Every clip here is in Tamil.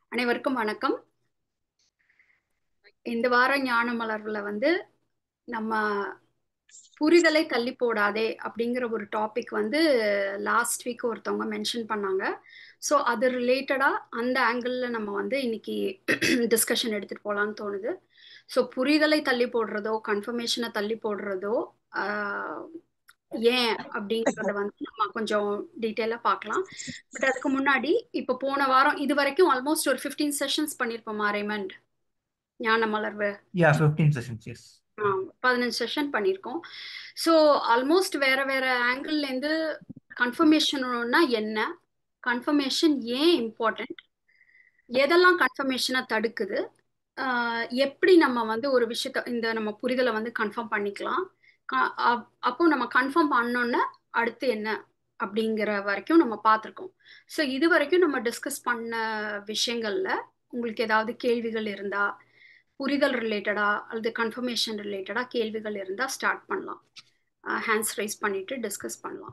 அனைவருக்கும் வணக்கம் இந்த வார ஞான மலர்ல வந்து நம்ம புரிதலை தள்ளி போடாதே அப்படிங்கிற ஒரு டாபிக் வந்து லாஸ்ட் வீக் ஒருத்தவங்க மென்ஷன் பண்ணாங்க ஸோ அது ரிலேட்டடா அந்த ஆங்கிளில் நம்ம வந்து இன்னைக்கு டிஸ்கஷன் எடுத்துட்டு போகலான்னு தோணுது ஸோ புரிதலை தள்ளி போடுறதோ கன்ஃபர்மேஷனை தள்ளி போடுறதோ ஆஹ், ஏன் அப்படிங்கறத வந்து நம்ம கொஞ்சம் டீட்டெயிலாக பார்க்கலாம் பட் அதுக்கு முன்னாடி இப்போ போன வாரம் இது வரைக்கும் ஆல்மோஸ்ட் ஒரு ஃபிஃப்டீன் செஷன்ஸ் பண்ணியிருப்போமா Raymond Gnana Malarvu Yeah, 15 sessions, yes. பதினஞ்சு செஷன் பண்ணியிருக்கோம் ஸோ ஆல்மோஸ்ட் வேற வேற ஆங்கிள்லேருந்து கன்ஃபர்மேஷன்னா என்ன கன்ஃபர்மேஷன் ஏன் இம்பார்ட்டண்ட் எதெல்லாம் கன்ஃபர்மேஷனை தடுக்குது ஆஹ் எப்படி நம்ம வந்து ஒரு விஷயத்த இந்த நம்ம புரிதலை வந்து கன்ஃபார்ம் பண்ணிக்கலாம் க- அப்- அப்போ நம்ம கன்ஃபார்ம் பண்ணோன்னே அடுத்து என்ன அப்படிங்கிற வரைக்கும் நம்ம பார்த்துருக்கோம் ஸோ இது வரைக்கும் நம்ம டிஸ்கஸ் பண்ண விஷயங்கள்ல உங்களுக்கு ஏதாவது கேள்விகள் இருந்தா புரிதல் ரிலேட்டடா அல்லது கன்ஃபர்மேஷன் ரிலேட்டடா கேள்விகள் இருந்தா ஸ்டார்ட் பண்ணலாம் ஹேண்ட்ஸ் ரைஸ் பண்ணிட்டு டிஸ்கஸ் பண்ணலாம்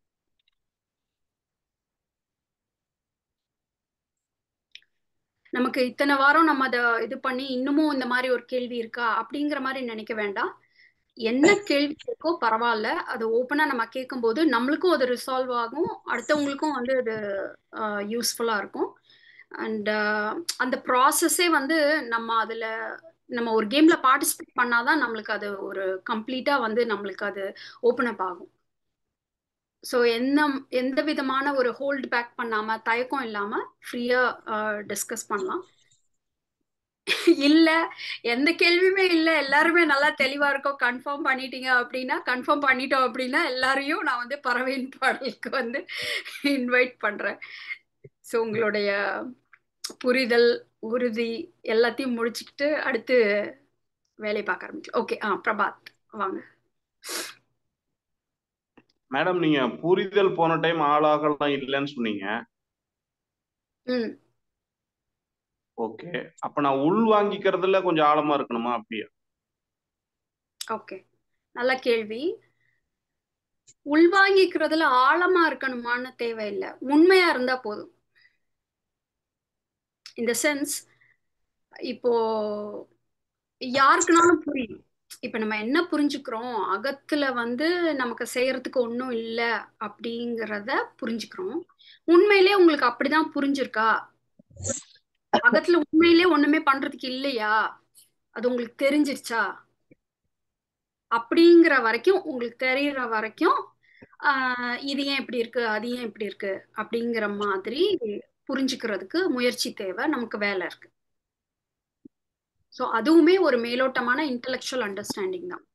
நமக்கு இத்தனை வாரம் நம்ம அதை இது பண்ணி இன்னமும் இந்த மாதிரி ஒரு கேள்வி இருக்கா அப்படிங்கிற மாதிரி நினைக்க வேண்டாம் என்ன கேள்வி இருக்கோ பரவாயில்ல அது ஓப்பனா நம்ம கேட்கும்போது நம்மளுக்கும் அது ரிசால்வ் ஆகும் அடுத்தவங்களுக்கும் வந்து அது யூஸ்ஃபுல்லா இருக்கும் அண்ட் அந்த ப்ராசஸே வந்து நம்ம அதுல நம்ம ஒரு கேம்ல பார்ட்டிசிபேட் பண்ணாதான் நம்மளுக்கு அது ஒரு கம்ப்ளீட்டா வந்து நம்மளுக்கு அது ஓப்பன் அப் ஆகும் ஸோ என்ன எந்த விதமான ஒரு ஹோல்ட் பேக் பண்ணாம தயக்கம் இல்லாம ஃப்ரீயா டிஸ்கஸ் பண்ணலாம் இல்ல எந்த கேள்வியுமே இல்ல எல்லாருமே நல்லா தெளிவா இருக்கோம் கன்ஃபார்ம் பண்ணிட்டீங்க அப்படின்னா கன்ஃபார்ம் பண்ணிட்டோம் அப்படின்னா எல்லாரையும் நான் வந்து பறவையின் பாடலுக்கு வந்து இன்வைட் பண்றேன் ஸோ உங்களுடைய புரிதல் உறுதி எல்லாத்தையும் முடிச்சுக்கிட்டு அடுத்து வேலையை பார்க்க ஆரம்பிக்கலாம் ஓகே ஆ பிரபாத் வாங்க மேடம் நீங்க புரிதல் போன டைம் ஆளாகலாம் இல்லைன்னு சொன்னீங்க ம் ஓகே அப்ப நான் உள் வாங்கிக்கிறதுல கொஞ்சம் ஆழமா இருக்கணுமா அப்படியா ஓகே நல்ல கேள்வி உள்வாங்கிக்கிறதுல ஆழமா இருக்கணுமான்னு தேவையில்லை உண்மையா இருந்தா போதும் இந்த சென்ஸ் இப்போ யாருக்குனாலும் புரியும் இப்ப நம்ம என்ன புரிஞ்சுக்கிறோம் அகத்துல வந்து நமக்கு செய்யறதுக்கு ஒன்றும் இல்லை அப்படிங்கிறத புரிஞ்சுக்கிறோம் உண்மையிலே உங்களுக்கு அப்படிதான் புரிஞ்சிருக்கா அகத்துல உண்மையிலே ஒண்ணுமே பண்றதுக்கு இல்லையா அது உங்களுக்கு தெரிஞ்சிருச்சா அப்படிங்கிற வரைக்கும் உங்களுக்கு தெரியற வரைக்கும் ஆஹ் இது ஏன் இப்படி இருக்கு அது ஏன் இப்படி இருக்கு அப்படிங்கிற மாதிரி புரிஞ்சுக்கிறதுக்கு முயற்சி தேவை நமக்கு வேலை இருக்கு ஸோ அதுவுமே ஒரு மேலோட்டமான இன்டலெக்சுவல் அண்டர்ஸ்டாண்டிங் தான்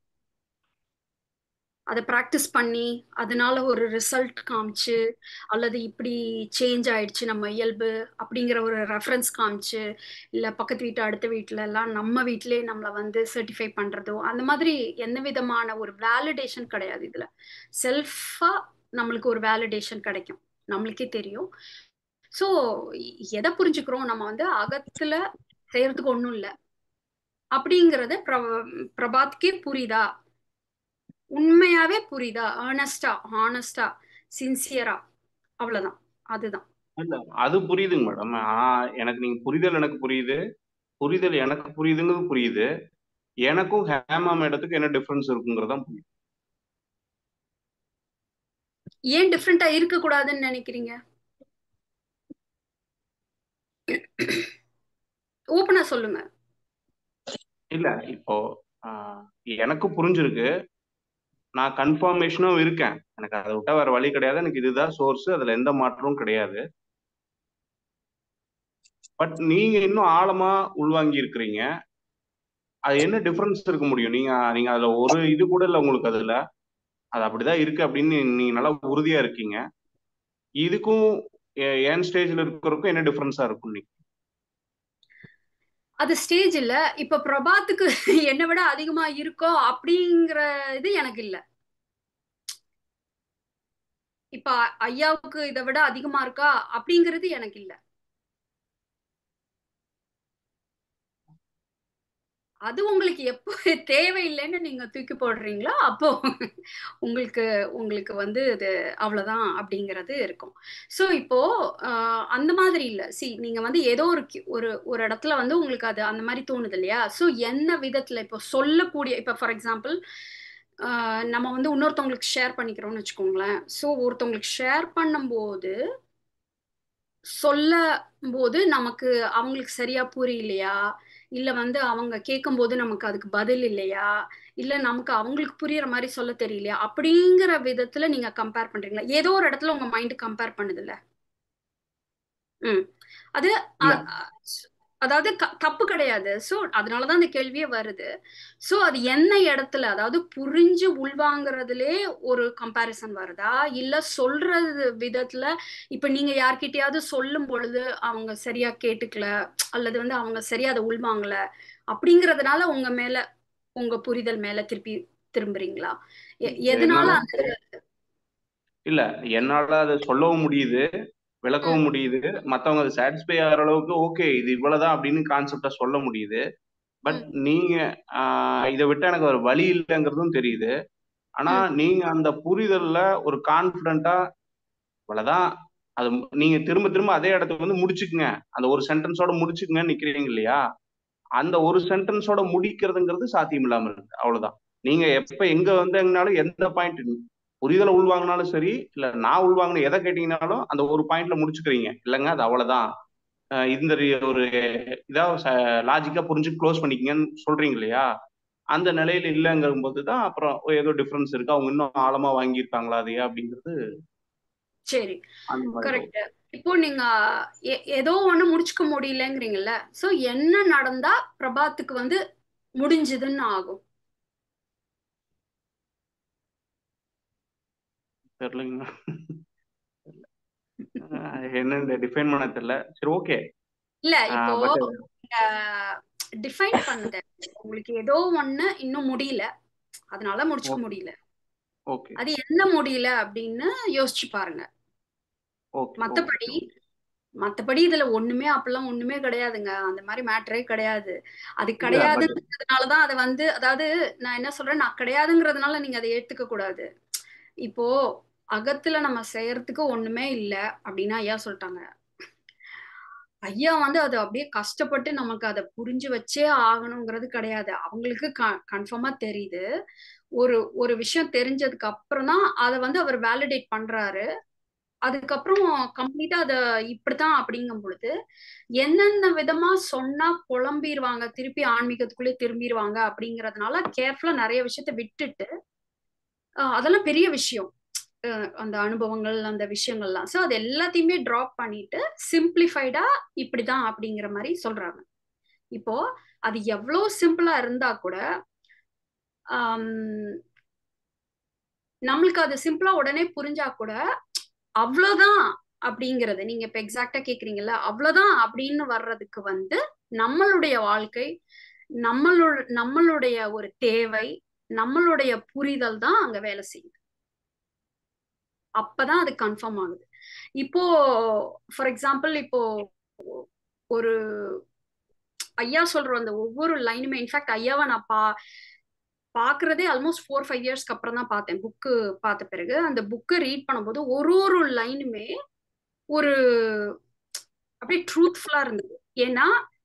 அதை ப்ராக்டிஸ் பண்ணி அதனால ஒரு ரிசல்ட் காமிச்சு அல்லது இப்படி சேஞ்ச் ஆயிடுச்சு நம்ம இயல்பு அப்படிங்கிற ஒரு ரெஃபரன்ஸ் காமிச்சு இல்லை பக்கத்து வீட்டு அடுத்த வீட்டில எல்லாம் நம்ம வீட்டிலே நம்மளை வந்து சர்டிஃபை பண்ணுறதோ அந்த மாதிரி எந்த விதமான ஒரு வேலிடேஷன் கிடையாது இதில் செல்ஃபாக நம்மளுக்கு ஒரு வேலிடேஷன் கிடைக்கும் நம்மளுக்கே தெரியும் ஸோ எதை புரிஞ்சுக்கிறோம் நம்ம வந்து அகத்துல செய்யறதுக்கு ஒன்றும் இல்லை அப்படிங்கிறத பிரப பிரபாத்கே புரியுதா உண்மையாவே புரியுதா ஆனஸ்டா ஹானஸ்டா சின்சியரா அவ்வளவுதான் அதுதான் இல்ல அது புரியுதுங்க மேடம் ஆஹ் எனக்கு நீங்க புரிதல் எனக்கு புரியுது புரிதல் எனக்கு புரியுதுங்கிறது புரியுது எனக்கும் ஹேமா மேடத்துக்கு என்ன டிஃபரன்ஸ் இருக்குங்கிறதான் புரியுது ஏன் டிஃப்ரெண்டா இருக்க கூடாதுன்னு நினைக்கிறீங்க ஓப்பனா சொல்லுங்க இல்ல இப்போ ஆஹ் எனக்கு புரிஞ்சிருக்கு நான் கன்ஃபர்மேஷனும் இருக்கேன் எனக்கு அதை விட்டா வேற வழி கிடையாது எனக்கு இதுதான் சோர்ஸ் அதுல எந்த மாற்றமும் கிடையாது பட் நீங்க இன்னும் ஆழமா உள்வாங்கி இருக்கிறீங்க அது என்ன டிஃபரன்ஸ் இருக்க முடியும் நீங்க நீங்க அதுல ஒரு இது கூட இல்லை உங்களுக்கு அதுல அது அப்படிதான் இருக்கு அப்படின்னு நீங்க நல்லா உறுதியா இருக்கீங்க இதுக்கும் எ- என் ஸ்டேஜ்ல இருக்கிறதுக்கும் என்ன டிஃபரன்ஸா இருக்கும் நீங்க அது ஸ்டேஜ் இல்ல இப்ப பிரபாத்துக்கு என்னை விட அதிகமா இருக்கோ அப்படிங்கிற இது எனக்கு இல்ல இப்ப ஐயாவுக்கு இதை விட அதிகமா இருக்கா அப்படிங்கிறது எனக்கு இல்ல அது உங்களுக்கு எப்போ தேவையில்லைன்னு நீங்க தூக்கி போடுறீங்களோ அப்போ உங்களுக்கு உங்களுக்கு வந்து இது அவ்வளவுதான் அப்படிங்கிறது இருக்கும் ஸோ இப்போ ஆஹ், அந்த மாதிரி இல்லை சி நீங்க வந்து ஏதோ ஒரு கி- ஒரு ஒரு இடத்துல வந்து உங்களுக்கு அது அந்த மாதிரி தோணுது இல்லையா ஸோ என்ன விதத்துல இப்போ சொல்லக்கூடிய இப்போ ஃபார் எக்ஸாம்பிள் நம்ம வந்து இன்னொருத்தவங்களுக்கு ஷேர் பண்ணிக்கிறோம்னு வச்சுக்கோங்களேன் ஸோ ஒருத்தவங்களுக்கு ஷேர் பண்ணும்போது சொல்லும் போது நமக்கு அவங்களுக்கு சரியா புரியலையா இல்ல வந்து அவங்க கேட்கும்போது நமக்கு அதுக்கு பதில் இல்லையா இல்ல நமக்கு அவங்களுக்கு புரியுற மாதிரி சொல்ல தெரியலையா அப்படிங்கிற விதத்துல நீங்க கம்பேர் பண்றீங்களா ஏதோ ஒரு இடத்துல உங்க மைண்ட் கம்பேர் பண்ணுதுல்ல ம் அது இல்ல அ- அ- அதாவது க- தப்பு கிடையாது ஸோ அதனாலதான் அந்த கேள்வியே வருது ஸோ அது என்ன இடத்துல அதாவது புரிஞ்சு உள்வாங்குறதுலே ஒரு கம்பேரிசன் வருதா இல்ல சொல்றது விதத்துல இப்ப நீங்க யார்கிட்டயாவது சொல்லும் பொழுது அவங்க சரியா கேட்டுக்கல அல்லது வந்து அவங்க சரியா அதை உள்வாங்கல அப்படிங்கறதுனால உங்க மேல உங்க புரிதல் மேல திருப்பி திரும்புறீங்களா எ- எதனால என்னால அந்த இல்ல என்னால அதை சொல்லவும் முடியுது விளக்கவும் ம் முடியுது மத்தவங்க அதை சாட்டிஸ்ஃபை ஆகிற அளவுக்கு ஓகே இது இவ்வளவுதான் அப்படின்னு கான்செப்டா சொல்ல முடியுது பட் ம் நீங்க ஆஹ் இதை விட்டு எனக்கு ஒரு வழி இல்லைங்கிறதும் தெரியுது ஆனா ம் நீங்க அந்த புரிதல்ல ஒரு கான்பிடண்டா இவ்வளவுதான் அது மு- நீங்க திரும்ப திரும்ப அதே இடத்துக்கு வந்து முடிச்சுக்குங்க அந்த ஒரு சென்டென்ஸோட முடிச்சுக்குங்கன்னு நிக்கிறீங்க இல்லையா அந்த ஒரு சென்டென்ஸோட முடிக்கிறதுங்கிறது சாத்தியம் இல்லாம இருக்கு அவ்வளவுதான் நீங்க எப்ப எங்க வந்தீங்கனாலும் எந்த பாயிண்ட் புரிதலை உள்வாங்கினாலும் சரி இல்ல நான் உள்வாங்கின எதை கேட்டீங்கனாலும் அந்த ஒரு பாயிண்ட்ல முடிச்சுக்கிறீங்க இல்லைங்க அது அவ்வளவுதான் அஹ் இந்த ரி- ஒரு இதா லாஜிக்கா புரிஞ்சு க்ளோஸ் பண்ணிக்கங்கன்னு சொல்றீங்க இல்லையா அந்த நிலையில இல்லைங்கிற போது தான் அப்புறம் ஏதோ டிஃபரன்ஸ் இருக்கு அவங்க இன்னும் ஆழமா வாங்கியிருக்காங்களா அதையா அப்படிங்கிறது சரி அந்த மாதிரி வரும் கரெக்ட் இப்போ நீங்க எ- ஏதோ ஒண்ணு முடிச்சுக்க முடியலங்கிறீங்கல்ல சோ என்ன நடந்தா பிரபாத்துக்கு வந்து முடிஞ்சதுன்னு ஆகும் தெரியலங்க என்னன்னு டிஃபைன் பண்ண தெரியல சரி ஓகே இல்ல இப்போ பட் டிஃபைன் பண்ணுது உங்களுக்கு ஏதோ ஒண்ணு இன்னும் முடியல அதனால முடிச்சுக்க முடியல ஓகே அது என்ன முடியல அப்படின்னு யோசிச்சு பாருங்க ஓகே ஓகே மத்தபடி மத்தபடி இதுல ஒண்ணுமே அப்பெல்லாம் ஒண்ணுமே கிடையாதுங்க அந்த மாதிரி மேட்டரே கிடையாது அது இல்ல பட் கிடையாதுங்கிறதுனாலதான் அதை வந்து அதாவது நான் என்ன சொல்றேன் நான் கிடையாதுங்கிறதுனால நீங்க அதை ஏத்துக்க கூடாது இப்போ அகத்துல நம்ம செய்யறதுக்கு ஒண்ணுமே இல்ல அப்படின்னா ஐயா சொல்லிட்டாங்க ஐயா வந்து அது அப்படியே கஷ்டப்பட்டு நமக்கு அதை புரிஞ்சு வச்சே ஆகணுங்கிறது கிடையாது அவங்களுக்கு கன்ஃபார்மா தெரியுது ஒரு ஒரு விஷயம் தெரிஞ்சதுக்கு அப்புறம் தான் அதை வந்து அவர் வேலிடேட் பண்றாரு அதுக்கப்புறம் கம்ப்ளீட்டா அத இப்படித்தான் அப்படிங்கும் பொழுது என்னென்ன விதமா சொன்னா குழம்பிடுவாங்க திருப்பி ஆன்மீகத்துக்குள்ளே திரும்பிடுவாங்க அப்படிங்கறதுனால கேர்ஃபுல்லா நிறைய விஷயத்த விட்டுட்டு அஹ் அதெல்லாம் பெரிய விஷயம் அஹ் அந்த அனுபவங்கள் அந்த விஷயங்கள்லாம் ஸோ அது எல்லாத்தையுமே ட்ராப் பண்ணிட்டு சிம்பிளிஃபைடா இப்படிதான் அப்படிங்கிற மாதிரி சொல்றாங்க இப்போ அது எவ்வளோ சிம்பிளா இருந்தா கூட ஆம், நம்மளுக்கு அது சிம்பிளா உடனே புரிஞ்சா கூட அவ்வளவுதான் அப்படிங்கறது நீங்க இப்ப எக்ஸாக்டா கேக்குறீங்கல்ல அவ்வளவுதான் அப்படின்னு வர்றதுக்கு வந்து நம்மளுடைய வாழ்க்கை நம்மளோட நம்மளுடைய ஒரு தேவை நம்மளுடைய புரிதல் தான் அங்க வேலை செய்யுது அப்பதான் அது கன்ஃபார்ம் ஆகுது இப்போ ஃபார் எக்ஸாம்பிள் இப்போ ஒரு ஐயா சொல்ற அந்த ஒவ்வொரு லைனுமே இன்ஃபேக்ட் ஐயாவை நான் பா பாக்குறதே ஆல்மோஸ்ட் ஃபோர் ஃபைவ் இயர்ஸ்க்கு அப்புறம் தான் பார்த்தேன் புக்கு பார்த்த பிறகு அந்த புக்கை ரீட் பண்ணும்போது ஒரு ஒரு லைனுமே ஒரு அப்படியே ட்ரூத்ஃபுல்லா இருந்தது ஏன்னா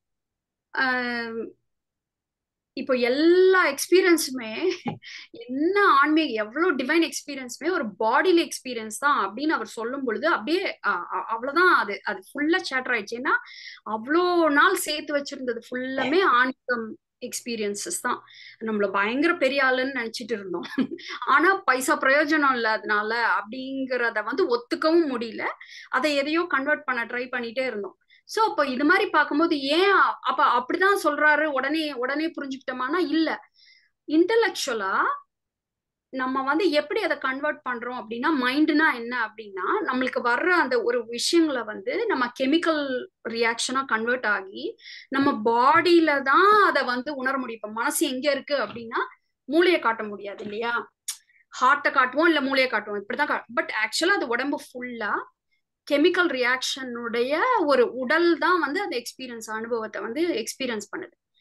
ஆஹ் இப்போ எல்லா எக்ஸ்பீரியன்ஸுமே என்ன ஆன்மீக எவ்வளவு டிவைன் எக்ஸ்பீரியன்ஸுமே ஒரு பாடியில எக்ஸ்பீரியன்ஸ் தான் அப்படின்னு அவர் சொல்லும் பொழுது அப்படியே அ- அ- அவ்வளவுதான் அது அது ஃபுல்லா சேட்டர் ஆயிடுச்சு ஏன்னா அவ்வளோ நாள் சேர்த்து வச்சிருந்தது ஃபுல்லாமே ஆன்மீகம் எக்ஸ்பீரியன்சஸ் தான் நம்மள பயங்கர பெரிய ஆளுன்னு நினைச்சிட்டு இருந்தோம் ஆனா பைசா பிரயோஜனம் இல்லாதனால அப்படிங்கறத வந்து ஒத்துக்கவும் முடியல அதை எதையோ கன்வெர்ட் பண்ண ட்ரை பண்ணிட்டே இருந்தோம் சோ அப்ப இது மாதிரி பார்க்கும்போது ஏன் அப்ப அப்படிதான் சொல்றாரு உடனே உடனே புரிஞ்சுக்கிட்டோமானா இல்ல இன்டலெக்சுவலா நம்ம வந்து எப்படி அதை கன்வெர்ட் பண்றோம் அப்படின்னா மைண்டுனா என்ன அப்படின்னா நம்மளுக்கு வர்ற அந்த ஒரு விஷயங்களை வந்து நம்ம கெமிக்கல் ரியாக்ஷனா கன்வெர்ட் ஆகி நம்ம பாடியில தான் அதை வந்து உணர முடியும் இப்ப மனசு எங்க இருக்கு அப்படின்னா மூளையை காட்ட முடியாது இல்லையா ஹார்ட்டை காட்டுவோம் இல்ல மூளையை காட்டுவோம் இப்படிதான் பட் ஆக்சுவலா அது உடம்பு ஃபுல்லா கெமிக்கல் ரியாக்ஷனுடைய ஒரு உடல் தான் வந்து அந்த எக்ஸ்பீரியன்ஸ் அனுபவத்தை வந்து எக்ஸ்பீரியன்ஸ் பண்ணுது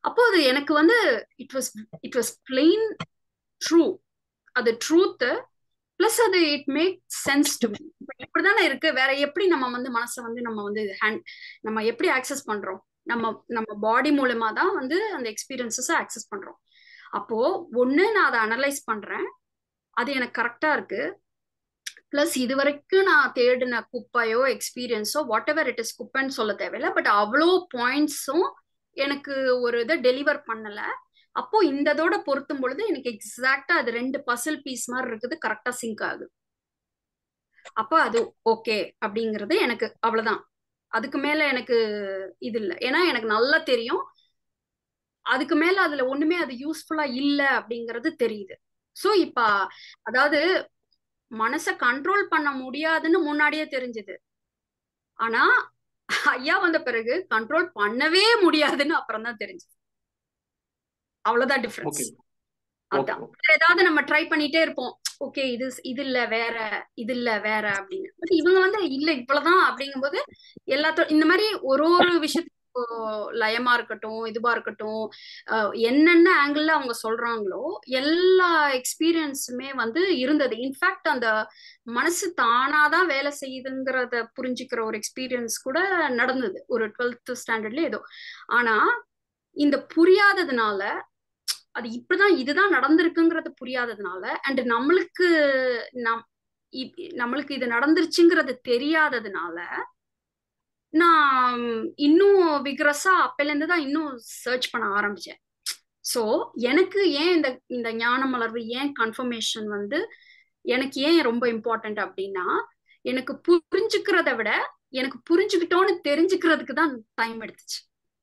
அப்போ அது எனக்கு வந்து it was it was plain true அது ட்ரூத் பிளஸ் அது it make sense to me இப்படிதானே இருக்கு வேற எப்படி நம்ம வந்து மனசை வந்து நம்ம வந்து ஹேண்ட் நம்ம எப்படி ஆக்சஸ் பண்றோம் நம்ம நம்ம பாடி மூலமா தான் வந்து அந்த எக்ஸ்பீரியன்சஸை ஆக்சஸ் பண்றோம் அப்போ ஒண்ணு நான் அதை அனலைஸ் பண்றேன் அது எனக்கு கரெக்டா இருக்கு பிளஸ் இது வரைக்கும் நான் தேடின குப்பையோ எக்ஸ்பீரியன்ஸோ வாட் எவர் இட் இஸ் குப்பைன்னு சொல்ல தேவையில்லை பட் அவ்வளோ பாயிண்ட்ஸும் எனக்கு ஒரு இதை டெலிவர் பண்ணல அப்போ இந்த இதோட பொருத்தும் பொழுது எனக்கு எக்ஸாக்டா அது ரெண்டு பசில் பீஸ் மாதிரி இருக்குது கரெக்டா சிங்க் ஆகுது அப்போ அது ஓகே அப்படிங்கிறது எனக்கு அவ்வளவுதான் அதுக்கு மேல எனக்கு இது இல்லை ஏன்னா எனக்கு நல்லா தெரியும் அதுக்கு மேல அதுல ஒண்ணுமே அது யூஸ்ஃபுல்லா இல்ல அப்படிங்கிறது தெரியுது சோ இப்ப அதாவது மனச கண்ட்ரோல் பண்ண முடியாதுன்னு முன்னாடியே தெரிஞ்சது ஆனா ஐயா வந்த பிறகு கண்ட்ரோல் பண்ணவே முடியாதுன்னு அப்புறம் தான் தெரிஞ்சது அவ்வளவுதான் டிஃபரன்ஸ் அதான் ஏதாவது நம்ம ட்ரை பண்ணிட்டே இருப்போம் ஓகே இது இது இல்ல வேற இது இல்ல வேற அப்படின்னு பட் இவங்க வந்து இல்ல இவ்வளவுதான் அப்படிங்கும்போது எல்லாத்தோட இந்த மாதிரி ஒரு ஒரு விஷயத்துக்கு லயமா இருக்கட்டும் இதுவா இருக்கட்டும் என்னென்ன ஆங்கிள் அவங்க சொல்றாங்களோ எல்லா எக்ஸ்பீரியன்ஸுமே வந்து இருந்தது இன்ஃபேக்ட் அந்த மனசு தானாதான் வேலை செய்யுதுங்கிறத புரிஞ்சுக்கிற ஒரு எக்ஸ்பீரியன்ஸ் கூட நடந்தது ஒரு டுவெல்த் ஸ்டாண்டர்ட்ல ஏதோ ஆனா இந்த புரியாததுனால அது இப்படிதான் இதுதான் நடந்திருக்குங்கிறது புரியாததுனால அண்ட் நம்மளுக்கு நம் நம்மளுக்கு இது நடந்துருச்சுங்கிறது தெரியாததுனால நான் இன்னும் விக்ரஸா அப்பையிலேருந்து தான் இன்னும் சர்ச் பண்ண ஆரம்பிச்சேன் ஸோ எனக்கு ஏன் இந்த இந்த ஞான மலர்வு ஏன் கன்ஃபர்மேஷன் வந்து எனக்கு ஏன் ரொம்ப இம்பார்ட்டன்ட் அப்படின்னா எனக்கு புரிஞ்சுக்கிறத விட எனக்கு புரிஞ்சுக்கிட்டோன்னு தெரிஞ்சுக்கிறதுக்கு தான் டைம் எடுத்துச்சு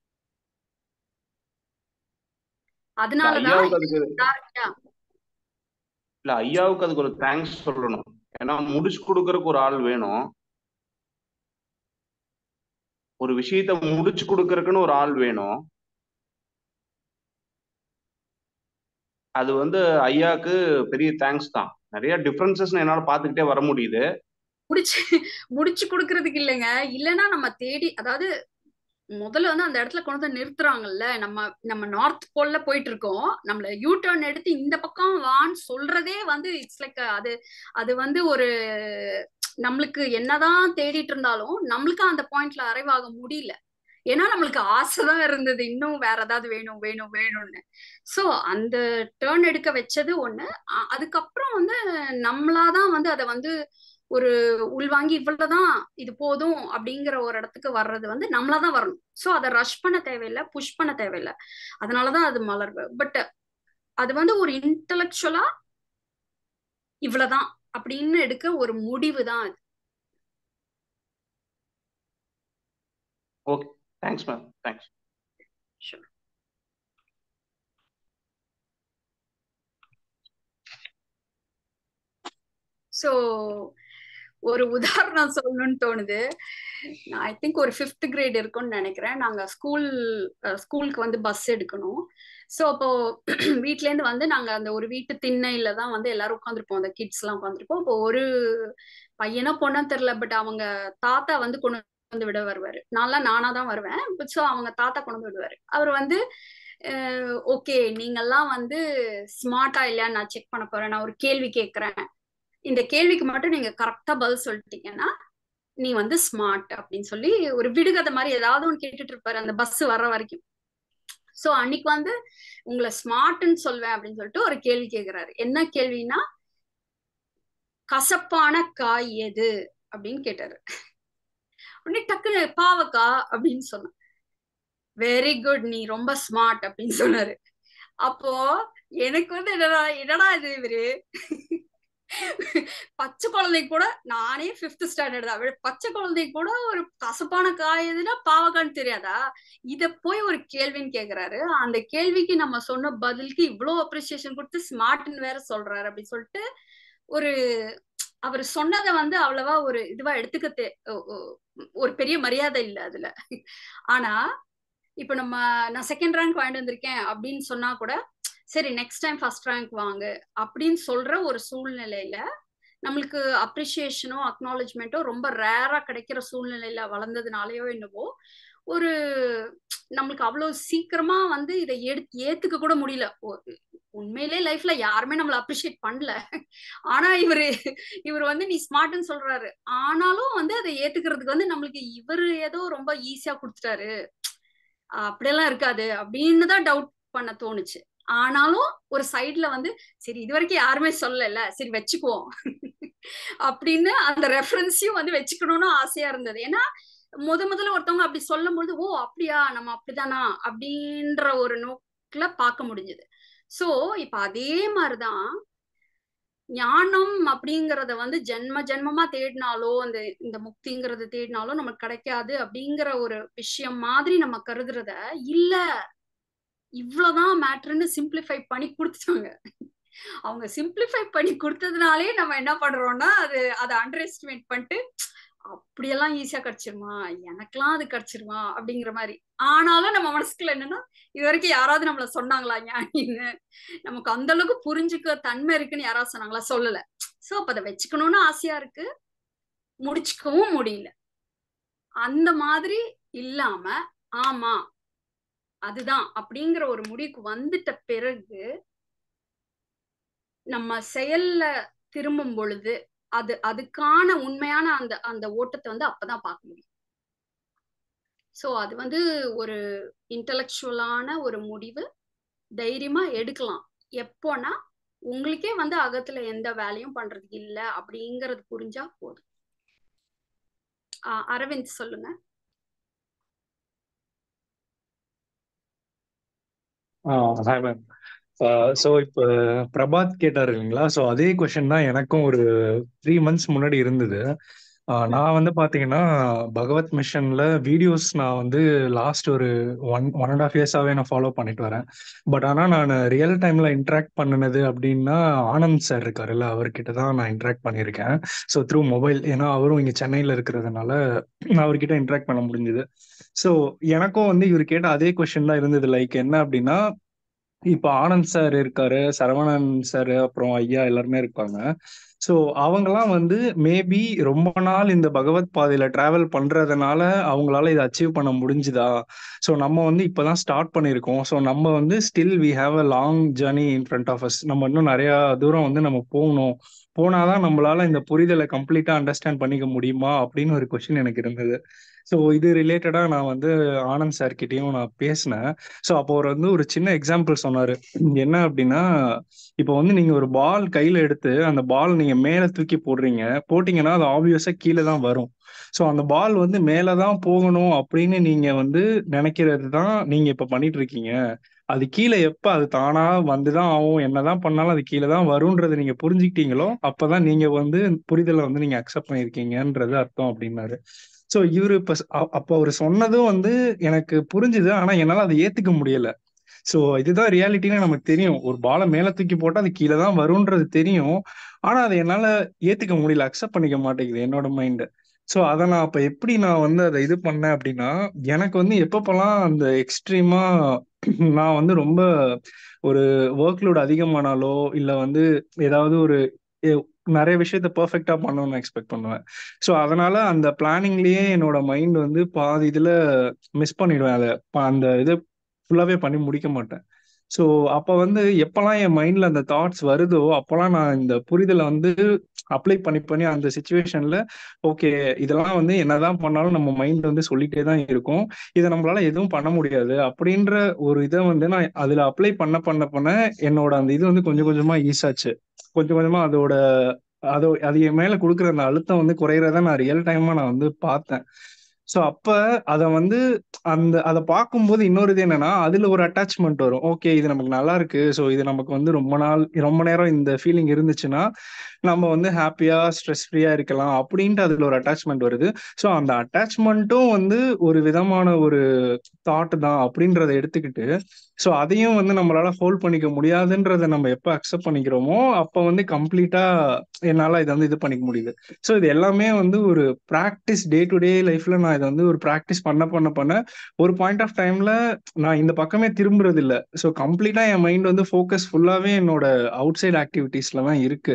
அதனாலதான் இல்ல ஐயாவுக்கு அதுக்கு ஒரு தேங்க்ஸ் சொல்லணும் ஏன்னா முடிச்சு கொடுக்கறதுக்கு ஒரு ஆள் வேணும் ஒரு விஷயத்த முடிச்சு கொடுக்கறதுக்குன்னு ஒரு ஆள் வேணும் அது வந்து ஐயாக்கு பெரிய தேங்க்ஸ் தான் நிறைய டிஃபரன்சஸ் என்னால பாத்துக்கிட்டே வர முடியுது முடிச்சு முடிச்சு கொடுக்கறதுக்கு இல்லைங்க இல்லைன்னா நம்ம தேடி அதாவது முதல்ல வந்து அந்த இடத்துல கொண்டு வந்து நிறுத்துறாங்கல்ல நம்ம நம்ம நார்த் போல்ல போயிட்டு இருக்கோம் நம்மள யூ டர்ன் எடுத்து இந்த பக்கம் வான்னு சொல்றதே வந்து இட்ஸ் லைக் அது அது வந்து ஒரு நம்மளுக்கு என்னதான் தேடிட்டு இருந்தாலும் நம்மளுக்கு அந்த பாயிண்ட்ல அரைவாக முடியல ஏன்னா நம்மளுக்கு ஆசைதான் இருந்தது இன்னும் வேற ஏதாவது வேணும் வேணும் வேணும்னு சோ அந்த டேர்ன் எடுக்க வச்சது ஒண்ணு அதுக்கப்புறம் வந்து நம்மளாதான் வந்து அதை வந்து ஒரு உள்வாங்கி இவ்வளவுதான் இது போதும் அப்படிங்கிற ஒரு இடத்துக்கு வர்றது வந்து நம்மளாதான் வரணும் சோ அதை ரஷ் பண்ண தேவையில்லை புஷ் பண்ண தேவையில்லை அதனாலதான் அது மலர்வு பட் அது வந்து ஒரு இன்டலெக்சுவலா இவ்வளவுதான் அப்படின்னு எடுக்க ஒரு முடிவு தான் அது okay thanks ma'am thanks sure so ஒரு உதாரணம் சொல்லணும்னு தோணுது ஐ திங்க் ஒரு ஃபிஃப்த் கிரேட் இருக்கும்னு நினைக்கிறேன் நாங்கள் ஸ்கூல் ஸ்கூலுக்கு வந்து பஸ் எடுக்கணும் ஸோ அப்போ வீட்லேருந்து வந்து நாங்கள் அந்த ஒரு வீட்டு திண்ணையில தான் வந்து எல்லாரும் உட்காந்துருப்போம் அந்த கிட்ஸ் எல்லாம் உட்காந்துருப்போம் இப்போ ஒரு பையனா பொண்ணா தெரில பட் அவங்க தாத்தா வந்து கொண்டு வந்து விட வருவாரு நான்லாம் நானா தான் வருவேன் ஸோ அவங்க தாத்தா கொண்டு வந்து விடுவாரு அவர் வந்து ஓகே நீங்கெல்லாம் வந்து ஸ்மார்ட்டா இல்லையா நான் செக் பண்ண போறேன் நான் ஒரு கேள்வி கேட்கறேன் இந்த கேள்விக்கு மட்டும் நீங்க கரெக்டா பதில் சொல்லிட்டீங்கன்னா நீ வந்து ஸ்மார்ட் அப்படின்னு சொல்லி ஒரு விடுகதை மாதிரி ஏதாவது ஒன்று கேட்டுட்டு இருப்பாரு அந்த பஸ் வர்ற வரைக்கும் சோ அன்னைக்கு வந்து உங்களை ஸ்மார்ட்னு சொல்வேன் அப்படின்னு சொல்லிட்டு ஒரு கேள்வி கேட்கிறாரு என்ன கேள்வினா கசப்பான காய் எது அப்படின்னு கேட்டாரு உடனே டக்குன்னு பாவக்கா அப்படின்னு சொன்னான் வெரி குட் நீ ரொம்ப ஸ்மார்ட் அப்படின்னு சொன்னாரு அப்போ எனக்கு வந்து என்னடா என்னடா இது இவரு பச்சை குழந்தை கூட நானே பிப்த் ஸ்டாண்டர்ட் தான் பச்சை குழந்தை கூட ஒரு கசப்பான காய் எதுனா பாவக்கான்னு தெரியாதா இத போய் ஒரு கேள்வின்னு கேக்குறாரு அந்த கேள்விக்கு நம்ம சொன்ன பதிலுக்கு இவ்வளவு அப்ரிசியேஷன் கொடுத்து ஸ்மார்ட்னு வேற சொல்றாரு அப்படின்னு சொல்லிட்டு ஒரு அவர் சொன்னதை வந்து அவ்வளவா ஒரு இதுவா எடுத்துக்க ஒரு பெரிய மரியாதை இல்லை அதுல ஆனா இப்ப நம்ம நான் செகண்ட் ரேங்க் வாங்கிட்டு வந்திருக்கேன் அப்படின்னு சொன்னா கூட சரி நெக்ஸ்ட் டைம் ஃபர்ஸ்ட் ரேங்க் வாங்கு அப்படின்னு சொல்ற ஒரு சூழ்நிலையில நம்மளுக்கு அப்ரிசியேஷனோ அக்னாலஜ்மெண்ட்டோ ரொம்ப ரேரா கிடைக்கிற சூழ்நிலையில வளர்ந்ததுனாலயோ என்னவோ ஒரு நம்மளுக்கு அவ்வளவு சீக்கிரமா வந்து இதை எடுத்து ஏத்துக்க கூட முடியல உண்மையிலே லைஃப்ல யாருமே நம்மள அப்ரிஷியேட் பண்ணல ஆனா இவரு இவர் வந்து நீ ஸ்மார்ட்னு சொல்றாரு ஆனாலும் வந்து அதை ஏத்துக்கிறதுக்கு வந்து நம்மளுக்கு இவரு ஏதோ ரொம்ப ஈஸியா கொடுத்துட்டாரு அப்படியெல்லாம் இருக்காது அப்படின்னு தான் டவுட் பண்ண தோணுச்சு ஆனாலும் ஒரு சைட்ல வந்து சரி இது வரைக்கும் யாருமே சொல்லல சரி வச்சுக்குவோம் அப்படின்னு அந்த ரெஃபரன்ஸையும் வந்து வச்சுக்கணும்னு ஆசையா இருந்தது ஏன்னா முத முதல்ல ஒருத்தவங்க அப்படி சொல்லும் பொழுது ஓ அப்படியா நம்ம அப்படிதானா அப்படின்ற ஒரு நோக்கில பார்க்க முடிஞ்சது சோ இப்ப அதே மாதிரிதான் ஞானம் அப்படிங்கறத வந்து ஜென்ம ஜென்மமா தேடினாலோ அந்த இந்த முக்திங்கிறது தேடினாலோ நமக்கு கிடைக்காது அப்படிங்கிற ஒரு விஷயம் மாதிரி நம்ம கருதுறத இல்ல இவ்வளவுதான் மேட்ருன்னு சிம்பிளிஃபை பண்ணி கொடுத்துட்டாங்க அவங்க சிம்பிளிஃபை பண்ணி கொடுத்ததுனாலே நம்ம என்ன பண்றோம்னா அது அதை அண்டர் எஸ்டிமேட் பண்ணிட்டு அப்படியெல்லாம் ஈஸியா கிடைச்சிருமா எனக்கெல்லாம் அது கிடைச்சிருமா அப்படிங்கிற மாதிரி ஆனாலும் நம்ம மனசுக்குள்ள என்னன்னா இது வரைக்கும் யாராவது நம்மள சொன்னாங்களா ஞானின்னு நமக்கு அந்த அளவுக்கு புரிஞ்சுக்க தன்மை இருக்குன்னு யாராவது சொன்னாங்களா சொல்லல சோ அப்ப அதை வச்சுக்கணும்னு ஆசையா இருக்கு முடிச்சுக்கவும் முடியல அந்த மாதிரி இல்லாம ஆமா அதுதான் அப்படிங்கிற ஒரு முடிவுக்கு வந்துட்ட பிறகு நம்ம செயல்ல திரும்பும் பொழுது அது அதுக்கான உண்மையான அந்த அந்த ஓட்டத்தை வந்து அப்பதான் பார்க்க முடியும் சோ அது வந்து ஒரு இன்டலெக்சுவலான ஒரு முடிவு தைரியமா எடுக்கலாம் எப்போனா உங்களுக்கே வந்து அகத்துல எந்த வேலையும் பண்றதுக்கு இல்ல அப்படிங்கறது புரிஞ்சா போதும் அரவிந்த் சொல்லுங்க ஹாய் மேம் ஸோ இப்போ பிரபாத் கேட்டார் இல்லைங்களா ஸோ அதே கொஷின் தான் எனக்கும் ஒரு த்ரீ மந்த்ஸ் முன்னாடி இருந்தது நான் வந்து பார்த்தீங்கன்னா பகவத் மிஷனில் வீடியோஸ் நான் வந்து லாஸ்ட் ஒரு ஒன் ஒன் அண்ட் ஆஃப் இயர்ஸாகவே நான் ஃபாலோ பண்ணிட்டு வரேன் பட் ஆனால் நான் ரியல் டைமில் இன்ட்ராக்ட் பண்ணினது அப்படின்னா ஆனந்த் சார் இருக்காருல்ல அவர்கிட்ட தான் நான் இன்ட்ராக்ட் பண்ணியிருக்கேன் ஸோ த்ரூ மொபைல் ஏன்னா அவரும் இங்கே சென்னையில் இருக்கிறதுனால அவர்கிட்ட இன்ட்ராக்ட் பண்ண முடிஞ்சுது ஸோ எனக்கும் வந்து இவர் கேட்ட அதே கொஷின் தான் இருந்தது லைக் என்ன அப்படின்னா இப்போ ஆனந்த் சார் இருக்காரு சரவணன் சார் அப்புறம் ஐயா எல்லாருமே இருப்பாங்க ஸோ அவங்கெல்லாம் வந்து மேபி ரொம்ப நாள் இந்த பகவத் பாதையில டிராவல் பண்றதுனால அவங்களால இதை அச்சீவ் பண்ண முடிஞ்சுதா ஸோ நம்ம வந்து இப்போதான் ஸ்டார்ட் பண்ணியிருக்கோம் ஸோ நம்ம வந்து still we have a long journey in front of us நம்ம இன்னும் நிறைய தூரம் வந்து நம்ம போகணும் போனாதான் நம்மளால இந்த புரிதலை கம்ப்ளீட்டா அண்டர்ஸ்டாண்ட் பண்ணிக்க முடியுமா அப்படின்னு ஒரு கொஸ்டின் எனக்கு இருந்தது ஸோ இது ரிலேட்டடாக நான் வந்து ஆனந்த் சார் கிட்டேயும் நான் பேசினேன் ஸோ அப்போ அவர் வந்து ஒரு சின்ன எக்ஸாம்பிள் சொன்னார் என்ன அப்படின்னா இப்போ வந்து நீங்கள் ஒரு பால் கையில் எடுத்து அந்த பால் நீங்கள் மேலே தூக்கி போடுறீங்க போட்டிங்கன்னா அது ஆப்வியஸாக கீழே தான் வரும் ஸோ அந்த பால் வந்து மேலே தான் போகணும் அப்படின்னு நீங்கள் வந்து நினைக்கிறது தான் நீங்கள் இப்போ பண்ணிட்டு இருக்கீங்க அது கீழே எப்ப அது தானா வந்துதான் ஆகும் என்னதான் பண்ணாலும் அது கீழே தான் வரும்ன்றதை நீங்க புரிஞ்சுக்கிட்டீங்களோ அப்பதான் நீங்க வந்து புரிதலை வந்து நீங்க அக்செப்ட் பண்ணிருக்கீங்கன்றது அர்த்தம் அப்படின்னாரு ஸோ இவரு இப்ப அப்ப அவர் சொன்னதும் வந்து எனக்கு புரிஞ்சுது ஆனா என்னால அதை ஏத்துக்க முடியல ஸோ இதுதான் ரியாலிட்டின்னு நமக்கு தெரியும் ஒரு பாலை மேல தூக்கி போட்டா அது கீழே தான் வரும்ன்றது தெரியும் ஆனா அதை என்னால ஏத்துக்க முடியல அக்செப்ட் பண்ணிக்க மாட்டேங்குது என்னோட மைண்ட் ஸோ அதை நான் அப்ப எப்படி நான் வந்து அதை இது பண்ணேன் அப்படின்னா எனக்கு வந்து எப்பப்பெல்லாம் அந்த எக்ஸ்ட்ரீமா நான் வந்து ரொம்ப ஒரு ஒர்க் லோட் அதிகமானாலோ இல்லை வந்து ஏதாவது ஒரு நிறைய விஷயத்த பெர்ஃபெக்டா பண்ணணும்னு எக்ஸ்பெக்ட் பண்ணுவேன் ஸோ அதனால அந்த பிளானிங்லயே என்னோட மைண்ட் வந்து பாதி இதுல மிஸ் பண்ணிடுவேன் அதை அந்த இது ஃபுல்லாவே பண்ணி முடிக்க மாட்டேன் ஸோ அப்ப வந்து எப்பெல்லாம் என் மைண்ட்ல அந்த தாட்ஸ் வருதோ அப்பெல்லாம் நான் இந்த புரிதலை வந்து அப்ளை பண்ணி பண்ணி அந்த சுச்சுவேஷன்ல ஓகே இதெல்லாம் வந்து என்னதான் பண்ணாலும் நம்ம மைண்ட் வந்து சொல்லிட்டே தான் இருக்கும் இதை நம்மளால எதுவும் பண்ண முடியாது அப்படின்ற ஒரு இதை வந்து நான் அதுல அப்ளை பண்ண பண்ண பண்ண என்னோட அந்த இது வந்து கொஞ்சம் கொஞ்சமா ஈஸாச்சு கொஞ்சம் கொஞ்சமா அதோட அதோ அது என் மேல கொடுக்குற அந்த அழுத்தம் வந்து குறையறத நான் ரியல் டைமா நான் வந்து பார்த்தேன் ஸோ அப்ப அதை வந்து அந்த அதை பார்க்கும்போது இன்னொரு இது என்னன்னா அதுல ஒரு அட்டாச்மெண்ட் வரும் ஓகே இது நமக்கு நல்லா இருக்கு ஸோ இது நமக்கு வந்து ரொம்ப நாள் ரொம்ப நேரம் இந்த ஃபீலிங் இருந்துச்சுன்னா நம்ம வந்து ஹாப்பியா ஸ்ட்ரெஸ் ஃப்ரீயா இருக்கலாம் அப்படின்ட்டு அதுல ஒரு அட்டாச்மெண்ட் வருது ஸோ அந்த அட்டாச்மெண்ட்டும் வந்து ஒரு விதமான ஒரு தாட் தான் அப்படின்றத எடுத்துக்கிட்டு ஸோ அதையும் வந்து நம்மளால ஹோல்ட் பண்ணிக்க முடியாதுன்றத நம்ம எப்போ அக்செப்ட் பண்ணிக்கிறோமோ அப்போ வந்து கம்ப்ளீட்டா என்னால் இதை வந்து இது பண்ணிக்க முடியுது ஸோ இது எல்லாமே வந்து ஒரு ப்ராக்டிஸ் டே டு டே லைஃப்ல நான் இதை வந்து ஒரு ப்ராக்டிஸ் பண்ண பண்ண பண்ண ஒரு பாயிண்ட் ஆஃப் டைம்ல நான் இந்த பக்கமே திரும்புறது இல்லை ஸோ கம்ப்ளீட்டா என் மைண்ட் வந்து ஃபோக்கஸ் ஃபுல்லாவே என்னோட அவுட் சைட் ஆக்டிவிட்டீஸ்ல தான் இருக்கு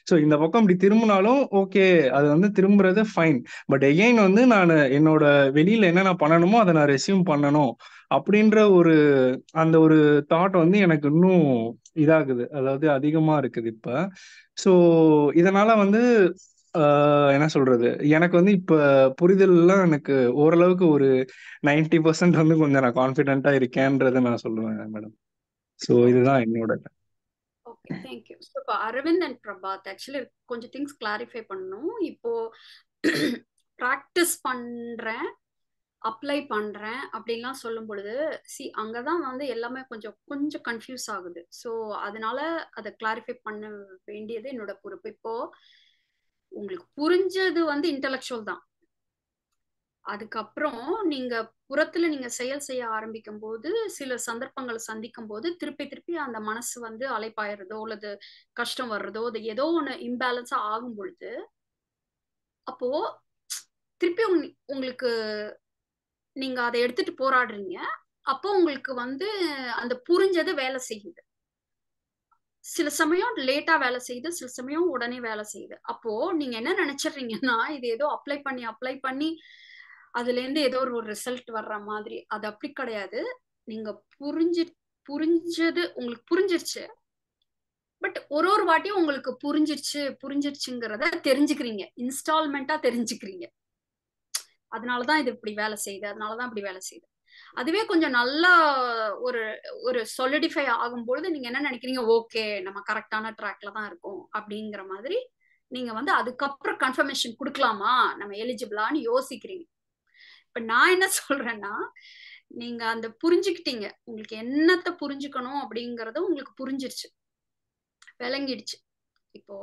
ஸோ இந்த பக்கம் இப்படி திரும்பினாலும் ஓகே அது வந்து திரும்புறது ஃபைன் பட் எகெயின் வந்து நான் என்னோட வெளியில என்ன நான் பண்ணணுமோ அதை நான் ரெசியூம் பண்ணணும் அப்படின்ற ஒரு அந்த ஒரு தாட் வந்து எனக்கு இன்னும் இதாகுது அதாவது அதிகமா இருக்குது இப்ப ஸோ இதனால வந்து ஆஹ் என்ன சொல்றது எனக்கு வந்து இப்ப புரிதல்லாம் எனக்கு ஓரளவுக்கு ஒரு நைன்டி பர்சன்ட் வந்து கொஞ்சம் நான் கான்ஃபிடென்ட்டா இருக்கேன்றதை நான் சொல்லுவேன் மேடம் ஸோ இதுதான் என்னோட ஓகே தேங்க்யூ ஸோ இப்போ அரவிந்த் அண்ட் பிரபாத் ஆக்சுவலி கொஞ்சம் திங்ஸ் கிளாரிஃபை பண்ணணும் இப்போ ப்ராக்டிஸ் பண்றேன் அப்ளை பண்றேன் அப்படின்லாம் சொல்லும் பொழுது சி அங்கதான் வந்து எல்லாமே கொஞ்சம் கொஞ்சம் கன்ஃபியூஸ் ஆகுது ஸோ அதனால அதை கிளாரிஃபை பண்ண வேண்டியது என்னோட பொறுப்பு இப்போ உங்களுக்கு புரிஞ்சது வந்து இன்டலெக்சுவல் தான் அதுக்கப்புறம் நீங்க புறத்துல நீங்க செயல் செய்ய ஆரம்பிக்கும் போது சில சந்தர்ப்பங்களை சந்திக்கும் போது திருப்பி திருப்பி அந்த மனசு வந்து அலைப்பாயிறதோ அல்லது கஷ்டம் வர்றதோ அது ஏதோ ஒண்ணு இம்பேலன்ஸா ஆகும் பொழுது அப்போ திருப்பி உங்களுக்கு நீங்க அதை எடுத்துட்டு போராடுறீங்க அப்போ உங்களுக்கு வந்து அந்த புரிஞ்சது வேலை செய்யுது சில சமயம் லேட்டா வேலை செய்யுது சில சமயம் உடனே வேலை செய்யுது அப்போ நீங்க என்ன நினைச்சிடுறீங்கன்னா இது ஏதோ அப்ளை பண்ணி அப்ளை பண்ணி அதுல இருந்து ஏதோ ஒரு ரிசல்ட் வர்ற மாதிரி அது அப்படி கிடையாது நீங்க புரிஞ்சு புரிஞ்சது உங்களுக்கு புரிஞ்சிருச்சு பட் ஒரு ஒரு வாட்டியும் உங்களுக்கு புரிஞ்சிருச்சு புரிஞ்சிருச்சுங்கிறத தெரிஞ்சுக்கிறீங்க இன்ஸ்டால்மெண்டா தெரிஞ்சுக்கிறீங்க அதனாலதான் இது இப்படி வேலை செய்யுது அதனாலதான் இப்படி வேலை செய்யுது அதுவே கொஞ்சம் நல்லா ஒரு ஒரு சொலிடிஃபை ஆகும்பொழுது நீங்க என்ன நினைக்கிறீங்க ஓகே நம்ம கரெக்டான ட்ராக்ல தான் இருக்கோம் அப்படிங்கிற மாதிரி நீங்க வந்து அதுக்கப்புறம் கன்ஃபர்மேஷன் கொடுக்கலாமா நம்ம எலிஜிபிளான்னு யோசிக்கிறீங்க இப்ப நான் என்ன சொல்றேன்னா நீங்க அந்த புரிஞ்சுக்கிட்டீங்க உங்களுக்கு என்னத்த புரிஞ்சுக்கணும் அப்படிங்கறது உங்களுக்கு புரிஞ்சிருச்சு விளங்கிடுச்சு இப்போ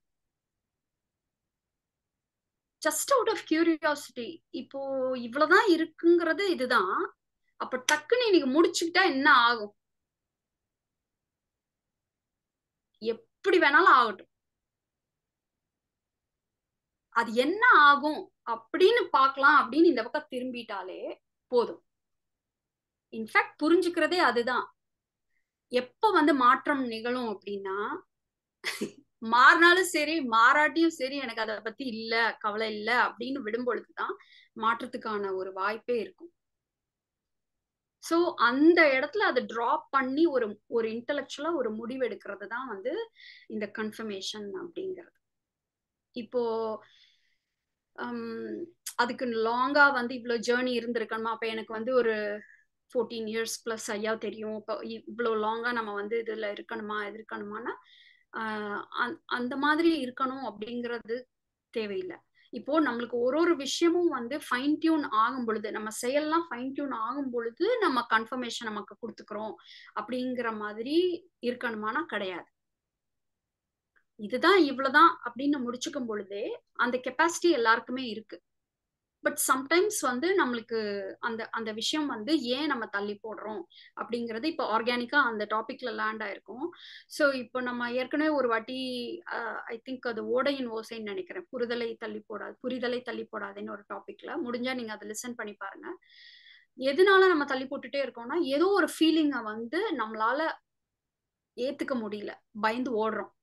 ஜஸ்ட் அவுட் ஆஃப் கியூரியாசிட்டி இப்போ இவ்வளவுதான் இருக்குங்கிறது இதுதான் அப்ப டக்குன்னு நீங்க முடிச்சுக்கிட்டா என்ன ஆகும் எப்படி வேணாலும் ஆகட்டும் அது என்ன ஆகும் அப்படின்னு பார்க்கலாம் அப்படின்னு இந்த பக்கம் திரும்பிட்டாலே போதும் இன்ஃபேக்ட் புரிஞ்சுக்கிறதே அதுதான் எப்ப வந்து மாற்றம் நிகழும் அப்படின்னா மாறினாலும் சரி மாறாட்டியும் சரி எனக்கு அதை பத்தி இல்ல கவலை இல்ல அப்படின்னு விடும் பொழுதுதான் மாற்றத்துக்கான ஒரு வாய்ப்பே இருக்கும் சோ அந்த இடத்துல அதை டிராப் பண்ணி ஒரு ஒரு இன்டலெக்சுவலா ஒரு முடிவு எடுக்கிறது தான் வந்து இந்த கன்ஃபர்மேஷன் அப்படிங்கிறது இப்போ அதுக்கு லாங்கா வந்து இவ்வளவு ஜேர்னி இருந்திருக்கணுமா அப்ப எனக்கு வந்து ஒரு ஃபோர்டீன் இயர்ஸ் பிளஸ் ஐயா தெரியும் இப்போ இவ்வளோ லாங்கா நம்ம வந்து இதுல இருக்கணுமா இது இருக்கணுமானா அந்த மாதிரி இருக்கணும் அப்படிங்கிறது தேவையில்லை இப்போ நம்மளுக்கு ஒரு ஒரு விஷயமும் வந்து ஃபைன் டியூன் ஆகும் பொழுது நம்ம செயல்லாம் ஃபைன் டியூன் ஆகும் பொழுது நம்ம கன்ஃபர்மேஷன் நமக்கு கொடுத்துக்கிறோம் அப்படிங்கிற மாதிரி இருக்கணுமானா கிடையாது இதுதான் இவ்வளவுதான் அப்படின்னு முடிச்சுக்கும் பொழுதே அந்த கெப்பாசிட்டி எல்லாருக்குமே இருக்கு பட் சம்டைம்ஸ் வந்து நம்மளுக்கு அந்த அந்த விஷயம் வந்து ஏன் நம்ம தள்ளி போடுறோம் அப்படிங்கிறது இப்போ ஆர்கானிக்கா அந்த டாபிக்ல லேண்ட் ஆயிருக்கும் ஸோ இப்போ நம்ம ஏற்கனவே ஒரு வாட்டி ஐ திங்க் அது ஓடையின் ஓசைன்னு நினைக்கிறேன் புரிதலை தள்ளி போடாது புரிதலை தள்ளி போடாதுன்னு ஒரு டாபிக்ல முடிஞ்சா நீங்க அதை லிசன் பண்ணி பாருங்க எதனால நம்ம தள்ளி போட்டுட்டே இருக்கோம்னா ஏதோ ஒரு ஃபீலிங்கை வந்து நம்மளால ஏத்துக்க முடியல பயந்து ஓடுறோம்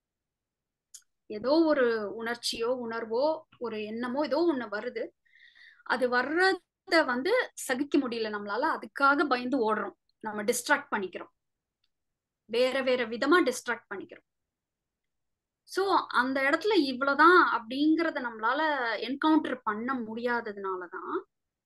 ஏதோ ஒரு உணர்ச்சியோ உணர்வோ ஒரு எண்ணமோ ஏதோ ஒண்ணு வருது அது வர்றத வந்து சகிக்க முடியல நம்மளால அதுக்காக பயந்து ஓடுறோம் நம்ம டிஸ்ட்ராக்ட் பண்ணிக்கிறோம் வேற வேற விதமா டிஸ்ட்ராக்ட் பண்ணிக்கிறோம் சோ அந்த இடத்துல இவ்வளவுதான் அப்படிங்கறத நம்மளால என்கவுண்டர் பண்ண முடியாததுனாலதான்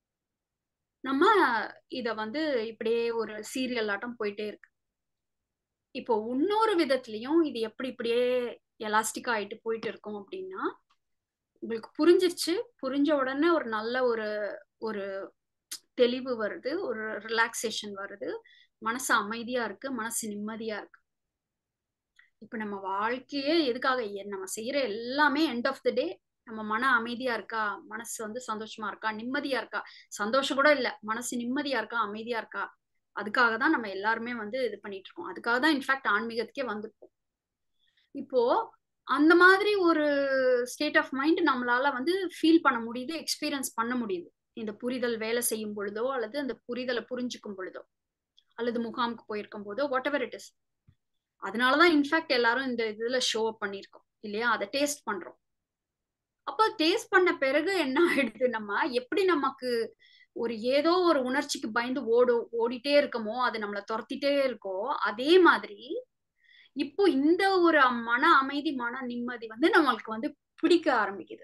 நம்ம இத வந்து இப்படியே ஒரு சீரியல் ஆட்டம் போயிட்டே இருக்கு இப்போ இன்னொரு விதத்துலயும் இது எப்படி இப்படியே எலாஸ்டிக் ஆயிட்டு போயிட்டு இருக்கும் அப்படின்னா உங்களுக்கு புரிஞ்சிருச்சு புரிஞ்ச உடனே ஒரு நல்ல ஒரு ஒரு தெளிவு வருது ஒரு ரிலாக்ஸேஷன் வருது மனசு அமைதியா இருக்கு மனசு நிம்மதியா இருக்கு இப்ப நம்ம வாழ்க்கையே எதுக்காக நம்ம செய்யற எல்லாமே எண்ட் ஆஃப் த டே நம்ம மன அமைதியா இருக்கா மனசு வந்து சந்தோஷமா இருக்கா நிம்மதியா இருக்கா சந்தோஷம் கூட இல்ல மனசு நிம்மதியா இருக்கா அமைதியா இருக்கா அதுக்காக தான் நம்ம எல்லாருமே வந்து இது பண்ணிட்டு இருக்கோம் அதுக்காக தான் இன்ஃபேக்ட் ஆன்மீகத்துக்கே வந்திருக்கோம் இப்போ அந்த மாதிரி ஒரு ஸ்டேட் ஆஃப் மைண்ட் நம்மளால வந்து ஃபீல் பண்ண முடியுது எக்ஸ்பீரியன்ஸ் பண்ண முடியுது இந்த புரிதல் வேலை செய்யும் பொழுதோ அல்லது அந்த புரிதலை புரிஞ்சுக்கும் பொழுதோ அல்லது முகாமுக்கு போயிருக்கும் போதோ வாட் எவர் இட் இஸ் அதனாலதான் இன்ஃபேக்ட் எல்லாரும் இந்த இதுல ஷோ அப் பண்ணியிருக்கோம் இல்லையா அதை டேஸ்ட் பண்றோம் அப்ப டேஸ்ட் பண்ண பிறகு என்ன ஆயிடுது நம்ம எப்படி நமக்கு ஒரு ஏதோ ஒரு உணர்ச்சிக்கு பயந்து ஓடும் ஓடிட்டே இருக்கமோ அது நம்மளை துரத்திட்டே இருக்கோ அதே மாதிரி இப்போ இந்த ஒரு மன அமைதி மன நிம்மதி வந்து நம்மளுக்கு வந்து பிடிக்க ஆரம்பிக்குது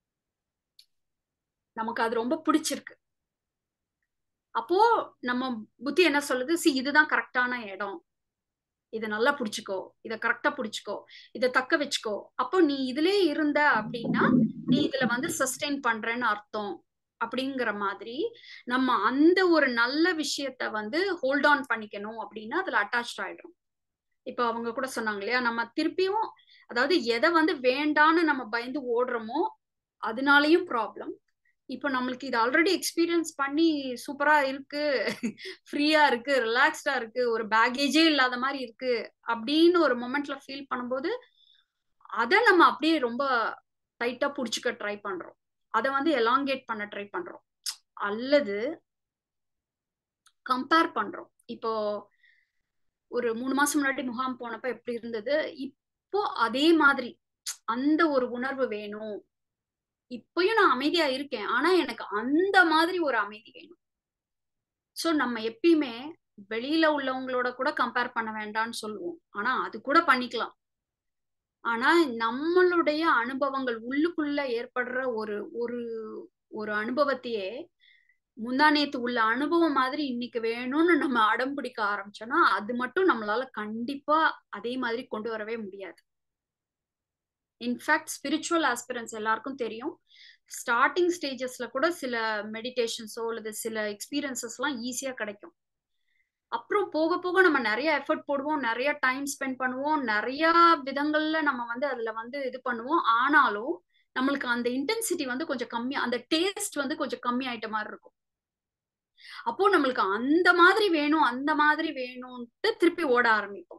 நமக்கு அது ரொம்ப பிடிச்சிருக்கு அப்போ நம்ம புத்தி என்ன சொல்லுது சி இதுதான் கரெக்டான இடம் இதை நல்லா பிடிச்சிக்கோ இதை கரெக்டா பிடிச்சிக்கோ இதை தக்க வச்சுக்கோ அப்போ நீ இதுலயே இருந்த அப்படின்னா நீ இதுல வந்து சஸ்டெயின் பண்றேன்னு அர்த்தம் அப்படிங்கிற மாதிரி நம்ம அந்த ஒரு நல்ல விஷயத்த வந்து ஹோல்ட் ஆன் பண்ணிக்கணும் அப்படின்னா அதுல அட்டாச் ஆயிடும் இப்ப அவங்க கூட சொன்னாங்க இல்லையா நம்ம திருப்பியும் அதாவது எதை வந்து வேண்டான்னு நம்ம பயந்து ஓடுறோமோ அதனாலயும் ப்ராப்ளம் இப்போ நம்மளுக்கு இது ஆல்ரெடி எக்ஸ்பீரியன்ஸ் பண்ணி சூப்பரா இருக்கு ஃப்ரீயா இருக்கு ரிலாக்ஸ்டா இருக்கு ஒரு பேகேஜே இல்லாத மாதிரி இருக்கு அப்படின்னு ஒரு மொமெண்ட்ல ஃபீல் பண்ணும்போது அதை நம்ம அப்படியே ரொம்ப டைட்டா புடிச்சுக்க ட்ரை பண்றோம் அதை வந்து எலாங்கேட் பண்ண ட்ரை பண்றோம் அல்லது கம்பேர் பண்றோம் இப்போ ஒரு மூணு மாசம் முன்னாடி முகாம் போனப்ப எப்படி இருந்தது இப்போ அதே மாதிரி அந்த ஒரு உணர்வு வேணும் இப்பயும் நான் அமைதியா இருக்கேன் ஆனா எனக்கு அந்த மாதிரி ஒரு அமைதி வேணும் சோ நம்ம எப்பயுமே வெளியில உள்ளவங்களோட கூட கம்பேர் பண்ண வேண்டாம்னு சொல்லுவோம் ஆனா அது கூட பண்ணிக்கலாம் ஆனா நம்மளுடைய அனுபவங்கள் உள்ளுக்குள்ள ஏற்படுற ஒரு ஒரு ஒரு அனுபவத்தையே முந்தா நேத்து உள்ள அனுபவம் மாதிரி இன்னைக்கு வேணும்னு நம்ம அடம் பிடிக்க ஆரம்பிச்சோம்னா அது மட்டும் நம்மளால கண்டிப்பா அதே மாதிரி கொண்டு வரவே முடியாது இன்ஃபேக்ட் ஸ்பிரிச்சுவல் ஆஸ்பிரன்ஸ் எல்லாருக்கும் தெரியும் ஸ்டார்டிங் ஸ்டேஜஸ்ல கூட சில மெடிடேஷன்ஸோ அல்லது சில எக்ஸ்பீரியன்சஸ் எல்லாம் ஈஸியா கிடைக்கும் அப்புறம் போக போக நம்ம நிறைய எஃபர்ட் போடுவோம் நிறைய டைம் ஸ்பெண்ட் பண்ணுவோம் நிறைய விதங்கள்ல நம்ம வந்து அதுல வந்து இது பண்ணுவோம் ஆனாலும் நம்மளுக்கு அந்த இன்டென்சிட்டி வந்து கொஞ்சம் கம்மி அந்த டேஸ்ட் வந்து கொஞ்சம் கம்மி ஆயிட்ட மாதிரி இருக்கும் அப்போ நம்மளுக்கு அந்த மாதிரி வேணும் அந்த மாதிரி வேணும்ட்டு திருப்பி ஓட ஆரம்பிப்போம்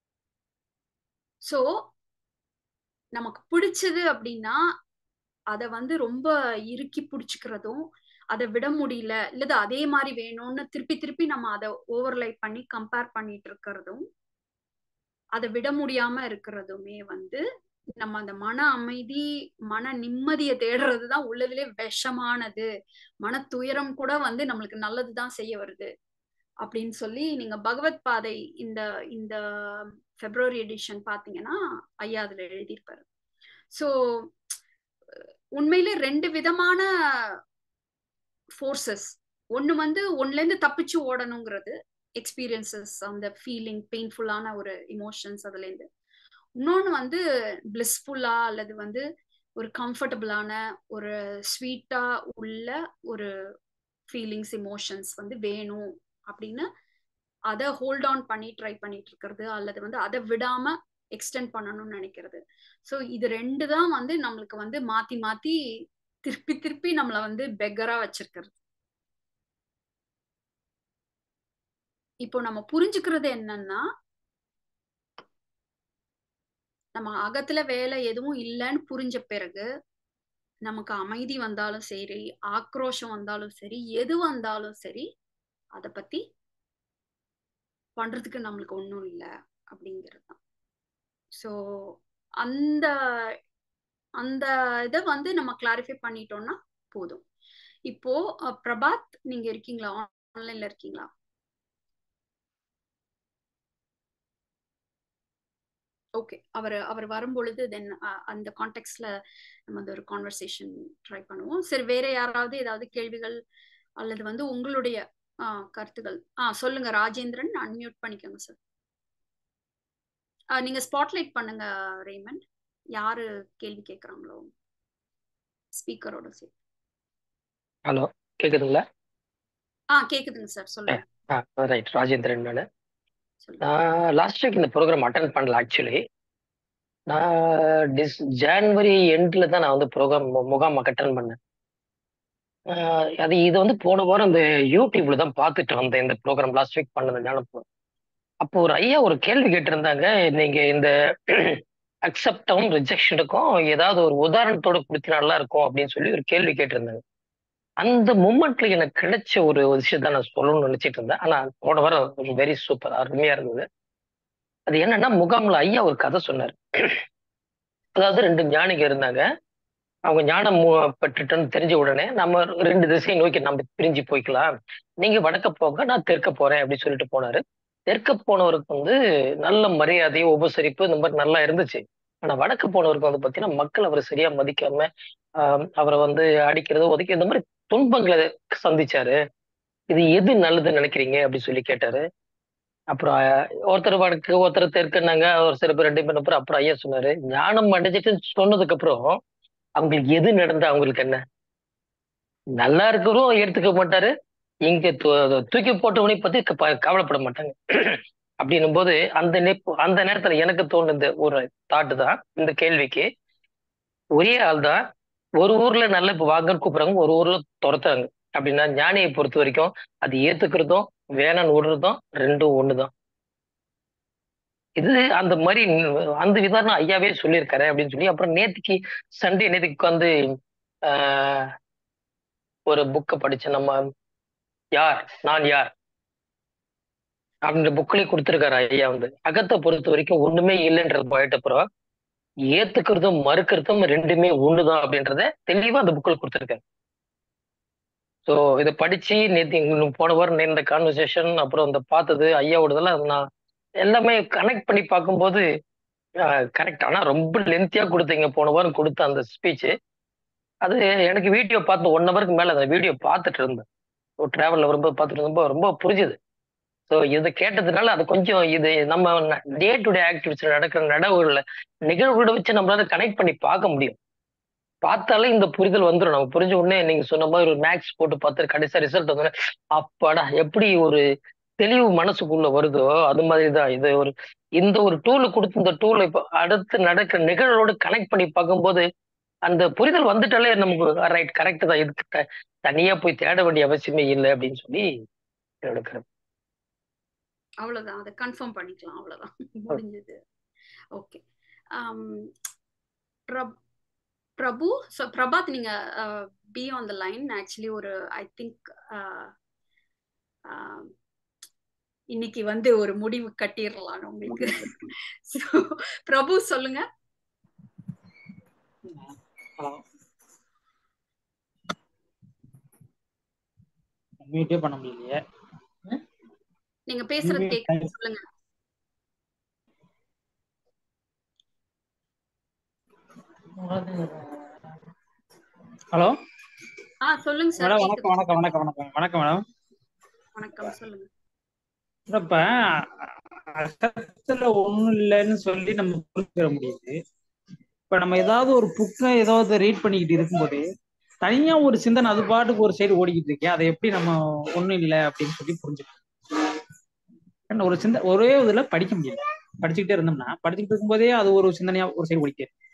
சோ நமக்கு பிடிச்சது அப்படின்னா அதை வந்து ரொம்ப இறுக்கி பிடிச்சிக்கிறதும் அதை விட முடியல இல்லது அதே மாதிரி வேணும்னு திருப்பி திருப்பி நம்ம அதை ஓவர்லை பண்ணி கம்பேர் பண்ணிட்டு இருக்கிறதும் அதை விட முடியாம இருக்கிறதுமே வந்து நம்ம அந்த மன அமைதி மன நிம்மதியை தேடுறதுதான் உள்ளதுலே விஷமானது மன துயரம் கூட வந்து நம்மளுக்கு நல்லதுதான் செய்ய வருது அப்படின்னு சொல்லி நீங்க பகவத் பாதை இந்த இந்த பிப்ரவரி எடிஷன் பாத்தீங்கன்னா ஐயா அதுல எழுதியிருப்பாரு சோ உண்மையிலே ரெண்டு விதமான ஃபோர்ஸஸ் ஒன்னு வந்து ஒன்னுல இருந்து தப்பிச்சு ஓடணுங்கிறது எக்ஸ்பீரியன்சஸ் அந்த ஃபீலிங் பெயின்ஃபுல்லான ஒரு இமோஷன்ஸ் அதுல இருந்து இன்னொன்னு வந்து பிளிஸ்ஃபுல்லா அல்லது வந்து ஒரு கம்ஃபர்டபுளான ஒரு ஸ்வீட்டா உள்ள ஒரு ஃபீலிங்ஸ் இமோஷன்ஸ் வந்து வேணும் அப்படின்னு அதை ஹோல்ட் ஆன் பண்ணி ட்ரை பண்ணிட்டு இருக்கிறது அல்லது வந்து அதை விடாம எக்ஸ்டெண்ட் பண்ணணும்னு நினைக்கிறது ஸோ இது ரெண்டு தான் வந்து நம்மளுக்கு வந்து மாத்தி மாத்தி திருப்பி திருப்பி நம்மள வந்து பெக்கரா வச்சிருக்கிறது இப்போ நம்ம புரிஞ்சுக்கிறது என்னன்னா நம்ம அகத்துல வேலை எதுவும் இல்லைன்னு புரிஞ்ச பிறகு நமக்கு அமைதி வந்தாலும் சரி ஆக்ரோஷம் வந்தாலும் சரி எது வந்தாலும் சரி அத பத்தி பண்றதுக்கு நம்மளுக்கு ஒன்றும் இல்லை அப்படிங்கிறது தான் ஸோ அந்த அந்த இதை வந்து நம்ம கிளாரிஃபை பண்ணிட்டோம்னா போதும் இப்போ பிரபாத் நீங்க இருக்கீங்களா ஆன்லைன்ல இருக்கீங்களா ஓகே அவர் அவர் வரும்பொழுது தென் அந்த கான்டெக்ட்ல நம்ம அந்த ஒரு கான்வர்சேஷன் ட்ரை பண்ணுவோம் சரி வேற யாராவது ஏதாவது கேள்விகள் அல்லது வந்து உங்களுடைய கருத்துகள் ஆ சொல்லுங்க ராஜேந்திரன் அன்மியூட் பண்ணிக்கோங்க சார் நீங்க ஸ்பாட்லைட் பண்ணுங்க ரேமண்ட் யாரு கேள்வி கேட்குறாங்களோ ஸ்பீக்கரோட சரி ஹலோ கேக்குதுங்களா ஆ கேக்குதுங்க சார் சொல்லுங்க ரைட் ராஜேந்திரன் நான் நான் லாஸ்ட் வீக் இந்த ப்ரோக்ராம் அட்டன் பண்ணல ஆக்சுவலி நான் டிஸ் ஜான்வரி எண்டில் தான் நான் வந்து ப்ரோக்ராம் முகாம் அட்டன் பண்ணேன் அது இது வந்து போன வாரம் இந்த யூடியூப்ல தான் பார்த்துட்டு வந்தேன் இந்த ப்ரோக்ராம் லாஸ்ட் வீக் பண்ணது ஞானப்போ அப்போ ஒரு ஐயா ஒரு கேள்வி கேட்டிருந்தாங்க நீங்க இந்த அக்செப்டும் ரிஜெக்ஷனுக்கும் ஏதாவது ஒரு உதாரணத்தோட கொடுத்து நல்லா இருக்கும் அப்படின்னு சொல்லி ஒரு கேள்வி கேட்டிருந்தாங்க அந்த மூமெண்ட்ல எனக்கு கிடைச்ச ஒரு விஷயத்த நான் சொல்லணும்னு நினைச்சிட்டு இருந்தேன் ஆனா போன வாரம் வெரி சூப்பர் அருமையா இருந்தது அது என்னன்னா முகாம்ல ஐயா ஒரு கதை சொன்னார் அதாவது ரெண்டு ஞானிங்க இருந்தாங்க அவங்க ஞானம் மு- பெற்றுட்டோன்னு தெரிஞ்ச உடனே நம்ம ரெண்டு திசையை நோக்கி நம்ம பிரிஞ்சு போய்க்கலாம் நீங்க வடக்க போங்க நான் தெற்க போறேன் அப்படின்னு சொல்லிட்டு போனாரு தெற்க போனவருக்கு வந்து நல்ல மரியாதை உபசரிப்பு இந்த மாதிரி நல்லா இருந்துச்சு ஆனா வடக்கு போனவருக்கு வந்து பாத்தீங்கன்னா மக்கள் அவரை சரியா மதிக்காம ஆஹ் அவரை வந்து அடிக்கிறது ஒதுக்கி இந்த மாதிரி துன்பங்களை சந்திச்சாரு இது எது நல்லதுன்னு நினைக்கிறீங்க அப்படின்னு சொல்லி கேட்டாரு அப்புறம் அஹ், ஒருத்தர் வடக்கு ஒருத்தர் தெற்குன்னாங்க ஒரு சில பேர் ரெண்டு பேர் அப்புறம் அப்புறம் ஐயா சொன்னாரு ஞானம் அடைஞ்சிட்டு சொன்னதுக்கு அப்புறம் அவங்களுக்கு எது நடந்தா அவங்களுக்கு என்ன நல்லா இருக்கிறவரும் ஏத்துக்க மாட்டாரு இங்க தூ- தூக்கி போட்டவனை பத்தி க- கவலைப்பட மாட்டாங்க அப்படின்னும் போது அந்த நெப் அந்த நேரத்துல எனக்கு தோணுது ஒரு தாட்டு தான் இந்த கேள்விக்கு ஒரே ஆள் தான் ஒரு ஊர்ல நல்ல இப்ப வாங்கன்னு கூப்பிடுறாங்க ஒரு ஊர்ல துரத்துறாங்க அப்படின்னா ஞானியை பொறுத்த வரைக்கும் அது ஏத்துக்கிறதும் வேணான்னு விடுறதும் ரெண்டும் ஒண்ணுதான் இது அந்த மாதிரி அந்த விதாரணம் ஐயாவே சொல்லியிருக்காரு அப்படின்னு சொல்லி அப்புறம் நேத்திக்கு சண்டே நேத்திக்கு உட்காந்து ஆஹ் ஒரு புக்கை படிச்சேன் நம்ம யார் நான் யார் அப்படின்ற புக்லயே கொடுத்துருக்காரு ஐயா வந்து அகத்தை பொறுத்த வரைக்கும் ஒண்ணுமே இல்லைன்றது போயிட்ட அப்புறம் ஏத்துக்கிறதும் மறுக்கிறதும் ரெண்டுமே ஒண்ணுதான் அப்படின்றத தெளிவா அந்த புக்ல கொடுத்துருக்காரு ஸோ இதை படிச்சு நேற்று இன்னும் போன வாரம் இந்த கான்வர்சேஷன் அப்புறம் இந்த பார்த்தது ஐயாவோடதெல்லாம் நான் எல்லாமே கனெக்ட் பண்ணி பார்க்கும்போது கரெக்ட் ஆனா ரொம்ப லென்த்தியா கொடுத்தீங்க போன வாரம் கொடுத்த அந்த ஸ்பீச் அது எனக்கு வீடியோ பார்த்து ஒன் ஹவருக்கு மேல அந்த வீடியோ பார்த்துட்டு இருந்தேன் ஒரு டிராவல்ல வரும்போது பார்த்துட்டு இருந்தப்போ ரொம்ப புரிஞ்சுது ஸோ இதை கேட்டதுனால அது கொஞ்சம் இது நம்ம டே டு டே ஆக்டிவிட்டிஸ் நடக்கிற நடவுகள்ல நிகழ்வுகளை வச்சு நம்மளால கனெக்ட் பண்ணி பார்க்க முடியும் பார்த்தாலே இந்த புரிதல் வந்துடும் நம்ம புரிஞ்ச உடனே நீங்க சொன்ன மாதிரி ஒரு மேக்ஸ் போட்டு பார்த்து கடைசியா ரிசல்ட் வந்தோடனே அப்பாடா எப்படி ஒரு தெளிவு மனசுக்குள்ள வருதோ அது மாதிரி தான் இது ஒரு இந்த ஒரு டூல் கொடுத்து இந்த டூல் இப்போ அடுத்து நடக்கிற நிகழ்வோடு கனெக்ட் பண்ணி பார்க்கும்போது அந்த புரிதல் வந்துட்டாலே நமக்கு ரைட் கரெக்ட் தான் இதுக்கு த- தனியா போய் தேட வேண்டிய அவசியமே இல்லை அப்படின்னு சொல்லி என்னோட கருத்து அவ்வளவுதான் அதை கன்ஃபார்ம் பண்ணிக்கலாம் அவ்வளவுதான் முடிஞ்சது ஓகே பிரபு ஸோ பிரபாத் நீங்க be on the line actually ஒரு ஐ திங்க் இன்னைக்கு வந்து ஒரு முடிவு கட்டிடலாம் உங்களுக்கு ஸோ பிரபு சொல்லுங்க மீட்டே பண்ண முடியலையே நீங்க பேசுறது கேட்க சொல்லுங்க ஹலோ ஆ சொல்லுங்க சார் மேடம் வணக்கம் வணக்கம் வணக்கம் வணக்கம் வணக்கம் மேடம் வணக்கம் சொல்லுங்க இப்ப அகத்துல ஒண்ணும் இல்லைன்னு சொல்லி நம்ம புரிஞ்சுக்க முடியுது இப்ப நம்ம ஏதாவது ஒரு புக்கை ஏதாவது ரீட் பண்ணிக்கிட்டு இருக்கும்போது தனியா ஒரு சிந்தனை அது பாட்டுக்கு ஒரு சைடு ஓடிக்கிட்டு இருக்கே அதை எப்படி நம்ம ஒண்ணும் இல்லை அப்படின்னு சொல்லி புரிஞ்சுக்கணும் ஏன்னா ஒரு சிந்த ஒரே இதுல படிக்க முடியல படிச்சுக்கிட்டே இருந்தோம்னா படிச்சுக்கிட்டு இருக்கும்போதே அது ஒரு சிந்தனையா ஒரு சைடு ஓடிக்கிட்டே இருக்கு.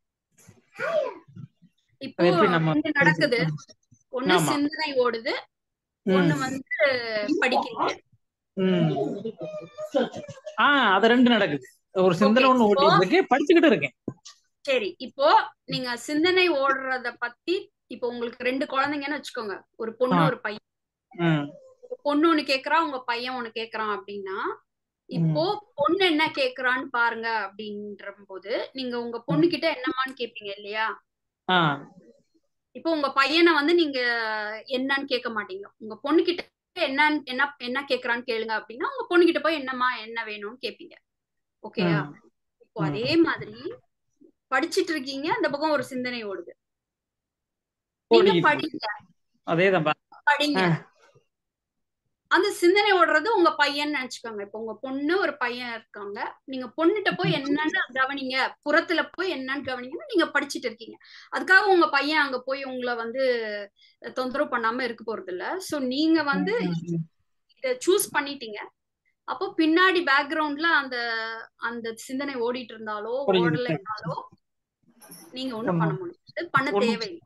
இப்போ அது எப்படி நம்ம ரெண்டு நடக்குது ஒண்ணு ஆமா. சிந்தனை ஓடுது ம். ஒண்ணு வந்து படிக்கிறீங்க ம். ஆஹ் அது ரெண்டு நடக்குது ஒரு சிந்தனை Okay, ஒண்ணு இப்போ- ஓட்டிட்டு இருக்கு படிச்சுக்கிட்டு இருக்கேன் சரி இப்போ நீங்க சிந்தனை ஓடுறத பத்தி இப்போ உங்களுக்கு ரெண்டு குழந்தைங்கன்னு வச்சுக்கோங்க ஒரு பொண்ணு ஆ. ஒரு பையன் ம். ஒரு பொண்ணு ஒண்ணு கேக்குறா உங்க பையன் ஒண்ணு கேக்குறான் அப்படின்னா இப்போ பொண்ணு என்ன கேக்குறான்னு பாருங்க அப்படின்ற போது நீங்க உங்க பொண்ணு கிட்ட என்னமான்னு கேப்பீங்க இல்லையா ஆஹ் இப்போ உங்க பையனை வந்து நீங்க என்னன்னு கேட்க மாட்டீங்க உங்க பொண்ணு கிட்ட என்ன என்ன என்ன கேக்குறான்னு கேளுங்க அப்படின்னா உங்க பொண்ணு கிட்ட போய் என்னம்மா என்ன வேணும்னு கேப்பீங்க ஓகேயா ம். இப்போ அதே மாதிரி படிச்சிட்டு இருக்கீங்க அந்த பக்கம் ஒரு சிந்தனை ஓடுது நீங்க ஓடிக்கிட்டு படிங்க அதேதான் பா. படிங்க ஆ. அந்த சிந்தனை ஓடுறது உங்க பையன் நினைச்சுக்கோங்க இப்போ உங்க பொண்ணு ஒரு பையன் இருக்காங்க நீங்க பொண்ணுகிட்ட போய் என்னன்னு கவனிங்க புறத்துல போய் என்னன்னு கவனிங்கன்னா நீங்க படிச்சிட்டு இருக்கீங்க அதுக்காக உங்க பையன் அங்க போய் உங்களை வந்து தொந்தரவு பண்ணாம இருக்க போறது இல்ல சோ நீங்க வந்து ம், ம். இத சூஸ் பண்ணிட்டீங்க அப்போ பின்னாடி பேக்ரவுண்ட்ல அந்த அந்த சிந்தனை ஓடிட்டு இருந்தாலோ ஓடிட்டு ஓடலைனாலோ நீங்க ஒண்ணும் ஆமா. பண்ண முடியாது பண்ண ஒண்ணும் தேவையில்லை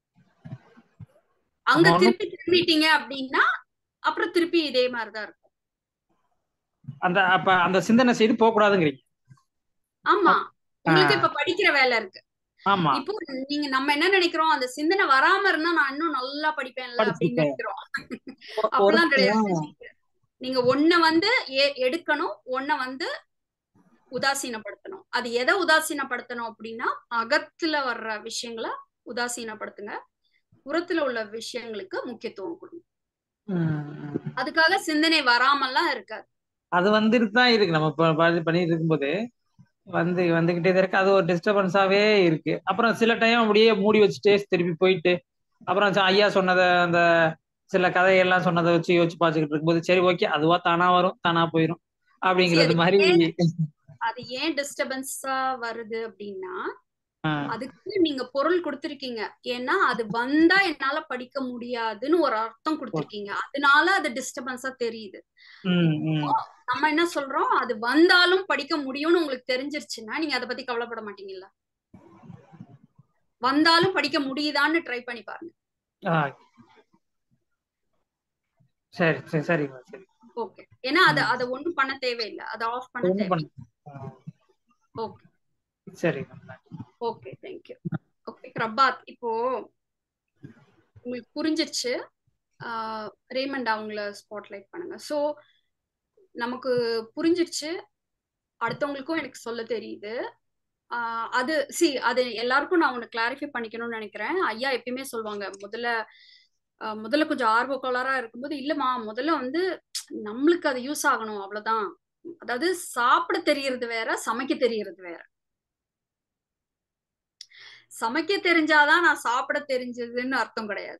அங்க நம்ம ஒண்ணும் திருப்பி திரும்பிட்டீங்க அப்படின்னா அப்புறம் திருப்பி இதே மாதிரிதான் இருக்கும் அந்த அப்ப அந்த சிந்தனை செய்து போக கூடாதுங்கிறீங்க ஆமா உங்களுக்கு ஆ. இப்ப படிக்கிற வேலை இருக்கு ஆமா இப்போ நீங்க நம்ம என்ன நினைக்கிறோம் அந்த சிந்தனை வராம இருந்தா நான் இன்னும் நல்லா படிப்பேன்ல அப்படின்னு படிச்சிருப்பேன். நினைக்கிறோம் ஒரு அப்படிலாம் கிடையாது ஆ. நீங்க ஒன்ன வந்து எ- எடுக்கணும் ஒன்ன வந்து உதாசீனப்படுத்தணும் அது எதை உதாசீனப்படுத்தணும் அப்படின்னா அகத்துல வர்ற விஷயங்களை உதாசீனப்படுத்துங்க புறத்துல உள்ள விஷயங்களுக்கு முக்கியத்துவம் கொடுங்க ம். அதுக்காக சிந்தனை வராமல்லாம் இருக்காது அது வந்துட்டு தான் இருக்கு நம்ம இப்ப ப- பண்ணிட்டு இருக்கும்போது வந்து வந்துகிட்டே தான் இருக்கு அது ஒரு டிஸ்டர்பன்ஸாவே இருக்கு அப்புறம் சில டைம் அப்படியே மூடி வச்சுட்டே திருப்பி போயிட்டு அப்புறம் ச- ஐயா சொன்னதை அந்த சில கதையெல்லாம் சொன்னதை வச்சு யோசிச்சு பார்த்துக்கிட்டு இருக்கும்போது சரி ஓகே அதுவா தானா வரும் தானா போயிடும் அப்படிங்கிறது சரி, மாதிரி அது ஏன் டிஸ்டர்பன்ஸா வருது அப்படின்னா ஆ, அதுக்கு நீங்க பொருள் கொடுத்திருக்கீங்க ஏன்னா அது வந்தா என்னால படிக்க முடியாதுன்னு ஒரு அர்த்தம் கொடுத்திருக்கீங்க அதனால அது டிஸ்டர்பன்ஸா தெரியுது ம், ம். நம்ம என்ன சொல்றோம் அது வந்தாலும் படிக்க முடியும்னு உங்களுக்கு தெரிஞ்சிருச்சுன்னா நீங்க அதை பத்தி கவலைப்பட மாட்டீங்கல்ல வந்தாலும் படிக்க முடியுதான்னு ட்ரை பண்ணி பாருங்க ஆ. சரி சரி சரிங்க சரி ஓகே ஏன்னா அது அதை ஒண்ணும் பண்ண தேவையில்லை அதை ஆஃப் பண்ண ஒண்ணும் தேவை பண்ண ஓகே சரிங்க ஓகே தேங்க்யூ ஓகே பிரபாத் இப்போ உங்களுக்கு புரிஞ்சிருச்சு ஆஹ் ரேமண்ட் அவங்கள ஸ்பாட்லைட் பண்ணுங்க ஸோ நமக்கு புரிஞ்சிருச்சு அடுத்தவங்களுக்கும் எனக்கு சொல்ல தெரியுது ஆஹ் அது சி அது எல்லாருக்கும் நான் ஒன்று கிளாரிஃபை பண்ணிக்கணும்னு நினைக்கிறேன் ஐயா எப்பயுமே சொல்லுவாங்க முதல்ல ஆஹ் முதல்ல கொஞ்சம் ஆர்வ கோளாறா இருக்கும்போது இல்லம்மா முதல்ல வந்து நம்மளுக்கு அது யூஸ் ஆகணும் அவ்வளவுதான் அதாவது சாப்பிட தெரியறது வேற சமைக்க தெரியறது வேற சமைக்க தெரிஞ்சாதான் நான் சாப்பிட தெரிஞ்சதுன்னு அர்த்தம் கிடையாது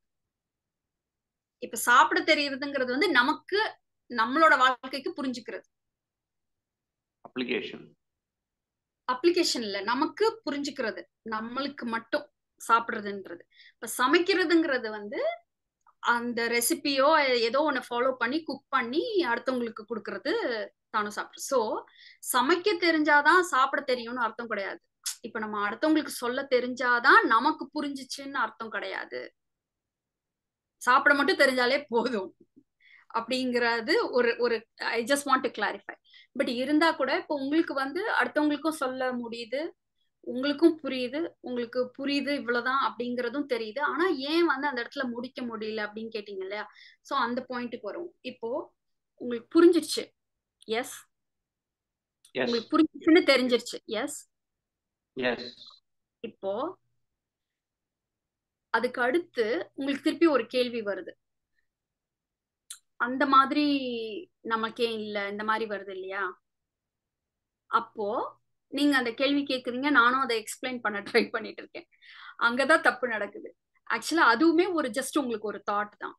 இப்ப சாப்பிட தெரியறதுங்கிறது வந்து நமக்கு நம்மளோட வாழ்க்கைக்கு புரிஞ்சுக்கிறது அப்ளிகேஷன் அப்ளிகேஷன் இல்ல நமக்கு புரிஞ்சுக்கிறது நம்மளுக்கு மட்டும் சாப்பிடுறதுன்றது இப்ப சமைக்கிறதுங்கிறது வந்து அந்த ரெசிபியோ ஏதோ ஒண்ணு ஃபாலோ பண்ணி குக் பண்ணி அடுத்தவங்களுக்கு கொடுக்கறது தானும் சாப்பிடுறது ஸோ சமைக்க தெரிஞ்சாதான் சாப்பிட தெரியும்னு அர்த்தம் கிடையாது இப்ப நம்ம அடுத்தவங்களுக்கு சொல்ல தெரிஞ்சாதான் நமக்கு புரிஞ்சிச்சுன்னு அர்த்தம் கிடையாது சாப்பிட மட்டும் தெரிஞ்சாலே போதும் அப்படிங்கிறது ஒரு ஒரு I just want to clarify but இருந்தா கூட இப்போ உங்களுக்கு வந்து அடுத்தவங்களுக்கும் சொல்ல முடியுது உங்களுக்கும் புரியுது உங்களுக்கு புரியுது இவ்வளவுதான் அப்படிங்கறதும் தெரியுது ஆனா ஏன் வந்து அந்த இடத்துல முடிக்க முடியல அப்படின்னு கேட்டீங்க இல்லையா சோ அந்த பாயிண்ட்டுக்கு வரும் இப்போ உங்களுக்கு புரிஞ்சிருச்சு எஸ் எஸ் உங்களுக்கு புரிஞ்சிச்சுன்னு தெரிஞ்சிருச்சு எஸ் எஸ் இப்போ அதுக்கு அடுத்து உங்களுக்கு திருப்பி ஒரு கேள்வி வருது அந்த மாதிரி நமக்கே இல்ல இந்த மாதிரி வருது இல்லையா அப்போ நீங்க அந்த கேள்வி கேக்குறீங்க நானும் அதை எக்ஸ்பிளைன் பண்ண ட்ரை பண்ணிட்டு இருக்கேன் அங்கதான் தப்பு நடக்குது ஆக்சுவலா அதுவுமே ஒரு ஜஸ்ட் உங்களுக்கு ஒரு தாட் தான்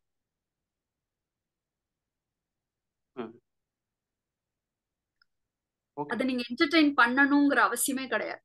ஓகே அதை நீங்க என்டர்டெயின் பண்ணணுங்கிற அவசியமே கிடையாது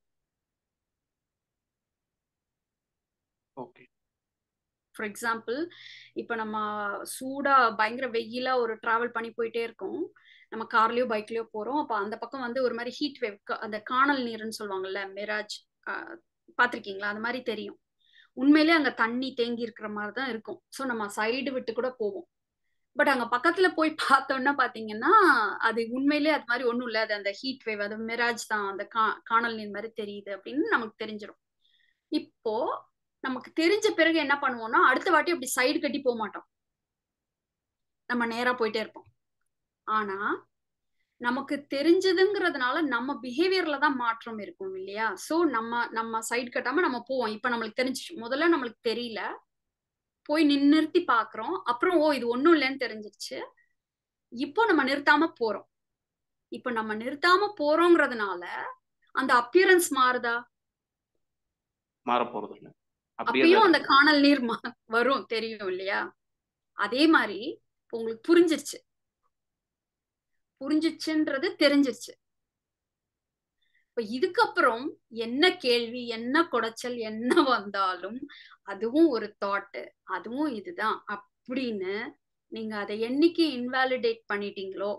ஓகே ஃபார் எக்ஸாம்பிள் இப்போ நம்ம சூடா பயங்கர வெயிலா ஒரு டிராவல் பண்ணி போயிட்டே இருக்கோம் நம்ம கார்லயோ பைக்லயோ போறோம் அப்ப அந்த பக்கம் வந்து ஒரு மாதிரி ஹீட் வேவ் அந்த காணல் நீர்னு சொல்லுவாங்கல்ல மிராஜ் பாத்திருக்கீங்களா அந்த மாதிரி தெரியும் உண்மையிலே அங்க தண்ணி தேங்கி இருக்கிற மாதிரி தான் இருக்கும் ஸோ நம்ம சைடு விட்டு கூட போவோம் பட் அங்க பக்கத்துல போய் பார்த்தோம்னா பாத்தீங்கன்னா அது உண்மையிலே அது மாதிரி ஒண்ணும் இல்ல அது அந்த ஹீட் வேவ் அது மிராஜ் தான் அந்த கா காணல் நீர் மாதிரி தெரியுது அப்படின்னு நமக்கு தெரிஞ்சிடும் இப்போ நமக்கு தெரிஞ்ச பிறகு என்ன பண்ணுவோம்னா அடுத்த வாட்டி அப்படி சைடு கட்டி போக மாட்டோம் நம்ம நேரா போயிட்டே இருப்போம் ஆனா நமக்கு தெரிஞ்சதுங்கிறதுனால நம்ம பிஹேவியர்ல தான் மாற்றம் இருக்கும் இல்லையா சோ நம்ம நம்ம சைடு கட்டாம நம்ம போவோம் இப்ப நம்மளுக்கு தெரிஞ்சிச்சு முதல்ல நம்மளுக்கு தெரியல போய் நிறுத்தி பாக்குறோம் அப்புறம் ஓ இது ஒண்ணும் இல்லைன்னு தெரிஞ்சிருச்சு இப்போ நம்ம நிறுத்தாம போறோம் இப்போ நம்ம நிறுத்தாம போறோங்கிறதுனால அந்த அப்பியரன்ஸ் மாறுதா மாற போறது இல்ல அப்படியே அப்பயும் தான் அந்த இருக்கு. காணல் நீர் மா- வரும் தெரியும் இல்லையா அதே மாதிரி இப்ப உங்களுக்கு புரிஞ்சிருச்சு புரிஞ்சிச்சுன்றது தெரிஞ்சிருச்சு இப்ப இதுக்கப்புறம் என்ன கேள்வி என்ன குடைச்சல் என்ன வந்தாலும் அதுவும் ஒரு தாட் அதுவும் இதுதான் அப்படின்னு நீங்க அதை என்னைக்கு இன்வாலிடேட் பண்ணிட்டீங்களோ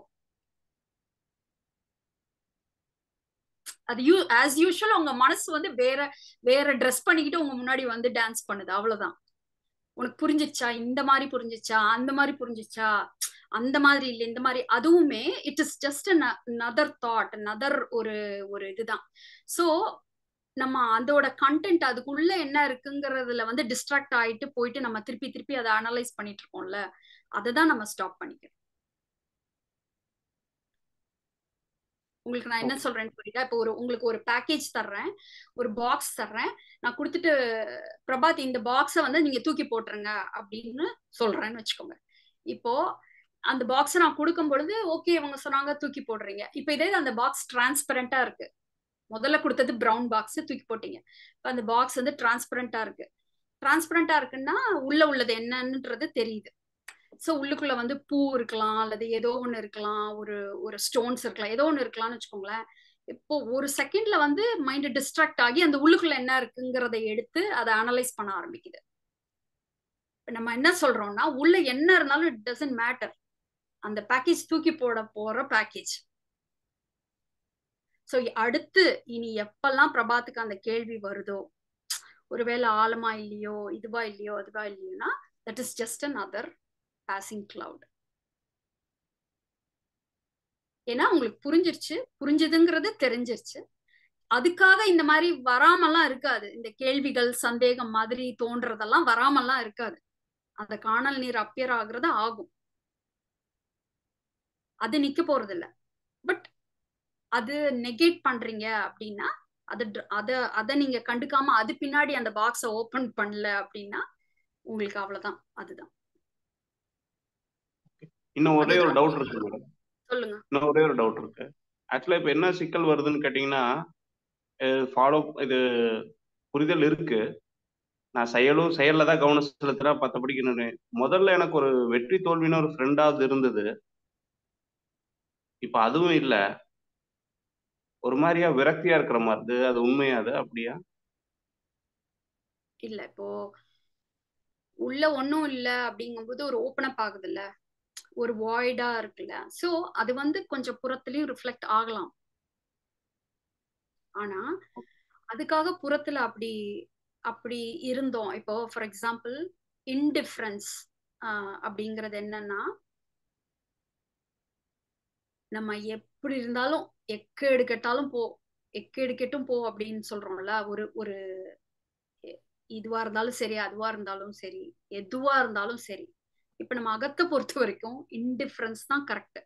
அது யூ ஆஸ் யூஷுவல் உங்க மனசு வந்து வேற வேற ட்ரெஸ் பண்ணிக்கிட்டு உங்க முன்னாடி வந்து டான்ஸ் பண்ணுது அவ்வளவுதான் உனக்கு புரிஞ்சிச்சா இந்த மாதிரி புரிஞ்சிச்சா அந்த மாதிரி புரிஞ்சிச்சா அந்த மாதிரி இல்லை இந்த மாதிரி அதுவுமே it is just another thought another ஒரு ஒரு இதுதான் சோ நம்ம அதோட கண்டென்ட் அதுக்குள்ள என்ன இருக்குங்கிறதுல வந்து டிஸ்ட்ராக்ட் ஆயிட்டு போயிட்டு நம்ம திருப்பி திருப்பி அதை அனலைஸ் பண்ணிட்டு இருக்கோம்ல அதை தான் நம்ம ஸ்டாப் பண்ணிக்கிறோம் உங்களுக்கு நான் என்ன ஓகே சொல்றேன்னு புரியுதா இப்போ ஒரு உங்களுக்கு ஒரு பேக்கேஜ் தர்றேன் ஒரு பாக்ஸ் தர்றேன் நான் கொடுத்துட்டு பிரபாத் இந்த பாக்ஸை வந்து நீங்க தூக்கி போட்டுருங்க அப்படின்னு சொல்றேன்னு வச்சுக்கோங்க இப்போ அந்த பாக்ஸை நான் கொடுக்கும் பொழுது ஓகே இவங்க சொன்னாங்க தூக்கி போடுறீங்க இப்போ இதே அந்த பாக்ஸ் டிரான்ஸ்பரண்டா இருக்கு முதல்ல கொடுத்தது ப்ரௌன் பாக்ஸ் தூக்கி போட்டீங்க இப்போ அந்த பாக்ஸ் வந்து டிரான்ஸ்பரண்டா இருக்கு டிரான்ஸ்பரண்டா இருக்குன்னா உள்ள உள்ளது என்னன்றது தெரியுது ஸோ உள்ளுக்குள்ள வந்து பூ இருக்கலாம் அல்லது ஏதோ ஒன்று இருக்கலாம் ஒரு ஒரு ஸ்டோன்ஸ் இருக்கலாம் ஏதோ ஒன்று இருக்கலாம்னு வச்சுக்கோங்களேன் இப்போ ஒரு செகண்ட்ல வந்து மைண்ட் டிஸ்ட்ராக்ட் ஆகி அந்த உள்ளுக்குள்ள என்ன இருக்குங்கிறத எடுத்து அதை அனலைஸ் பண்ண ஆரம்பிக்குது இப்ப நம்ம என்ன சொல்றோம்னா உள்ள என்ன இருந்தாலும் இட் டசன்ட் மேட்டர் அந்த பேக்கேஜ் தூக்கி போட போற பேக்கேஜ் ஸோ அடுத்து இனி எப்பெல்லாம் பிரபாத்துக்கு அந்த கேள்வி வருதோ ஒருவேளை ஆழமா இல்லையோ இதுவா இல்லையோ அதுவா இல்லையோனா that is just another passing cloud ஏன்னா உங்களுக்கு புரிஞ்சிருச்சு புரிஞ்சுதுங்கிறது தெரிஞ்சிருச்சு அதுக்காக இந்த மாதிரி வராமலாம் இருக்காது இந்த கேள்விகள் சந்தேகம் மாதிரி தோன்றதெல்லாம் வராமலாம் இருக்காது அந்த காணல் நீர் அப்பியர் ஆகுறது ஆகும் அது நிக்க போறது இல்ல பட் அது நெகேட் பண்றீங்க அப்படின்னா அது அத அத நீங்க கண்டுக்காம அது பின்னாடி அந்த பாக்ஸ ஓபன் பண்ணல அப்படின்னா உங்களுக்கு அவ்வளவுதான் அதுதான் இன்னும் ஒரே ஒரு அதுதான் டவுட் இருக்கு மேடம் சொல்லுங்க இன்னும் ஒரே ஒரு டவுட் இருக்கு ஆக்சுவலா இப்ப என்ன சிக்கல் வருதுன்னு கேட்டீங்கன்னா ஃபாலோ இது புரிதல் இருக்கு நான் செயலும் செயல்ல தான் கவனம் செலுத்துறேன் மற்றபடிக்கு நான் முதல்ல எனக்கு ஒரு வெற்றி தோல்வின்னு ஒரு ஃப்ரெண்டாவது இருந்தது இப்ப அதுவும் இல்ல ஒரு மாதிரியா விரக்தியா இருக்கிற மாதிரி அது உண்மையா அது அப்படியா இல்ல இப்போ உள்ள ஒண்ணும் இல்ல அப்படிங்கும்போது ஒரு ஓப்பன் அப் ஆகுது இல்ல ஒரு வாய்டா இருக்குல்ல சோ அது வந்து கொஞ்சம் புறத்துலயும் ரிஃப்ளெக்ட் ஆகலாம் ஆனா அதுக்காக புறத்துல அப்படி அப்படி இருந்தோம் இப்போ ஃபார் எக்ஸாம்பிள் இன்டிஃபரன்ஸ் அப்படிங்கிறது என்னன்னா நம்ம எப்படி இருந்தாலும் எக்க எடுக்கட்டாலும் போ எக்க எடுக்கட்டும் போ அப்படின்னு சொல்றோம்ல ஒரு ஒரு இதுவா இருந்தாலும் சரி அதுவா இருந்தாலும் சரி எதுவா இருந்தாலும் சரி இப்ப நம்ம அகத்தை பொறுத்த வரைக்கும் இன்டிஃபரன்ஸ் தான் கரெக்ட்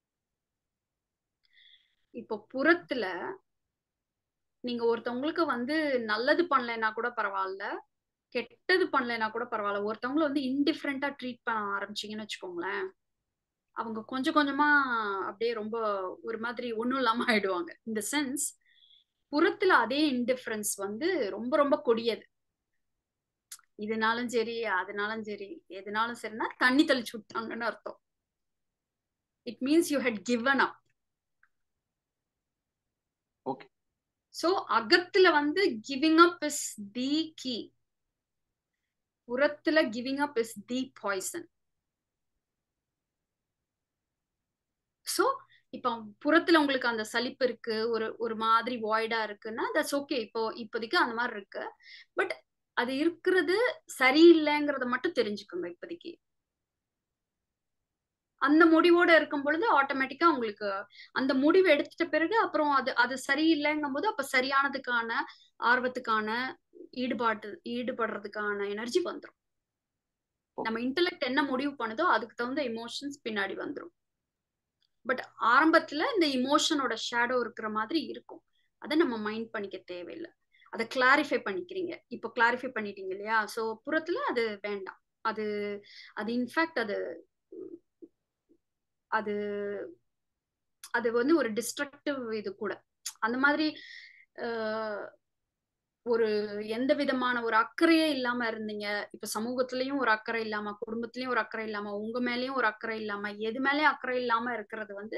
இப்போ புறத்துல நீங்க ஒருத்தவங்களுக்கு வந்து நல்லது பண்ணலைன்னா கூட பரவாயில்ல கெட்டது பண்ணலைன்னா கூட பரவாயில்ல ஒருத்தவங்களை வந்து இன்டிஃபரெண்டா ட்ரீட் பண்ண ஆரம்பிச்சீங்கன்னு வச்சுக்கோங்களேன் அவங்க கொஞ்சம் கொஞ்சமா அப்படியே ரொம்ப ஒரு மாதிரி ஒண்ணும் இல்லாம ஆயிடுவாங்க இந்த சென்ஸ் புறத்துல அதே இன்டிஃபரன்ஸ் வந்து ரொம்ப ரொம்ப கொடியது இதனாலும் சரி அதனாலும் சரி எதுனாலும் சரின்னா தண்ணி தெளிச்சு விட்டாங்கன்னு அர்த்தம் it means you had given up okay so அகத்துல வந்து giving up is the key புறத்துல giving up is the poison so இப்போ புறத்துல உங்களுக்கு அந்த சலிப்பு இருக்கு ஒரு ஒரு மாதிரி வாய்டா இருக்குன்னா தட்ஸ் ஓகே இப்போ இப்போதைக்கு அந்த மாதிரி இருக்கு பட் அது இருக்கிறது சரியில்லைங்கிறத மட்டும் தெரிஞ்சுக்கோங்க இப்போதைக்கு அந்த முடிவோட இருக்கும் பொழுது ஆட்டோமேட்டிக்கா உங்களுக்கு அந்த முடிவு எடுத்துட்ட பிறகு அப்புறம் அது அது சரியில்லைங்கும் போது அப்ப சரியானதுக்கான ஆர்வத்துக்கான ஈடுபாட்டு ஈடுபடுறதுக்கான எனர்ஜி வந்துடும் நம்ம இன்டெலெக்ட் என்ன முடிவு பண்ணுதோ அதுக்கு தகுந்த எமோஷன்ஸ் பின்னாடி வந்துடும் பட் ஆரம்பத்துல இந்த இமோஷனோட ஷேடோ இருக்கிற மாதிரி இருக்கும் அதை நம்ம மைண்ட் பண்ணிக்க தேவையில்லை அதை கிளாரிஃபை பண்ணிக்கிறீங்க இப்போ கிளாரிஃபை பண்ணிட்டீங்க இல்லையா ஸோ புறத்துல அது வேண்டாம் அது அது இன்ஃபேக்ட் அது அது அது வந்து ஒரு டிஸ்ட்ரக்டிவ் இது கூட அந்த மாதிரி ஒரு எந்த விதமான ஒரு அக்கறையே இல்லாம இருந்தீங்க இப்ப சமூகத்திலயும் ஒரு அக்கறை இல்லாம குடும்பத்திலயும் ஒரு அக்கறை இல்லாம உங்க மேலயும் ஒரு அக்கறை இல்லாம எது மேலயும் அக்கறை இல்லாம இருக்கிறது வந்து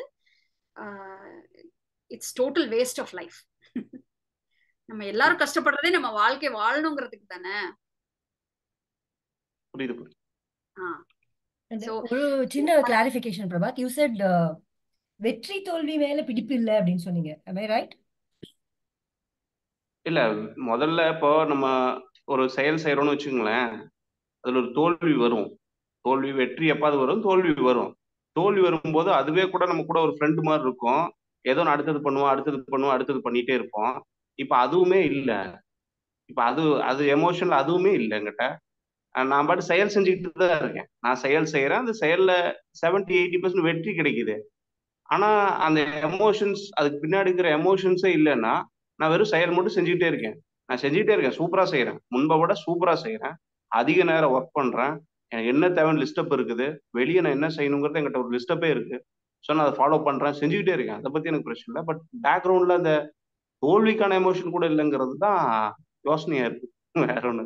it's total waste of life நம்ம எல்லாரும் கஷ்டப்படுறதே நம்ம வாழ்க்கை வாழணுங்கிறதுக்கு தானே புரியுது புரியுது ஒரு சின்ன கிளாரிபிகேஷன் பிரபாத் யூ செட் வெற்றி தோல்வி மேல பிடிப்பு இல்லை அப்படின்னு சொன்னீங்க ரைட் இல்ல முதல்ல இப்போ நம்ம ஒரு செயல் செய்யறோம்னு வச்சுங்களேன் அதுல ஒரு தோல்வி வரும் தோல்வி வெற்றி எப்பாவது வரும் தோல்வி வரும் தோல்வி வரும்போது அதுவே கூட நம்ம கூட ஒரு ஃப்ரெண்டு மாதிரி இருக்கும் ஏதோ நான் அடுத்தது பண்ணுவோம் அடுத்தது பண்ணுவோம் அடுத்தது பண்ணிட்டே இருப்போம் இப்ப அதுவுமே இல்லை இப்ப அது அது எமோஷனல் அதுவுமே இல்லை என்கிட்ட நான் பாட்டு செயல் செஞ்சுக்கிட்டு தான் இருக்கேன் நான் செயல் செய்யறேன் அந்த செயல்ல செவன்டி எயிட்டி பர்சன்ட் வெற்றி கிடைக்குது ஆனா அந்த எமோஷன்ஸ் அதுக்கு பின்னாடி இருக்கிற எமோஷன்ஸே இல்லைன்னா நான் வெறும் செயல் மட்டும் செஞ்சுக்கிட்டே இருக்கேன் நான் செஞ்சுக்கிட்டே இருக்கேன் சூப்பரா செய்யறேன் முன்பை விட சூப்பரா செய்யறேன் அதிக நேரம் ஒர்க் பண்றேன் எனக்கு என்ன தேவைன்னு லிஸ்டப் இருக்குது வெளியே நான் என்ன செய்யணுங்கிறது என்கிட்ட ஒரு லிஸ்டப்பே இருக்கு ஸோ நான் அதை ஃபாலோ பண்றேன் செஞ்சுக்கிட்டே இருக்கேன் அதை பத்தி எனக்கு பிரச்சனை இல்லை பட் பேக்ரவுண்ட்ல அந்த தோல்விக்கான எமோஷன் கூட இல்லைங்கிறது தான் யோசனையா இருக்கு வேற ஒண்ணு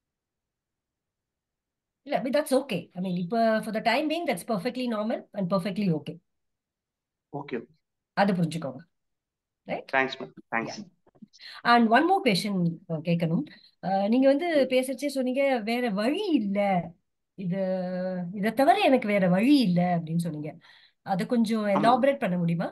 இல்ல தட்ஸ் ஓகே ஐ மீன் இப்போ for the time being that's perfectly normal and perfectly okay okay அது புரிஞ்சுக்கோங்க right thanks ma'am thanks and one more question கேட்கணும் அஹ் நீங்க வந்து பேசுறச்சே சொன்னீங்க வேற வழி இல்ல இது இதை தவிர எனக்கு வேற வழி இல்ல அப்படின்னு சொன்னீங்க அதை கொஞ்சம் ஆமா எலாபரேட் பண்ண முடியுமா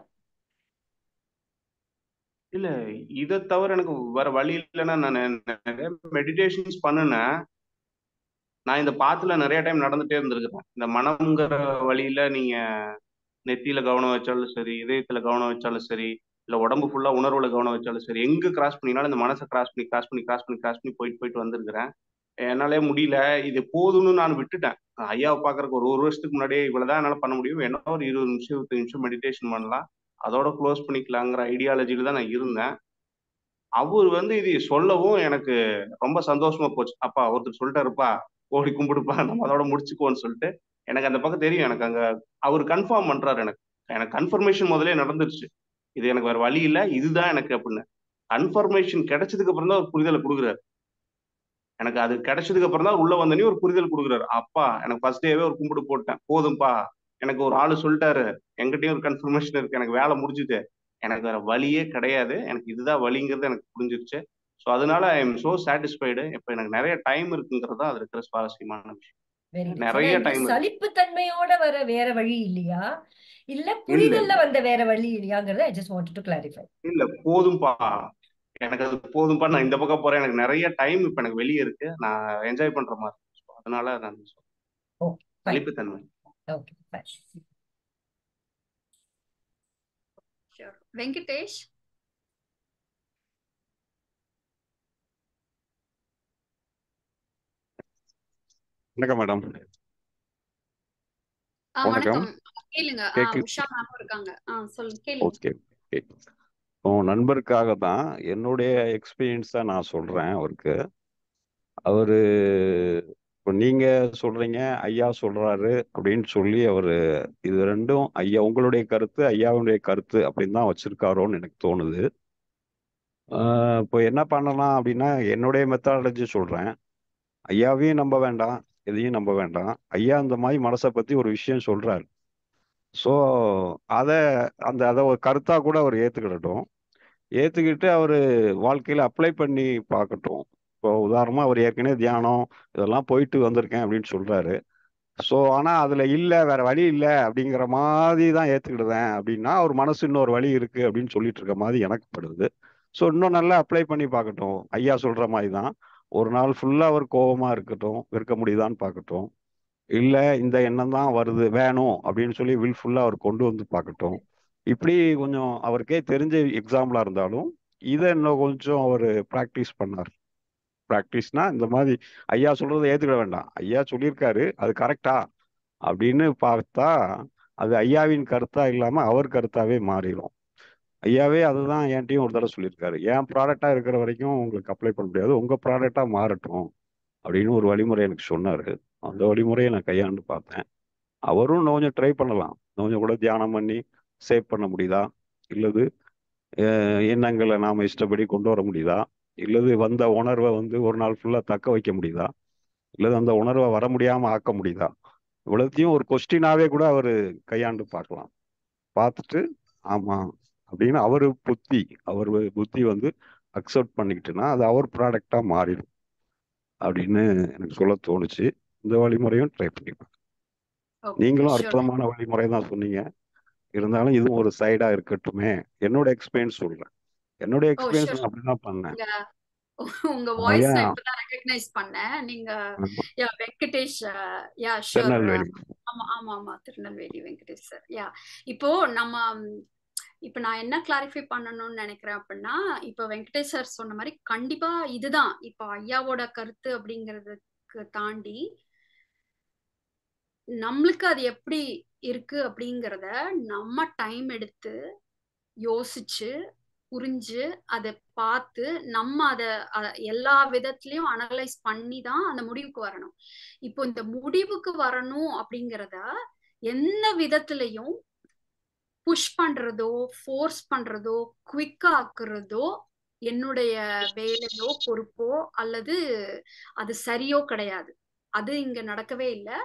இல்ல இதை தவிர எனக்கு வேற வழி இல்லைன்னா நான் நிறைய மெடிடேஷன்ஸ் பண்ணுனேன் நான் இந்த பாத்துல நிறைய டைம் நடந்துட்டே இருந்திருக்கிறேன் இந்த மனம்ங்கிற வழியில நீங்க நெத்தியில கவனம் வச்சாலும் சரி இதயத்துல கவனம் வச்சாலும் சரி இல்ல உடம்பு ஃபுல்லா உணர்வுல கவனம் வச்சாலும் சரி எங்க கிராஸ் பண்ணினாலும் இந்த மனசை கிராஸ் பண்ணி கிராஸ் பண்ணி கிராஸ் பண்ணி கிராஸ் பண்ணி போயிட்டு போயிட்டு வந்திருக்கிறேன் என்னாலே முடியல இது போதும்னு நான் விட்டுட்டேன் ஐயாவை பாக்குறதுக்கு ஒரு ஒரு வருஷத்துக்கு முன்னாடியே இவ்வளவுதான் என்னால பண்ண முடியும் என்ன ஒரு இருபது நிமிஷம் இருபத்தி நிமிஷம் மெடிடேஷன் பண்ணலாம் அதோட க்ளோஸ் பண்ணிக்கலாங்கிற ஐடியாலஜியில தான் நான் இருந்தேன் அவர் வந்து இது சொல்லவும் எனக்கு ரொம்ப சந்தோஷமா போச்சு அப்பா ஒருத்தர் சொல்லிட்டாருப்பா ஓடி கும்பிடுப்பா நம்ம அதோட முடிச்சுக்குவோன்னு சொல்லிட்டு எனக்கு அந்த பக்கம் தெரியும் எனக்கு அங்க அவர் கன்ஃபார்ம் பண்றாரு எனக்கு எனக்கு கன்ஃபர்மேஷன் முதலே நடந்துருச்சு இது எனக்கு வேற வழி இல்லை இதுதான் எனக்கு அப்படின்னு கன்ஃபர்மேஷன் கிடைச்சதுக்கு அப்புறம் தான் ஒரு புரிதலை கொடுக்குறாரு எனக்கு அது கிடைச்சதுக்கு அப்புறம் தான் உள்ள வந்தனே ஒரு புரிதல் கொடுக்குறாரு அப்பா எனக்கு ஃபர்ஸ்ட் டேவே ஒரு கும்பிடு போட்டேன் போதும்பா எனக்கு ஒரு ஆளு சொல்லிட்டாரு எங்கிட்டயும் ஒரு கன்ஃபர்மேஷன் இருக்கு எனக்கு வேலை முடிஞ்சுது எனக்கு வேற வழியே கிடையாது எனக்கு இதுதான் வழிங்கிறது எனக்கு புரிஞ்சிருச்சு ஸோ அதனால ஐ எம் ஸோ சாட்டிஸ்ஃபைடு இப்போ எனக்கு நிறைய டைம் இருக்குங்கிறது தான் அது இருக்கிற சுவாரஸ்யமான விஷயம் வெரி குட் நிறைய இந்த டைம் இருக்கு சலிப்பு தன்மையோட வர வேற வழி இல்லையா இல்ல இல்ல புரிதல்ல இல்ல வந்த வேற வழி இல்லையாங்கிறத I just wanted to clarify இல்ல போதும்பா எனக்கு அது போதும்பா நான் இந்த பக்கம் போறேன் எனக்கு நிறைய டைம் இப்போ எனக்கு வெளியே இருக்கு நான் என்ஜாய் பண்ற மாதிரி இருக்கு. So, அதனால நான் சொல்றேன். ஓகே ஃபைன் சலிப்புத்தன்மை ஓகே ஃபைன் ஷூர் வெங்கடேஷ் வணக்கம் மேடம் ஆ வணக்கம் வணக்கம் கேளுங்க ஆ கேக்கு உஷா மேமும் இருக்காங்க ஆ சொல்லுங்க கேளுங்க ஓகே ஓகே உன் நண்பருக்காக தான் என்னுடைய எக்ஸ்பீரியன்ஸ் தான் நான் சொல்றேன் அவருக்கு அவரு இப்போ நீங்க சொல்றீங்க ஐயா சொல்றாரு அப்படின்னு சொல்லி அவரு இது ரெண்டும் ஐயா உங்களுடைய கருத்து ஐயாவுடைய கருத்து அப்படின்னு தான் வச்சிருக்காரோன்னு எனக்கு தோணுது ஆஹ் இப்போ என்ன பண்ணலாம் அப்படின்னா என்னுடைய மெத்தடாலஜி சொல்றேன் ஐயாவையும் நம்ப வேண்டாம் எதையும் நம்ப வேண்டாம் ஐயா அந்த மாதிரி மனசை பத்தி ஒரு விஷயம் சொல்றாரு ஸோ அதை அந்த அதை ஒரு கருத்தாக கூட அவர் ஏற்றுக்கிடட்டும் ஏற்றுக்கிட்டு அவர் வாழ்க்கையில் அப்ளை பண்ணி பார்க்கட்டும் இப்போ உதாரணமாக அவர் ஏற்கனவே தியானம் இதெல்லாம் போயிட்டு வந்திருக்கேன் அப்படின்னு சொல்கிறாரு ஸோ ஆனால் அதில் இல்லை வேற வழி இல்லை அப்படிங்கிற மாதிரி தான் ஏற்றுக்கிடுதேன் அப்படின்னா அவர் மனசு இன்னொரு வழி இருக்குது அப்படின்னு சொல்லிட்டு இருக்க மாதிரி எனக்கு படுது ஸோ இன்னும் நல்லா அப்ளை பண்ணி பார்க்கட்டும் ஐயா சொல்கிற மாதிரி தான் ஒரு நாள் ஃபுல்லாக அவர் கோபமாக இருக்கட்டும் இருக்க முடியுதான்னு பார்க்கட்டும் இல்லை இந்த எண்ணம் தான் வருது வேணும் அப்படின்னு சொல்லி வில்ஃபுல்லாக அவர் கொண்டு வந்து பார்க்கட்டும் இப்படி கொஞ்சம் அவருக்கே தெரிஞ்ச எக்ஸாம்பிளாக இருந்தாலும் இதை இன்னும் கொஞ்சம் அவர் ப்ராக்டிஸ் பண்ணார் ப்ராக்டிஸ்னா இந்த மாதிரி ஐயா சொல்றதை ஏற்றுக்கிட வேண்டாம் ஐயா சொல்லியிருக்காரு அது கரெக்டா அப்படின்னு பார்த்தா அது ஐயாவின் கருத்தா இல்லாமல் அவர் கருத்தாவே மாறிடும் ஐயாவே அதுதான் என்கிட்டயும் ஒரு தடவை சொல்லியிருக்காரு என் ப்ராடக்டா இருக்கிற வரைக்கும் உங்களுக்கு அப்ளை பண்ண முடியாது உங்க ப்ராடக்டா மாறட்டும் அப்படின்னு ஒரு வழிமுறை எனக்கு சொன்னாரு அந்த வழிமுறையை நான் கையாண்டு பார்த்தேன் அவரும் இன்னும் கொஞ்சம் ட்ரை பண்ணலாம் இன்னும் கொஞ்சம் கூட தியானம் பண்ணி சேவ் பண்ண முடியுதா இல்லது அஹ், எண்ணங்களை நாம இஷ்டப்படி கொண்டு வர முடியுதா இல்லது வந்த உணர்வை வந்து ஒரு நாள் ஃபுல்லா தக்க வைக்க முடியுதா இல்லது அந்த உணர்வை வர முடியாம ஆக்க முடியுதா இவ்வளத்தையும் ஒரு கொஸ்டினாவே கூட அவர் கையாண்டு பார்க்கலாம் பார்த்துட்டு ஆமா அப்படின்னு அவர் புத்தி அவர் புத்தி வந்து அக்செப்ட் பண்ணிக்கிட்டுனா அது அவர் ப்ராடக்டா மாறிடும் அப்படின்னு எனக்கு சொல்ல தோணுச்சு இந்த வழிமுறையும் ட்ரை பண்ணிப்பேன் ஓகே நீங்களும் ஷூர் அற்புதமான வழிமுறை தான் சொன்னீங்க இருந்தாலும் இதுவும் ஒரு சைடா இருக்கட்டுமே என்னோட எக்ஸ்பீரியன்ஸ் சொல்றேன் என்னோட ஓ எக்ஸ்பீரியன்ஸ் ஷூர் நான் அப்படிதான் பண்ணேன் நீங்க உங்க வாய்ஸ் ஐயா நான் இப்பதான் ரெகக்னைஸ் பண்ணேன் நீங்க ஆமா yeah Venkatesh yeah sure Tirunelveli ஆமா ஆமா ஆமா திருநெல்வேலி வெங்கடேஷ் சார் யா இப்போ நம்ம ம், இப்போ நான் என்ன கிளாரிஃபை பண்ணணும்னு நினைக்கிறேன் அப்படின்னா இப்போ வெங்கடேஷ் சார் சொன்ன மாதிரி கண்டிப்பா இதுதான் இப்போ ஐயாவோட கருத்து அப்படிங்கிறதுக்கு தாண்டி நம்மளுக்கு அது எப்படி இருக்கு அப்படிங்கிறத நம்ம டைம் எடுத்து யோசிச்சு புரிஞ்சு அதை பார்த்து நம்ம அதை எல்லா விதத்திலையும் அனலைஸ் பண்ணி தான் அந்த முடிவுக்கு வரணும் இப்போ இந்த முடிவுக்கு வரணும் அப்படிங்கிறத எந்த விதத்திலையும் புஷ் பண்றதோ ஃபோர்ஸ் பண்றதோ குவிக்கா ஆக்குறதோ என்னுடைய வேலையோ பொறுப்போ அல்லது அது சரியோ கிடையாது அது இங்க நடக்கவே இல்லை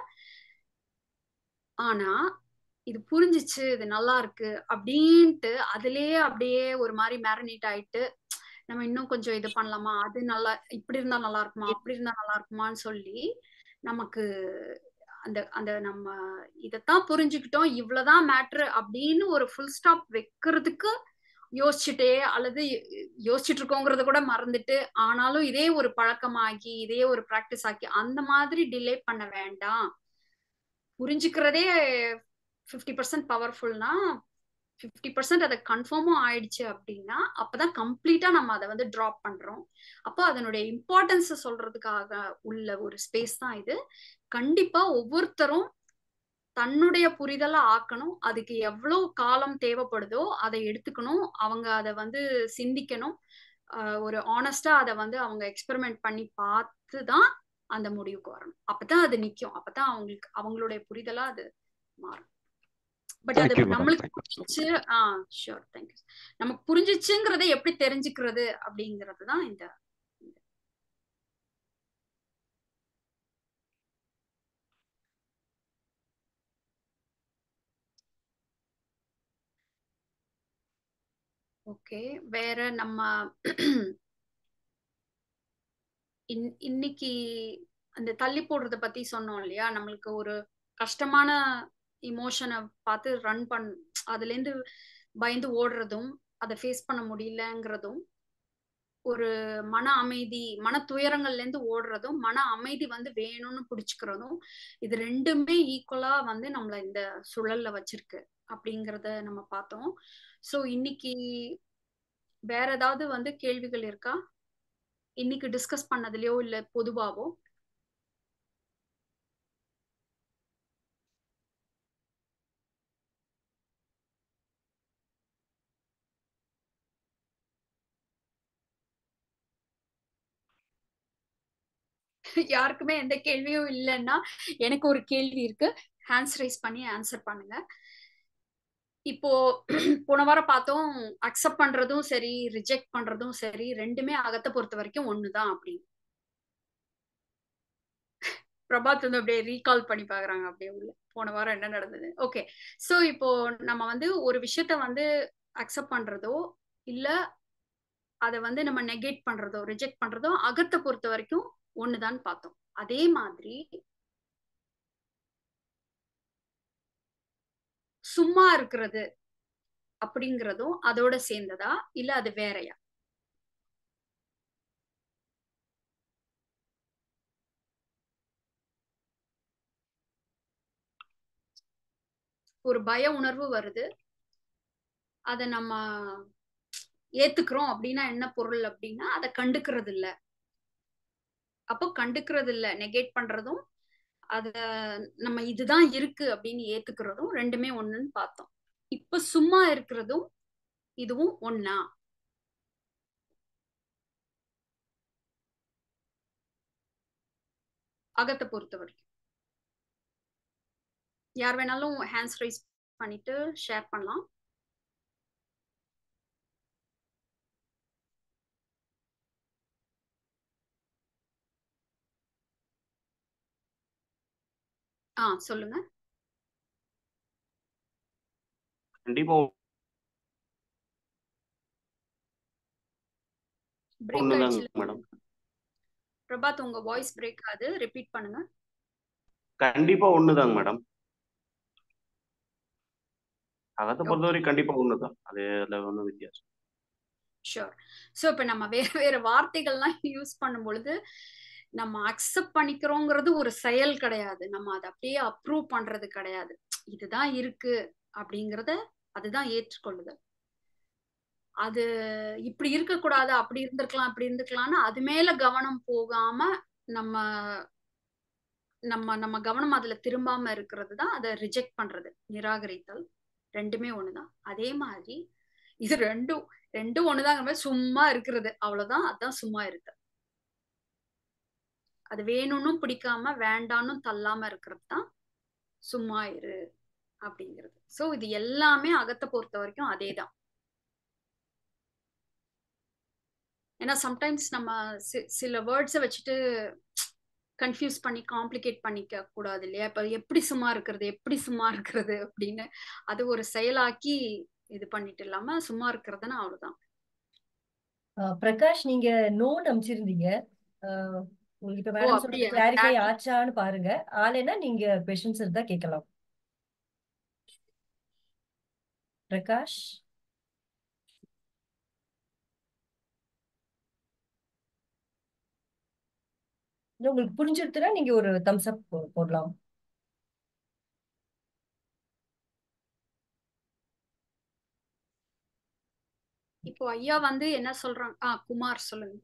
ஆனா இது புரிஞ்சிச்சு இது நல்லா இருக்கு அப்படின்ட்டு அதுலயே அப்படியே ஒரு மாதிரி மேரினேட் ஆயிட்டு நம்ம இன்னும் கொஞ்சம் இது பண்ணலாமா அது நல்லா இப்படி இருந்தா நல்லா இருக்குமா அப்படி இருந்தா நல்லா இருக்குமான்னு சொல்லி நமக்கு அந்த அந்த நம்ம இதைத்தான் புரிஞ்சுக்கிட்டோம் இவ்வளவுதான் மேட்ரு அப்படின்னு ஒரு ஃபுல் ஸ்டாப் வைக்கிறதுக்கு யோசிச்சுட்டே அல்லது யோசிச்சுட்டு இருக்கோங்கிறத கூட மறந்துட்டு ஆனாலும் இதே ஒரு பழக்கமாகி இதே ஒரு ப்ராக்டிஸ் ஆக்கி அந்த மாதிரி டிலே பண்ண வேண்டாம் புரிஞ்சுக்கிறதே ஃபிஃப்டி பர்சன்ட் பவர்ஃபுல்னா ஃபிஃப்டி பர்சன்ட் அதை கன்ஃபார்மும் ஆயிடுச்சு அப்படின்னா அப்பதான் கம்ப்ளீட்டா நம்ம அதை வந்து ட்ராப் பண்றோம் அப்போ அதனுடைய இம்பார்ட்டன்ஸ் சொல்றதுக்காக உள்ள ஒரு ஸ்பேஸ் தான் இது கண்டிப்பா ஒவ்வொருத்தரும் தன்னுடைய புரிதலை ஆக்கணும் அதுக்கு எவ்வளவு காலம் தேவைப்படுதோ அதை எடுத்துக்கணும் அவங்க அதை வந்து சிந்திக்கணும் ஒரு ஆனஸ்டா அதை வந்து அவங்க எக்ஸ்பெரிமெண்ட் பண்ணி பார்த்து தான் அந்த முடிவுக்கு வரணும் அப்பதான் அது நிக்கும் அப்பதான் அவங்களுக்கு அவங்களுடைய புரிதலா அது மாறும் பட் அது நம்மளுக்கு புரிஞ்சிச்சு ஆஹ் ஷூர் தேங்க்யூ நமக்கு புரிஞ்சிச்சுங்கிறத எப்படி தெரிஞ்சுக்கிறது அப்படிங்கிறது தான் இந்த ஓகே வேற நம்ம இன்னைக்கு அந்த தள்ளி போடுறத பத்தி சொன்னோம் இல்லையா நம்மளுக்கு ஒரு கஷ்டமான இமோஷனை பார்த்து ரன் பண் அதுல இருந்து பயந்து ஓடுறதும் அதை ஃபேஸ் பண்ண முடியலங்கிறதும் ஒரு மன அமைதி மன துயரங்கள்ல இருந்து ஓடுறதும் மன அமைதி வந்து வேணும்னு பிடிச்சுக்கிறதும் இது ரெண்டுமே ஈக்குவலா வந்து நம்மள இந்த சுழல்ல வச்சிருக்கு அப்படிங்கிறத நம்ம பார்த்தோம் ஸோ இன்னைக்கு வேற ஏதாவது வந்து கேள்விகள் இருக்கா இன்னைக்கு டிஸ்கஸ் பண்ணதுலயோ இல்ல பொதுவாவோ யாருக்குமே எந்த கேள்வியும் இல்லைன்னா எனக்கு ஒரு கேள்வி இருக்கு ஹேண்ட்ஸ் ரைஸ் பண்ணி ஆன்சர் பண்ணுங்க இப்போ போன வாரம் பார்த்தோம் அக்செப்ட் பண்றதும் சரி ரிஜெக்ட் பண்றதும் சரி ரெண்டுமே அகத்தை பொறுத்த வரைக்கும் ஒண்ணுதான் அப்படின்னு பிரபாத் வந்து அப்படியே ரீகால் பண்ணி பாக்குறாங்க அப்படியே உள்ள போன வாரம் என்ன நடந்தது ஓகே சோ இப்போ நம்ம வந்து ஒரு விஷயத்த வந்து அக்செப்ட் பண்றதோ இல்ல அதை வந்து நம்ம நெகேட் பண்றதோ ரிஜெக்ட் பண்றதோ அகத்தை பொறுத்த வரைக்கும் ஒண்ணுதான் பார்த்தோம் அதே மாதிரி சும்மா இருக்கிறது அப்படிங்கிறதும் அதோட சேர்ந்ததா இல்ல அது வேறையா ஒரு பய உணர்வு வருது அதை நம்ம ஏத்துக்கிறோம் அப்படின்னா என்ன பொருள் அப்படின்னா அதை கண்டுக்கிறது இல்ல அப்போ கண்டுக்கிறது இல்ல நெகேட் பண்றதும் அத நம்ம இதுதான் இருக்கு அப்படின்னு ஏத்துக்கிறதும் ரெண்டுமே ஒண்ணுன்னு பார்த்தோம் இப்ப சும்மா இருக்கிறதும் இதுவும் ஒன்னா அகத்தை பொறுத்த வரைக்கும் யார் வேணாலும் ஹேண்ட்ஸ் ரைஸ் பண்ணிட்டு ஷேர் பண்ணலாம் ஆ சொல்லுங்க கண்டிப்பா பிரேக் ஒண்ணுதாங்க ஆயிடுச்சு மேடம் பிரபாத் உங்க வாய்ஸ் பிரேக் ஆகுது ரிப்பீட் பண்ணுங்க கண்டிப்பா ஒண்ணுதாங்க மேடம் அகத்தை ஓகே பொறுத்தவரை கண்டிப்பா ஒண்ணுதான் அது அதுல ஒன்றும் வித்தியாசம் ஷூர் ஸோ இப்போ நம்ம வேற வேற வார்த்தைகள்லாம் யூஸ் பண்ணும் பொழுது நம்ம அக்செப்ட் பண்ணிக்கிறோங்கிறது ஒரு செயல் கிடையாது நம்ம அதை அப்படியே அப்ரூவ் பண்றது கிடையாது இதுதான் இருக்கு அப்படிங்கிறத அதுதான் ஏற்றுக்கொள்ளுதல் அது இப்படி இருக்கக்கூடாது அப்படி இருந்திருக்கலாம் அப்படி இருந்திருக்கலாம்னு அது மேல கவனம் போகாம நம்ம நம்ம நம்ம கவனம் அதுல திரும்பாம இருக்கிறது தான் அதை ரிஜெக்ட் பண்றது நிராகரித்தல் ரெண்டுமே ஒண்ணுதான் அதே மாதிரி இது ரெண்டும் ரெண்டும் ஒண்ணுதாங்கிற மாதிரி சும்மா இருக்கிறது அவ்வளவுதான் அதான் சும்மா இருக்கு அது வேணும்னும் பிடிக்காம வேண்டாம்னு தள்ளாம இருக்கிறது தான் சும்மா இரு அப்படிங்கிறது சோ இது எல்லாமே அகத்தை பொறுத்த வரைக்கும் அதே தான் ஏன்னா சம்டைம்ஸ் நம்ம சி- சில வேர்ட்ஸை வச்சுட்டு கன்ஃபியூஸ் பண்ணி காம்ப்ளிகேட் பண்ணிக்க கூடாது இல்லையா இப்ப எப்படி சும்மா இருக்கிறது எப்படி சும்மா இருக்கிறது அப்படின்னு அது ஒரு செயலாக்கி இது பண்ணிட்டு இல்லாம சும்மா இருக்கிறதுனா அவ்வளவுதான் அஹ் பிரகாஷ் நீங்க நோட் அமைச்சிருந்தீங்க அஹ் உங்களுக்கு இப்ப ஓ மேடம் சொன்னது அப்படியா கிளாரிஃபை Chat- ஆச்சான்னு பாருங்க ஆலைனா நீங்க கொஸ்டின்ஸ் இருந்தா கேட்கலாம் பிரகாஷ் இல்ல உங்களுக்கு புரிஞ்சிருச்சுன்னா நீங்க ஒரு தம்ஸ் அப் போடலாம் இப்போ ஐயா வந்து என்ன சொல்றாங்க ஆ குமார் சொல்லுங்க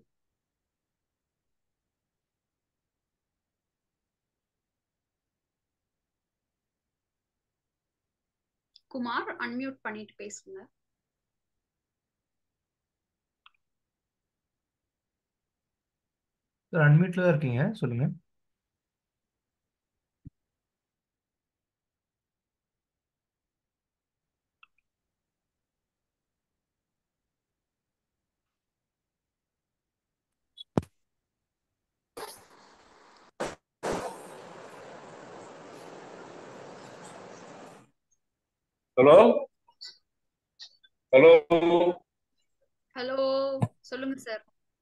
குமார் அன்மியூட் பண்ணிட்டு பேசுங்க சார் அன்மியூட்ல தான் இருக்கீங்க சொல்லுங்க ஹலோ ஹலோ ஹலோ சொல்லுங்க சார்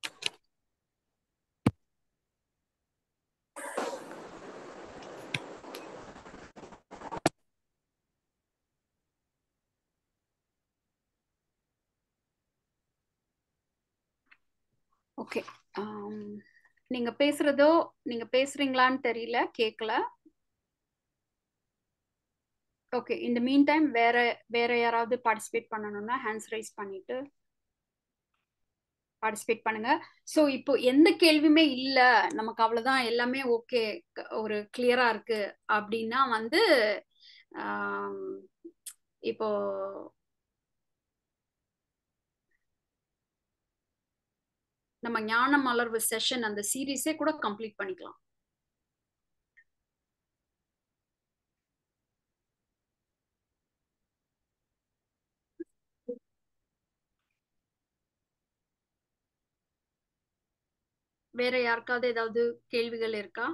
ஓகே நீங்க பேசுறதோ நீங்க பேசுறீங்களான்னு தெரியல கேட்கல ஓகே இந்த மீன் டைம் வேற வேற யாராவது பார்ட்டிசிபேட் பண்ணணும்னா ஹேண்ட்ஸ் ரைஸ் பண்ணிட்டு பார்ட்டிசிபேட் பண்ணுங்க ஸோ இப்போ எந்த கேள்வியுமே இல்ல நமக்கு அவ்வளவுதான் எல்லாமே ஓகே ஒரு கிளியரா இருக்கு அப்படின்னா வந்து ஆம், இப்போ நம்ம ஞான மலர்வு செஷன் அந்த சீரீஸே கூட கம்ப்ளீட் பண்ணிக்கலாம் வேற யாருக்காவது ஏதாவது கேள்விகள் இருக்கா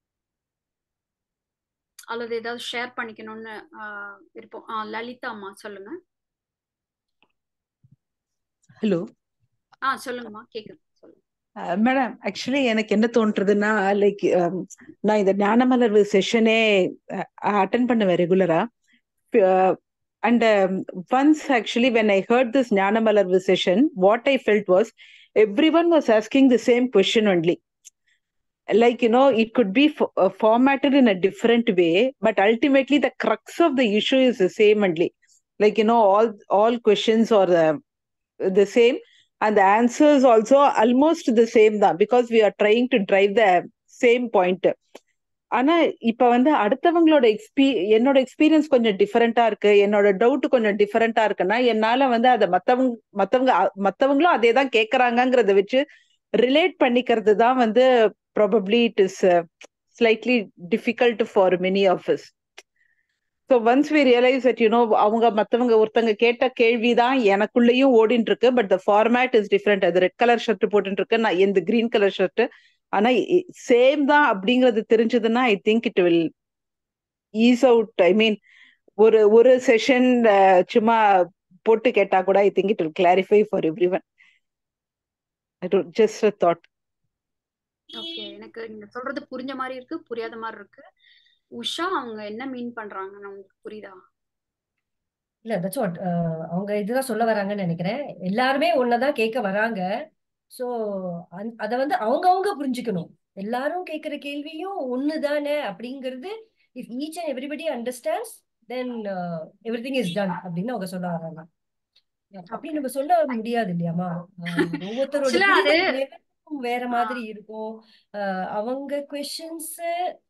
அல்லது ஏதாவது ஷேர் பண்ணிக்கணும்னு ஆஹ் இருப்போம் ஆ லலிதா அம்மா சொல்லுங்க ஹலோ ஆ சொல்லுங்கம்மா கேக்குது சொல்லுங்க மேடம் ஆக்சுவலி எனக்கு என்ன தோன்றதுன்னா லைக் நான் இந்த ஞானமலர்வு செஷனே அட்டன் பண்ணுவேன் ரெகுலரா and once actually when I heard this Gnanamalarvu session what I felt was everyone was asking the same question only like you know it could be f- uh, formatted in a different way but ultimately the crux of the issue is the same only like you know all all questions are uh, the same and the answers also almost the same தான் because we are trying to drive the same point ஆனா இப்ப வந்து அடுத்தவங்களோட எக்ஸ்பீ என்னோட எக்ஸ்பீரியன்ஸ் கொஞ்சம் டிஃபரெண்டா இருக்கு என்னோட டவுட் கொஞ்சம் டிஃபரெண்டா இருக்குன்னா என்னால வந்து அதை மத்தவங்க மத்தவங்க அ- மத்தவங்களும் அதே தான் கேக்குறாங்கங்கிறத வச்சு ரிலேட் பண்ணிக்கிறது தான் வந்து probably it is slightly difficult for many of us so once we realise that you know அவங்க மத்தவங்க ஒருத்தங்க கேட்ட கேள்விதான் எனக்குள்ளேயும் ஓடிட்டு இருக்கு but the format is different அது ரெட் கலர் ஷர்ட் போட்டுட்டு இருக்கு நான் இந்த கிரீன் கலர் ஷர்ட் ஆனா சேம் தான் அப்படிங்கிறது தெரிஞ்சதுன்னா I think it will ease out I mean ஒரு ஒரு செஷன் சும்மா போட்டு கேட்டா கூட I think it will clarify for every one I don't just thought okay எனக்கு நீங்க சொல்றது புரிஞ்ச மாதிரி இருக்கு புரியாத மாதிரி இருக்கு உஷா அவங்க என்ன மீன் பண்றாங்கன்னு உங்களுக்கு புரியுதா இல்ல தட்ஸ் வாட் அவங்க இதுதான் சொல்ல வராங்கன்னு நினைக்கிறேன் எல்லாருமே ஒன்னதான் கேட்க வராங்க சோ அத வந்து அவங்க அவங்க புரிஞ்சுக்கணும் எல்லாரும் கேட்கிற கேள்வியும் ஒண்ணுதானே அப்படிங்கிறது if each and everybody understands then everything is done அப்படின்னு அவங்க சொல்ல வராங்க அப்படி ஓகே நம்ம சொல்ல முடியாது இல்லையாமா ஆஹ் ஒவ்வொருத்தரோட ஆக்சுவலா அது புரிதல் level வேற ஆ, மாதிரி இருக்கும் ஆஹ் அவங்க கொஸ்டின்ஸ்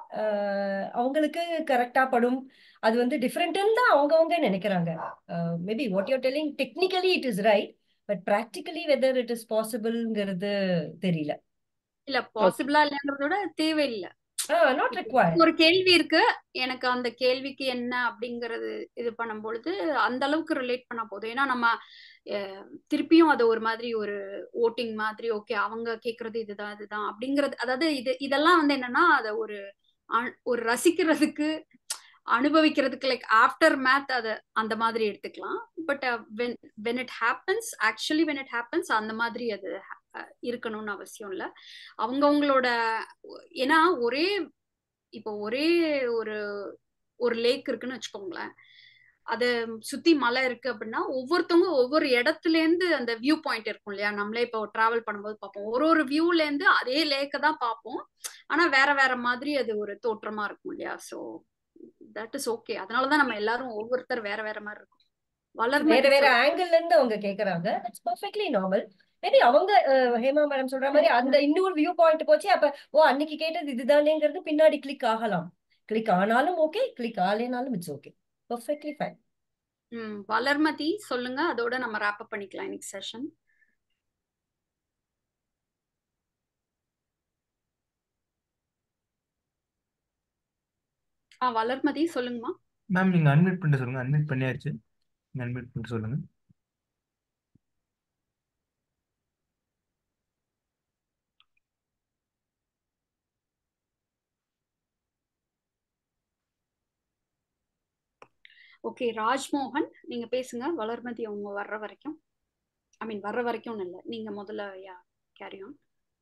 அஹ், அவங்களுக்கு கரெக்டா படும் அது வந்து டிஃப்ரெண்ட்னு தான் அவங்கவங்க நினைக்கிறாங்க maybe what you're telling technically it is right but practically whether it is பாசிபிள்ங்கிறது தெரியல இல்ல பாசிபிளா இல்லைன்றத விட தேவையில்லை நாட் இப்போ ரெக்வயர்ட் ஒரு கேள்வி இருக்கு எனக்கு அந்த கேள்விக்கு என்ன அப்படிங்கறது இது பண்ணும்பொழுது அந்த அளவுக்கு ரிலேட் பண்ணா போதும் ஏன்னா நம்ம அஹ், திருப்பியும் அது ஒரு மாதிரி ஒரு ஓட்டிங் மாதிரி ஓகே அவங்க கேக்குறது இதுதான் இதுதான் அப்படிங்கறது அதாவது இது இதெல்லாம் வந்து என்னன்னா அதை ஒரு அ- ஒரு ரசிக்கிறதுக்கு அனுபவிக்கிறதுக்கு லைக் ஆஃப்டர் மேத் அதை அந்த மாதிரி எடுத்துக்கலாம் but when when it happens actually when it happens அந்த மாதிரி அது அஹ், இருக்கணும்னு அவசியம் இல்லை அவங்கவுங்களோட ஏன்னா ஒரே இப்போ ஒரே ஒரு ஒரு லேக் இருக்குன்னு வச்சுக்கோங்களேன் அது சுத்தி மலை இருக்கு அப்படின்னா ஒவ்வொருத்தவங்க ஒவ்வொரு இடத்துல இருந்து அந்த வியூ பாயிண்ட் இருக்கும் இல்லையா நம்மளே இப்போ டிராவல் பண்ணும்போது பார்ப்போம் ஒரு ஒரு வியூல இருந்து அதே லேக்கை தான் பார்ப்போம் ஆனா வேற வேற மாதிரி அது ஒரு தோற்றமா இருக்கும் இல்லையா ஸோ தட் இஸ் ஓகே அதனாலதான் நம்ம எல்லாரும் ஒவ்வொருத்தர் வேற வேற மாதிரி இருக்கும் வேற வளர்மதி வேற சொல் ஆங்கிள் இருந்து அவங்க கேக்குறாங்க இட்ஸ் பர்ஃபெக்ட்லி நார்மல் மேபி அவங்க அஹ், ஹேமா மேடம் சொல்ற மாதிரி அந்த இன்னொரு வியூ பாயிண்ட் போச்சு அப்ப ஓ அன்னைக்கு கேட்டது இதுதானேங்கிறது பின்னாடி கிளிக் ஆகலாம் கிளிக் ஆனாலும் ஓகே கிளிக் ஆகலைனாலும் இட்ஸ் ஓகே பர்ஃபெக்ட்லி ஃபைன் ம் வளர்மதி சொல்லுங்க அதோட நம்ம wrap up பண்ணிக்கலாம் இன்னைக்கு செஷன் ஆ வளர்மதி சொல்லுங்கம்மா மேம் நீங்க அன்மியூட் பண்ணிட்டு சொல்லுங்க அன்மியூட் பண்ணியாச்சு நீங்க அன்மியூட் பண்ணிட்டு சொல்லுங்க ஓகே ராஜ்மோகன் நீங்க பேசுங்க வளர்மதி அவங்க வர்ற வரைக்கும் ஐ மீன் வர்ற வரைக்கும் இல்லை நீங்க முதல்ல yeah carry on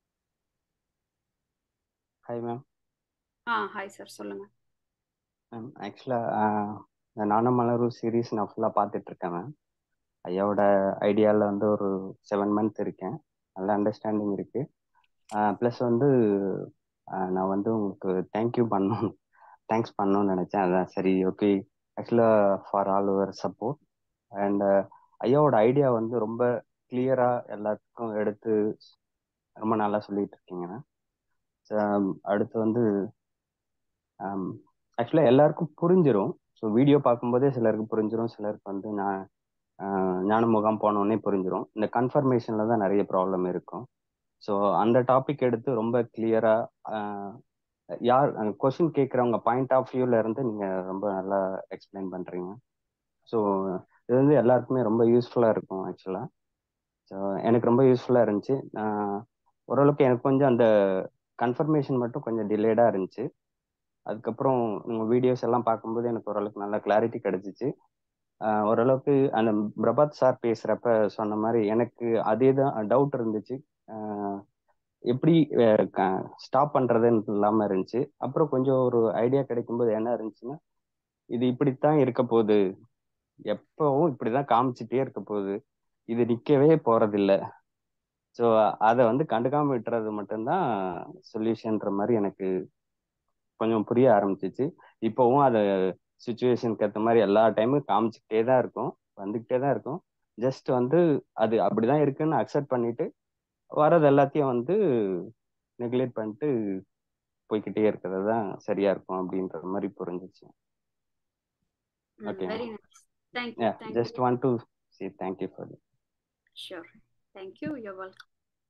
hi ma'am ஆ ஹாய் சார் சொல்லுங்க மேம் ஆக்சுவலாக இந்த நானும் மலரும் சீரீஸ் நான் ஃபுல்லாக பார்த்துட்டு இருக்கேன் மேம் ஐயாவோட ஐடியாவில் வந்து ஒரு செவன் மந்த் இருக்கேன் நல்ல அண்டர்ஸ்டாண்டிங் இருக்கு ப்ளஸ் வந்து ஆஹ் நான் வந்து உங்களுக்கு தேங்க்யூ பண்ணணும் தேங்க்ஸ் பண்ணணும்னு நினச்சேன் அதான் சரி ஓகே ஆக்சுவலாக for all over support and ஐயாவோட ஐடியா வந்து ரொம்ப கிளியராக எல்லாத்துக்கும் எடுத்து ரொம்ப நல்லா சொல்லிட்டு இருக்கீங்க So, அடுத்து வந்து ஆக்சுவலாக எல்லாருக்கும் புரிஞ்சிரும் ஸோ வீடியோ பார்க்கும்போதே சிலருக்கு புரிஞ்சிரும் சிலருக்கு வந்து நான் ஆஹ் ஞான முகாம் போனோடனே புரிஞ்சிரும் இந்த கன்ஃபர்மேஷனில் தான் நிறைய ப்ராப்ளம் இருக்கும் ஸோ அந்த டாபிக் எடுத்து ரொம்ப கிளியராக யார் கொஸ்டின் கேட்குறவங்க பாயிண்ட் ஆஃப் வியூவில் இருந்து நீங்கள் ரொம்ப நல்லா எக்ஸ்பிளைன் பண்ணுறீங்க ஸோ இது வந்து எல்லாருக்குமே ரொம்ப யூஸ்ஃபுல்லாக இருக்கும் ஆக்சுவலாக ஸோ எனக்கு ரொம்ப யூஸ்ஃபுல்லாக இருந்துச்சு நான் ஓரளவுக்கு எனக்கு கொஞ்சம் அந்த கன்ஃபர்மேஷன் மட்டும் கொஞ்சம் டிலேடாக இருந்துச்சு அதுக்கப்புறம் உங்கள் வீடியோஸ் எல்லாம் பார்க்கும்போது எனக்கு ஓரளவுக்கு நல்ல கிளாரிட்டி கிடைச்சிச்சு ஆஹ் ஓரளவுக்கு அந்த பிரபாத் சார் பேசுகிறப்ப சொன்ன மாதிரி எனக்கு அதே தான் டவுட் இருந்துச்சு ஆஹ் எப்படி ஸ்டாப் பண்ணுறதுன்னு இல்லாமல் இருந்துச்சு அப்புறம் கொஞ்சம் ஒரு ஐடியா கிடைக்கும்போது என்ன இருந்துச்சுன்னா இது இப்படித்தான் இருக்க போகுது எப்பவும் இப்படிதான் காமிச்சிட்டே இருக்க போகுது இது நிக்கவே போறதில்ல ஸோ அதை வந்து கண்டுக்காம விட்டுறது மட்டும்தான் சொல்யூஷன்ற மாதிரி எனக்கு கொஞ்சம் புரிய ஆரம்பிச்சிச்சு இப்போவும் அது சுச்சுவேஷனுக்கு ஏற்ற மாதிரி எல்லா டைமும் காமிச்சிக்கிட்டே தான் இருக்கும் வந்துக்கிட்டே தான் இருக்கும் ஜஸ்ட் வந்து அது அப்படிதான் இருக்குன்னு அக்செப்ட் பண்ணிட்டு வர்றது எல்லாத்தையும் வந்து நெக்லெக்ட் பண்ணிட்டு போய்க்கிட்டே இருக்கிறது தான் சரியா இருக்கும் அப்படின்ற மாதிரி புரிஞ்சிச்சு okay very nice thank you yeah thank you just want to say thank you for that sure thank you you welcome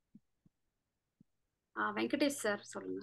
ஆ வெங்கடேஷ் சார் சொல்லுங்க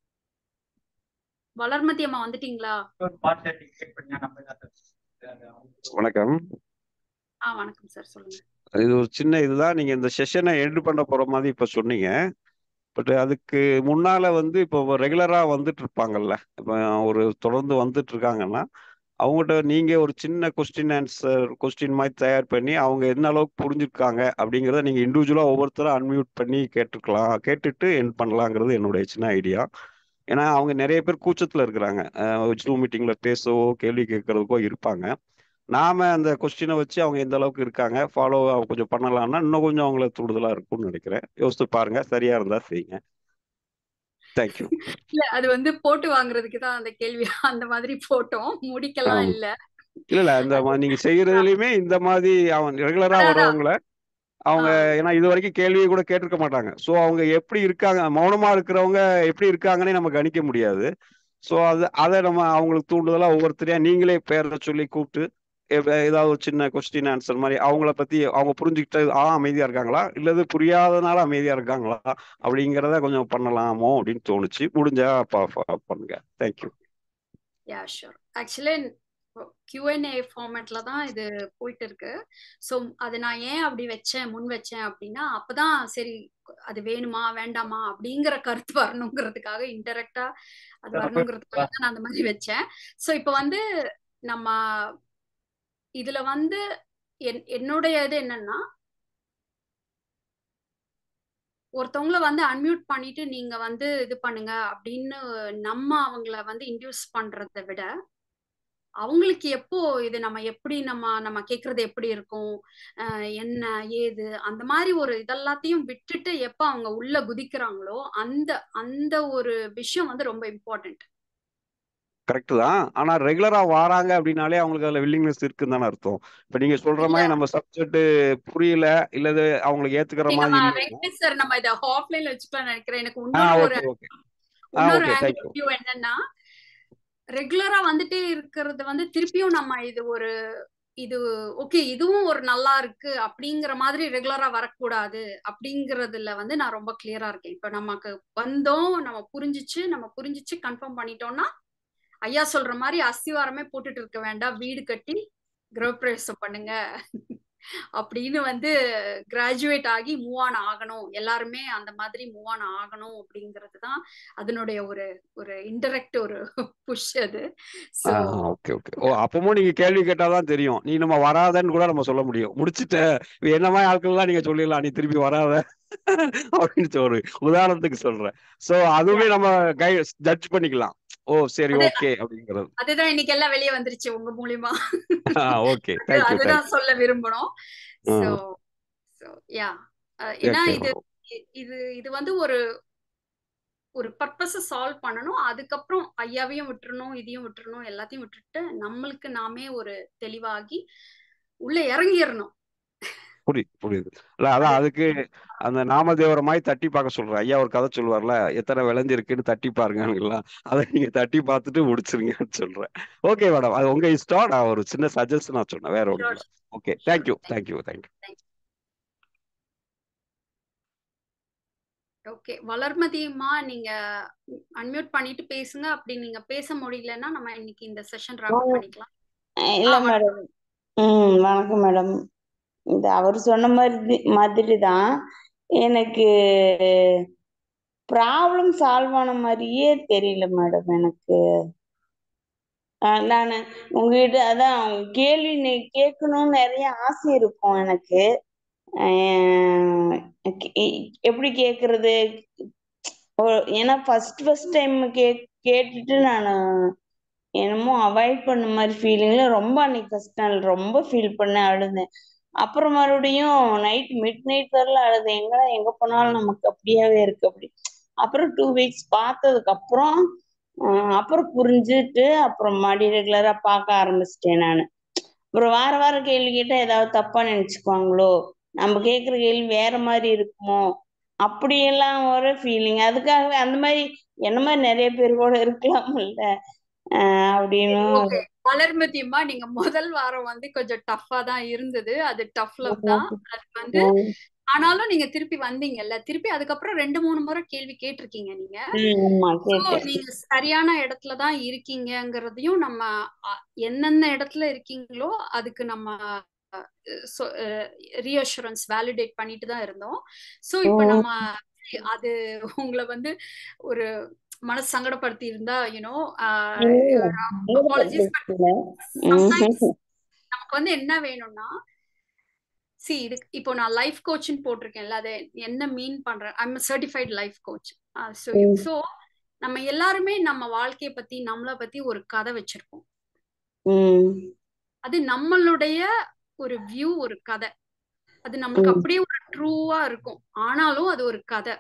வளர்மதி அம்மா வந்துட்டீங்களா ஒரு பார்ட் டிசைட் பண்ணா நம்ம வணக்கம் ஆ வணக்கம் சார் சொல்லுங்க இது ஒரு சின்ன இதுதான் நீங்க இந்த செஷனை எண்ட் பண்ண போற மாதிரி இப்ப சொன்னீங்க பட் அதுக்கு முன்னால வந்து இப்போ ரெகுலரா வந்துட்டு இருப்பாங்கல்ல இப்போ ஒரு தொடர்ந்து வந்துட்டு இருக்காங்கன்னா அவங்ககிட்ட நீங்க ஒரு சின்ன கொஸ்டின் ஆன்சர் கொஸ்டின் மாதிரி தயார் பண்ணி அவங்க என்ன அளவுக்கு புரிஞ்சிருக்காங்க அப்படிங்கிறத நீங்க இண்டிவிஜுவலா ஒவ்வொருத்தரும் அன்மியூட் பண்ணி கேட்டுக்கலாம் கேட்டுட்டு எண்ட் பண்ணலாங்கிறது என்னுடைய சின்ன ஐடியா ஏன்னா அவங்க நிறைய பேர் கூச்சத்துல இருக்கிறாங்க ஜூம் மீட்டிங்ல பேசவோ கேள்வி கேட்கறதுக்கோ இருப்பாங்க நாம அந்த கொஸ்டினை வச்சு அவங்க எந்த அளவுக்கு இருக்காங்க ஃபாலோ கொஞ்சம் பண்ணலாம்னா இன்னும் கொஞ்சம் அவங்கள தூடுதலா இருக்கும்னு நினைக்கிறேன் யோசித்து பாருங்க சரியா இருந்தா செய்யுங்க தேங்க்யூ இல்ல அது வந்து போட்டு வாங்குறதுக்கு தான் அந்த கேள்வி அந்த மாதிரி போட்டோம் முடிக்கலாம் இல்ல இல்ல இல்ல இந்த மா- நீங்க செய்யறதுலயுமே இந்த மாதிரி அவன் ரெகுலரா அதான், அதான். வர்றவங்கள அவங்க ஏன்னா இது வரைக்கும் கேள்வியை கூட கேட்டிருக்க மாட்டாங்க ஸோ அவங்க எப்படி இருக்காங்க மௌனமா இருக்கிறவங்க எப்படி இருக்காங்கன்னே நம்ம கணிக்க முடியாது ஸோ அது அதை நம்ம அவங்களுக்கு தூண்டுதலா ஒவ்வொருத்தரையா நீங்களே பேரை சொல்லி கூப்பிட்டு எ- ஏதாவது ஒரு சின்ன கொஸ்டின் ஆன்சர் மாதிரி அவங்கள பத்தி அவங்க புரிஞ்சுக்கிட்டு ஆ அமைதியா இருக்காங்களா இல்லது புரியாதனால அமைதியா இருக்காங்களா அப்படிங்கிறத கொஞ்சம் பண்ணலாமோ அப்படின்னு தோணுச்சு முடிஞ்சா ப- ப- பண்ணுங்க thank you yeah sure actually Q and A ஃபார்மேட்ல தான் இது போயிட்டு இருக்கு ஸோ அது நான் ஏன் அப்படி வச்சேன் முன் வச்சேன் அப்படின்னா அப்பதான் சரி அது வேணுமா வேண்டாமா அப்படிங்கிற கருத்து வரணுங்கிறதுக்காக இன்டெரக்டா அது வரணுங்கிறதுக்காக தான் நான் அந்த மாதிரி வச்சேன் ஸோ இப்போ வந்து நம்ம இதுல வந்து என் என்னுடைய இது என்னன்னா ஒருத்தவங்கள வந்து அன்மியூட் பண்ணிட்டு நீங்க வந்து இது பண்ணுங்க அப்படின்னு நம்ம அவங்கள வந்து இன்டியூஸ் பண்றதை விட அவங்களுக்கு எப்போ இது நம்ம எப்படி நம்ம நம்ம கேக்குறது எப்படி இருக்கும் அஹ் என்ன ஏது அந்த மாதிரி ஒரு இதெல்லாத்தையும் விட்டுட்டு எப்போ அவங்க உள்ள குதிக்கிறாங்களோ அந்த அந்த ஒரு விஷயம் வந்து ரொம்ப இம்பார்ட்டன்ட் கரெக்ட் தான் ஆனா ரெகுலரா வராங்க அப்படின்னாலே அவங்களுக்கு அதுல வில்லிங்னஸ் இருக்குன்னு தானே அர்த்தம் இப்ப நீங்க சொல்ற இல்ல மாதிரி நம்ம சப்ஜெக்ட் புரியல இல்லது அவங்களுக்கு ஏத்துக்கிற சரி, மாதிரி நம்ம இல்லைன்னா வெங்கடேஷ் சார் நம்ம இதை ஆஃப்லைன்ல வச்சுக்கலாம் நினைக்கிறேன் எனக்கு ஆ இன்னொரு ஒரு ஓகே ஓகே ஆ இன்னொரு ஓகே ஆங்கிள் தேங்க்யூ வியூ என்னன்னா ரெகுலரா வந்துட்டே இருக்கிறது வந்து திருப்பியும் நம்ம இது ஒரு இது ஓகே இதுவும் ஒரு நல்லா இருக்கு அப்படிங்கிற மாதிரி ரெகுலரா வரக்கூடாது அப்படிங்கறதுல வந்து நான் ரொம்ப கிளியரா இருக்கேன் இப்ப நமக்கு வந்தோம் நம்ம புரிஞ்சிச்சு நம்ம புரிஞ்சிச்சு கன்ஃபார்ம் பண்ணிட்டோம்னா ஐயா சொல்ற மாதிரி அஸ்திவாரமே போட்டுட்டு இருக்க வேண்டாம் வீடு கட்டி கிரகப்பிரவேசம் பண்ணுங்க அப்படின்னு வந்து கிராஜுவேட் ஆகி மூவ் ஆன் ஆகணும் எல்லாருமே அந்த மாதிரி மூவ் ஆன் ஆகணும் அப்படிங்கிறது தான் அதனுடைய ஒரு ஒரு இன்டெரக்ட் ஒரு புஷ் அது ஸோ ஓகே ஓகே ஓ அப்பவும் நீங்க கேள்வி கேட்டாதான் தெரியும் நீ நம்ம வராதன்னு கூட நம்ம சொல்ல முடியும் முடிச்சிட்ட என்ன மாதிரி ஆட்கள்லாம் நீங்க சொல்லிடலாம் நீ திருப்பி வராத அப்படின்னு ஒரு உதாரணத்துக்கு சொல்றேன் சோ அதுவுமே நம்ம கை ஜட்ஜ் பண்ணிக்கலாம் ஓ சரி அது ஓகே அப்படிங்கிறது அதுதான் இன்னைக்கு எல்லாம் வெளியே வந்துருச்சு உங்க மூலியமா ஓகே தேங்க்யூ அதுதான் தேங்க்யூ சொல்ல விரும்பணும் ஸோ ஸோ யா ஏன்னா ஓகே இது இ- இது இது வந்து ஒரு ஒரு பர்பஸை சால்வ் பண்ணணும் அதுக்கப்புறம் ஐயாவையும் விட்டுறணும் இதையும் விட்டுறணும் எல்லாத்தையும் விட்டுட்டு நம்மளுக்கு நாமே ஒரு தெளிவாகி உள்ள இறங்கிடணும் புரியுது புரியுது இல்ல அதான் அதுக்கு அந்த நாமதேவரை மாதிரி தட்டி பார்க்க சொல்றேன் ஐயா ஒரு கதை சொல்லுவார்ல எத்தனை விளைஞ்சிருக்குன்னு தட்டி பாருங்கன்னு அதை நீங்க தட்டி பார்த்துட்டு முடிச்சிருங்கன்னு சொல்றேன் ஓகே மேடம் அது உங்க இஷ்டம் நான் ஒரு சின்ன சஜஷன் நான் சொன்னேன் வேற ஒன்றும் இல்லை okay thank you thank you thank you okay வளர்மதியம்மா நீங்க அன்மியூட் பண்ணிட்டு பேசுங்க அப்படி நீங்க பேச முடியலன்னா நம்ம இன்னைக்கு இந்த செஷன் ஆ, ராப் பண்ணிக்கலாம் இல்ல ஆ மேடம் ம் வணக்கம் மேடம் இந்த அவர் சொன்ன மாதிரி மாதிரி தான் எனக்கு ப்ராப்ளம் சால்வ் ஆன மாதிரியே தெரியல மேடம் எனக்கு நான் உங்ககிட்ட அதான் கேள்வி நே- கேட்கணும்னு நிறைய ஆசை இருக்கும் எனக்கு அஹ் கே- எப்படி கேக்குறது ஓ- ஏன்னா ஃபர்ஸ்ட் ஃபர்ஸ்ட் டைம் கே கேட்டுட்டு நான் என்னமோ அவாய்ட் பண்ண மாதிரி ஃபீலிங்ல ரொம்ப அன்னைக்கு ஃபர்ஸ்ட் நாள் ரொம்ப ஃபீல் பண்ணேன் அழுதேன் அப்புறம் மறுபடியும் நைட் மிட் நைட் வரல அழுதேன் எங்கடா எங்க போனாலும் நமக்கு அப்படியாவே இருக்கு அப்படி அப்புறம் டூ வீக்ஸ் பார்த்ததுக்கு அப்புறம் ஆஹ் அப்புறம் புரிஞ்சுட்டு அப்புறம் மறுபடி ரெகுலரா பார்க்க ஆரம்பிச்சிட்டேன் நான் அப்புறம் வார வாரம் கேள்வி கேட்டா ஏதாவது தப்பா நினைச்சுக்குவாங்களோ நம்ம கேட்குற கேள்வி வேற மாதிரி இருக்குமோ அப்படியெல்லாம் ஒரு ஃபீலிங் அதுக்காகவே அந்த மாதிரி என்ன மாதிரி நிறைய பேர் கூட இருக்கலாம்ல ஆஹ் அப்படின்னு ஓகே வளர்மதியம்மா நீங்க முதல் வாரம் வந்து கொஞ்சம் டஃப்பா தான் இருந்தது அது டஃப் லவ் தான் அது வந்து ஆனாலும் நீங்க திருப்பி வந்தீங்கல்ல திருப்பி அதுக்கப்புறம் ரெண்டு மூணு முறை கேள்வி கேட்டிருக்கீங்க நீங்க ம், ஆமா So, கேட்டேன் நீங்க சரியான இடத்துல தான் இருக்கீங்கங்கிறதையும் நம்ம அ, என்னென்ன இடத்துல இருக்கீங்களோ அதுக்கு நம்ம ரீஅஷூரன்ஸ் வேலிடேட் பண்ணிட்டு தான் இருந்தோம் ஸோ இப்போ நம்ம அது உங்களை வந்து ஒரு மனசு சங்கடப்படுத்தி இருந்தா யூனோ அப்பாலஜிஸ் பட் சம்டைம்ஸ் நமக்கு வந்து என்ன வேணும்னா சி இது இப்போ நான் லைஃப் கோச்னு போட்டிருக்கேன்ல அதை என்ன மீன் பண்றேன் I'm certified life coach so so நம்ம எல்லாருமே நம்ம வாழ்க்கைய பத்தி நம்மளை பத்தி ஒரு கதை வச்சிருப்போம் அது நம்மளுடைய ஒரு வியூ ஒரு கதை அது நம்மளுக்கு அப்படியே ஒரு ட்ரூவா இருக்கும் ஆனாலும் அது ஒரு கதை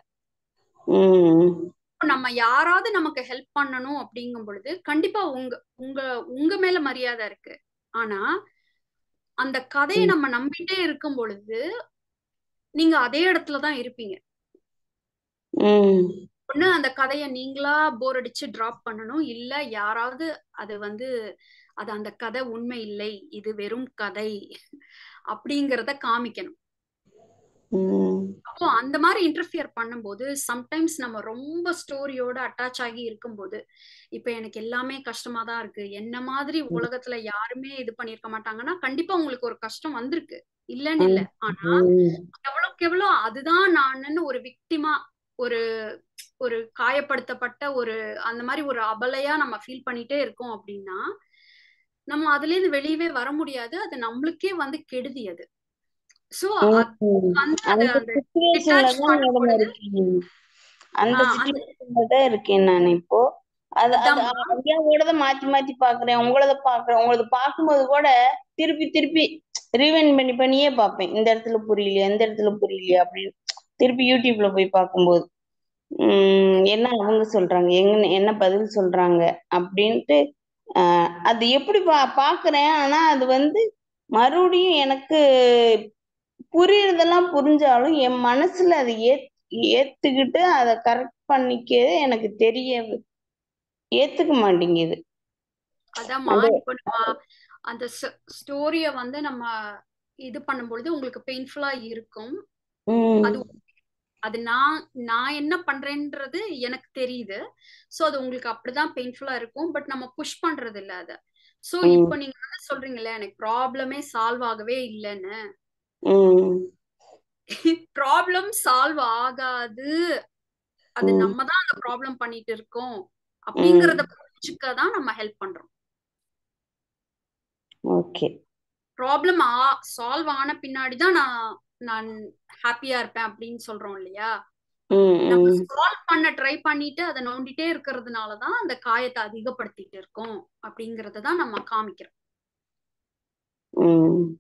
நம்ம யாராவது நமக்கு ஹெல்ப் பண்ணணும் அப்படிங்கும் பொழுது கண்டிப்பா உங்க உங்க உங்க மேல மரியாதை இருக்கு ஆனா அந்த கதையை நம்ம நம்பிட்டே இருக்கும் பொழுது நீங்க அதே இடத்துல தான் இருப்பீங்க ஒண்ணு அந்த கதையை நீங்களா போர் அடிச்சு டிராப் பண்ணணும் இல்ல யாராவது அது வந்து அது அந்த கதை உண்மை இல்லை இது வெறும் கதை அப்படிங்கறத காமிக்கணும் ம் அப்போ அந்த மாதிரி இன்டர்ஃபியர் பண்ணும்போது சம்டைம்ஸ் நம்ம ரொம்ப ஸ்டோரியோட அட்டாச் ஆகி இருக்கும்போது இப்ப எனக்கு எல்லாமே கஷ்டமா தான் இருக்கு என்ன மாதிரி உலகத்துல யாருமே இது பண்ணிருக்க மாட்டாங்கன்னா கண்டிப்பா உங்களுக்கு ஒரு கஷ்டம் வந்திருக்கு இல்லன்னு இல்ல ஆனா ம் எவ்வளவுக்கு எவ்வளவு அதுதான் நானுன்னு ஒரு விக்டிமா ஒரு ஒரு காயப்படுத்தப்பட்ட ஒரு அந்த மாதிரி ஒரு அபலையா நம்ம ஃபீல் பண்ணிட்டே இருக்கோம் அப்படின்னா நம்ம அதுல இருந்து வெளியவே வர முடியாது அது நம்மளுக்கே வந்து கெடுதி அது சோ ம். வந்து அது அந்த அந்த சுச்சுவேஷன்ல டிட்டாச் தான் பண்ணும் மேடம் பொழுது இருக்கேன் அந்த ஆஹ் அந்த சுச்சுவேஷன்ல தான் இருக்கேன் நான் இப்போ அது அது அதாம்மா ஐயாவோடத மாத்தி மாத்தி பாக்குறேன் உங்களத பாக்குறேன் உங்களது பார்க்கும்போது கூட திருப்பி திருப்பி ரீவைண்ட் பண்ணி பண்ணியே பார்ப்பேன் இந்த இடத்துல புரியலையா இந்த இடத்துல புரியலையா அப்படின்னு திருப்பி யூடியூப்ல போய் பார்க்கும்போது உம் என்ன அவங்க சொல்றாங்க எங்க என்ன பதில் சொல்றாங்க அப்படின்ட்டு ஆஹ் அது எப்படி பா பாக்குறேன் ஆனா அது வந்து மறுபடியும் எனக்கு புரியறதெல்லாம் புரிஞ்சாலும் என் மனசுல அதை ஏத் ஏத்துக்கிட்டு அதை கரெக்ட் பண்ணிக்க எனக்கு தெரிய ஏத்துக்க மாட்டேங்குது அதாம்மா அந்த இப்போ நம்ம அந்த ஸ்டோரிய வந்து நம்ம இது பண்ணும்பொழுது உங்களுக்கு பெயின்ஃபுல்லா இருக்கும் உம் அது அது நான் நான் என்ன பண்றேன்றது எனக்கு தெரியுது சோ அது உங்களுக்கு அப்படிதான் பெயின்ஃபுல்லா இருக்கும் பட் நம்ம புஷ் பண்றது இல்ல அத சோ உம் இப்போ நீங்க வந்து சொல்றீங்கல்ல எனக்கு ப்ராப்ளமே சால்வ் ஆகவே இல்லைன்னு உம் ப்ராப்ளம் சால்வ் ஆகாது அது உம் நம்ம தான் அந்த ப்ராப்ளம் பண்ணிட்டு இருக்கோம் உம் அப்படிங்கறத புரிஞ்சுக்க தான் நம்ம ஹெல்ப் பண்றோம் ஓகே ப்ராப்ளம் ஆ சால்வ் ஆன பின்னாடி தான் நான் நான் ஹாப்பியா இருப்பேன் அப்படின்னு சொல்றோம் இல்லையா உம் நம்ம உம் சால்வ் பண்ண ட்ரை பண்ணிட்டு அதை நோண்டிட்டே இருக்கிறதுனால தான் அந்த காயத்தை அதிகப்படுத்திட்டு இருக்கோம் அப்படிங்கறத தான் நம்ம காமிக்கிறோம் உம்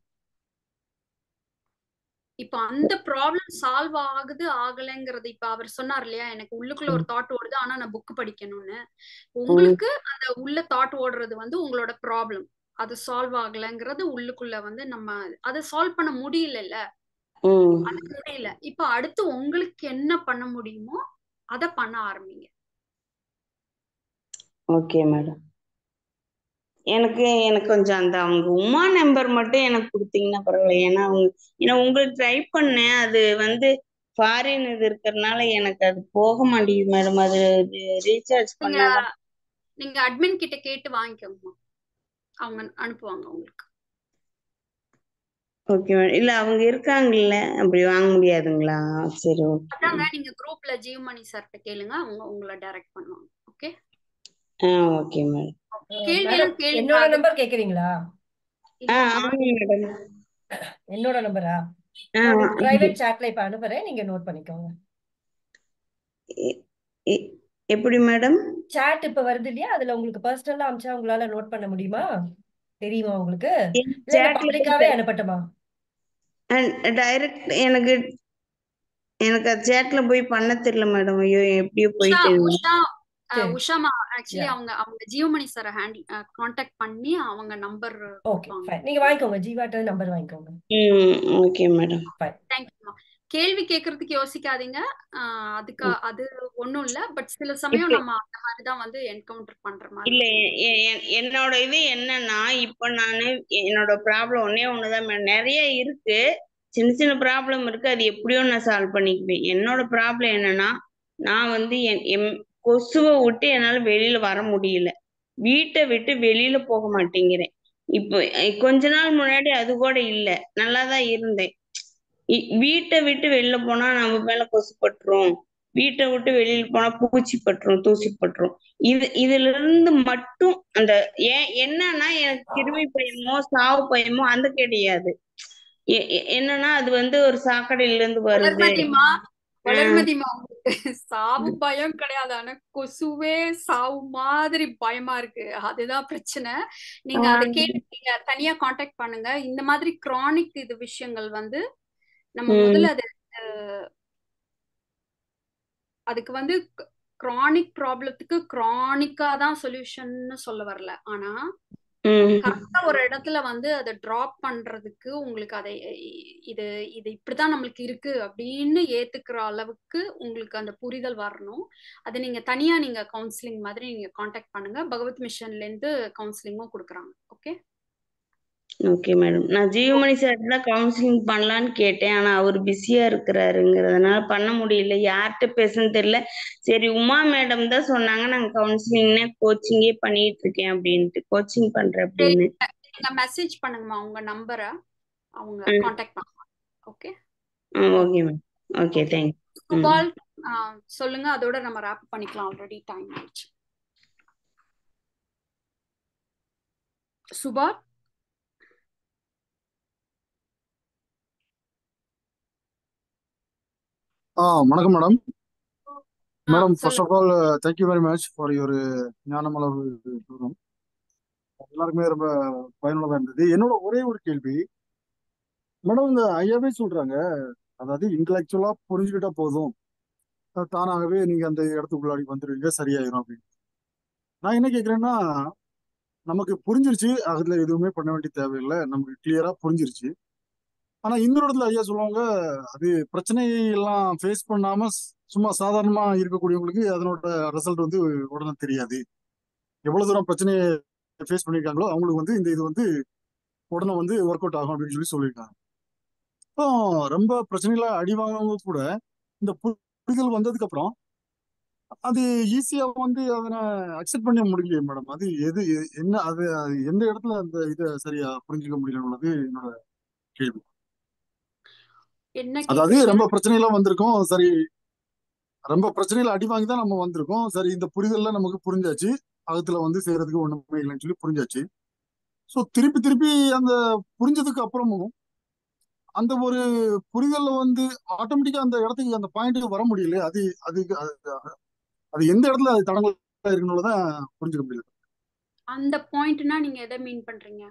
இப்ப அந்த ப்ராப்ளம் சால்வ் ஆகுது ஆகலைங்கிறது இப்ப அவர் சொன்னார் இல்லையா எனக்கு உள்ளுக்குள்ள ஒரு தாட் ஓடுது ஆனா நான் புக் படிக்கணும்னு உம் உங்களுக்கு அந்த உள்ள தாட் ஓடுறது வந்து உங்களோட ப்ராப்ளம் அது சால்வ் ஆகலைங்கிறது உள்ளுக்குள்ள வந்து நம்ம அதை சால்வ் பண்ண முடியலல்ல உம் அது முடியல இப்ப அடுத்து உங்களுக்கு என்ன பண்ண முடியுமோ அதை பண்ண ஆரம்பிங்க ஓகே மேடம் எனக்கு எனக்கு கொஞ்சம் அந்த அவங்க உமா நம்பர் மட்டும் எனக்கு கொடுத்தீங்கன்னா பரவாயில்ல ஏன்னா அவங்க ஏன்னா உங்களுக்கு ட்ரை பண்ணேன் அது வந்து ஃபாரின் இது இருக்கிறதுனால எனக்கு அது போக மாட்டேங்குது மேடம் அது ரீசார்ஜ் நீங்க பண்ணாதான் நீங்க அட்மின் கிட்ட கேட்டு வாங்கிக்கோங்கம்மா அவங்க அனுப்புவாங்க உங்களுக்கு ஓகே மேடம் இல்ல அவங்க இருக்காங்கல்ல அப்படி வாங்க முடியாதுங்களா சரி ஓகே அதாங்க நீங்க குரூப்ல ஜீவமணி சார்கிட்ட கேளுங்க அவங்க உங்களை டைரக்ட் பண்ணுவாங்க ஓகே ஆ ஓகே மேடம் கேள்வி மேடம் எல்லாம் கேளுங்க என்னோட அது நம்பர் கேக்குறீங்களா ஆ இல்லம்மா ஆமாம் மேடம் என்னோட நம்பரா ஆ நான் உங்களுக்கு பிரைவேட் சாட்ல இப்ப அனுப்புறேன் நீங்க நோட் பண்ணிக்கோங்க எ- எ- எப்படி மேடம் சாட் இப்ப வருது இல்லையா அதுல உங்களுக்கு பர்சனலா அமிச்சா உங்களால நோட் பண்ண முடியுமா தெரியுமா உங்களுக்கு என் இல்ல நான் சேட்ல பப்ளிக்காவே அனுப்பட்டுமா டைரக்ட் எனக்கு எனக்கு அது சேட்ல போய் பண்ண தெரியல மேடம் ஐயோ எப்படியோ உஷா போயிட்டேன் உஷா அஹ், சரி உஷாமா ஆக்சுவலி யா அவங்க அவங்க ஜீவமணி சாரை ஹேண்டில் காண்டாக்ட் பண்ணி அவங்க நம்பர் ஓகே கொடுப்பாங்க ஃபைன் நீங்க வாங்கிக்கோங்க ஜீவாட்ட நம்பர் வாங்கிக்கோங்க ம் ஓகே மேடம் ஃபைன் தேங்க்யூமா கேள்வி கேட்கறதுக்கு யோசிக்காதீங்க ஆஹ் அதுக்கு அது ஒண்ணும் இல்ல பட் சில சமயம் இப்போ நம்ம அந்த மாதிரி தான் வந்து என்கவுண்டர் பண்ற மாதிரி இல்ல இருக்கும் எ- எ- என்னோட இது என்னன்னா இப்ப நானு என்னோட ப்ராப்ளம் ஒன்னே ஒண்ணுதான் madam. நிறைய இருக்கு சின்ன சின்ன ப்ராப்ளம் இருக்கு அது எப்படியோ நான் சால்வ் பண்ணிக்குவேன் என்னோட ப்ராப்ளம் என்னன்னா நான் வந்து என் எம் கொசுவை விட்டு என்னால வெளியில வர முடியல வீட்டை விட்டு வெளியில போக மாட்டேங்கிறேன் இப்போ அஹ் கொஞ்ச நாள் முன்னாடி அது கூட இல்ல நல்லாதான் இருந்தேன் இ- வீட்டை விட்டு வெளியில போனா நம்ம மேல கொசு பட்டுரும் வீட்டை விட்டு வெளியில போனா பூச்சி பட்டுரும் தூசி பட்டுரும் இது இதுல இருந்து மட்டும் அந்த ஏன் என்னன்னா எனக்கு கிருமி பயமோ சாவு பயமோ அந்த கிடையாது எ- எ- என்னன்னா அது வந்து ஒரு சாக்கடையில இருந்து வருது வளர்மதிமா ஆஹ் வளர்மதிமா உங்களுக்கு சாவு பயம் கிடையாது ஆனா கொசுவே சாவு மாதிரி பயமா இருக்கு அதுதான் பிரச்சனை நீங்க அதை ஆஹ் கேட்டு நீங்க தனியா காண்டாக்ட் பண்ணுங்க இந்த மாதிரி கிரானிக் இது விஷயங்கள் வந்து நம்ம உம் முதல்ல அது அஹ், அதுக்கு வந்து கிரானிக் ப்ராப்ளத்துக்கு கிரானிக்கா தான் சொல்யூஷன்னு சொல்ல வரல ஆனா ம் கரெக்டா ஒரு இடத்துல வந்து அதை டிராப் பண்றதுக்கு உங்களுக்கு அதை இது இது இப்படிதான் நம்மளுக்கு இருக்கு அப்படின்னு ஏத்துக்கிற அளவுக்கு உங்களுக்கு அந்த புரிதல் வரணும் அது நீங்க தனியா நீங்க கவுன்சிலிங் மாதிரி நீங்க காண்டாக்ட் பண்ணுங்க பகவத் மிஷன்ல இருந்து கவுன்சிலிங்கும் கொடுக்குறாங்க ஓகே ஓகே மேடம் நான் ஜீவமணி சார் தான் கவுன்சிலிங் பண்ணலான்னு கேட்டேன் ஆனா அவர் பிஸியா இருக்கிறாருங்கிறதுனால பண்ண முடியல யார்கிட்ட பேசணும்னு தெரியல சரி உமா மேடம் தான் சொன்னாங்க நாங்க கவுன்சிலிங்னே கோச்சிங்கே பண்ணிட்டு இருக்கேன் அப்படின்ட்டு கோச்சிங் பண்றேன் அப்படின்னு நீங்க மெசேஜ் பண்ணுங்கம்மா உங்க நம்பரை அவங்க ம். காண்டாக்ட் பண்ணுவாங்க okay okay ma'am okay thank Subal ஆஹ், சொல்லுங்க அதோட நம்ம ரேப் பண்ணிக்கலாம் ஆல்ரெடி டைம் ஆயிடுச்சு சுபால் ஆ வணக்கம் மேடம் ஆ மேடம் ஃபர்ஸ்ட் சொல்லுங்க of all thank you very much for your Gnanamalar program எல்லாருக்குமே ரொம்ப பயனுள்ளதா இருந்தது என்னோட ஒரே ஒரு கேள்வி மேடம் இந்த ஐயாவே சொல்றாங்க அதாவது இன்டலெக்சுவலா புரிஞ்சுக்கிட்டா போதும் அது தானாகவே நீங்க அந்த இடத்துக்குள்ளாடி வந்துடுவீங்க சரியாயிரும் அப்படின்னு நான் என்ன கேக்குறேன்னா நமக்கு புரிஞ்சிருச்சு அதுல எதுவுமே பண்ண வேண்டிய தேவையில்லை நமக்கு கிளியரா புரிஞ்சிருச்சு ஆனா இன்னொரு இடத்துல ஐயா சொல்லுவாங்க அது பிரச்சனை எல்லாம் ஃபேஸ் பண்ணாம ஸ்- சும்மா சாதாரணமா இருக்கக்கூடியவங்களுக்கு அதனோட ரிசல்ட் வந்து உடனே தெரியாது எவ்வளவு தூரம் பிரச்சனையை ஃபேஸ் பண்ணியிருக்காங்களோ அவங்களுக்கு வந்து இந்த இது வந்து உடனே வந்து ஒர்க் அவுட் ஆகும் அப்படின்னு சொல்லி சொல்லியிருக்காங்க இப்போ ரொம்ப பிரச்சனைகளை அடி வாங்கினவங்க கூட இந்த புரிதல் வந்ததுக்கு அப்புறம் அது ஈஸியா வந்து அதனை அக்செப்ட் பண்ண முடியலையே மேடம் அது எது எ- என்ன அது அது எந்த இடத்துல அந்த இதை சரியா புரிஞ்சுக்க முடியலன்னுள்ளது என்னோட கேள்வி என்ன அதாவது கேக்குறீங்க ரொம்ப பிரச்சனைலாம் வந்திருக்கோம் சரி ரொம்ப பிரச்சனையில அடி வாங்கி தான் நம்ம வந்திருக்கோம் சரி இந்த புரிதல்ல நமக்கு புரிஞ்சாச்சு அகத்துல வந்து செய்யறதுக்கு ஒண்ணுமே இல்லைன்னு சொல்லி புரிஞ்சாச்சு ஸோ திருப்பி திருப்பி அந்த புரிஞ்சதுக்கு அப்புறமும் அந்த ஒரு புரிதல்ல வந்து ஆட்டோமேட்டிக்கா அந்த இடத்துக்கு அந்த பாயிண்ட்டுக்கு வர முடியல அது அது அது அது எந்த இடத்துல அது தடங்கலா இருக்கணும்லதான் புரிஞ்சுக்க முடியல அந்த பாயிண்ட்னா நீங்க எதை மீன் பண்றீங்க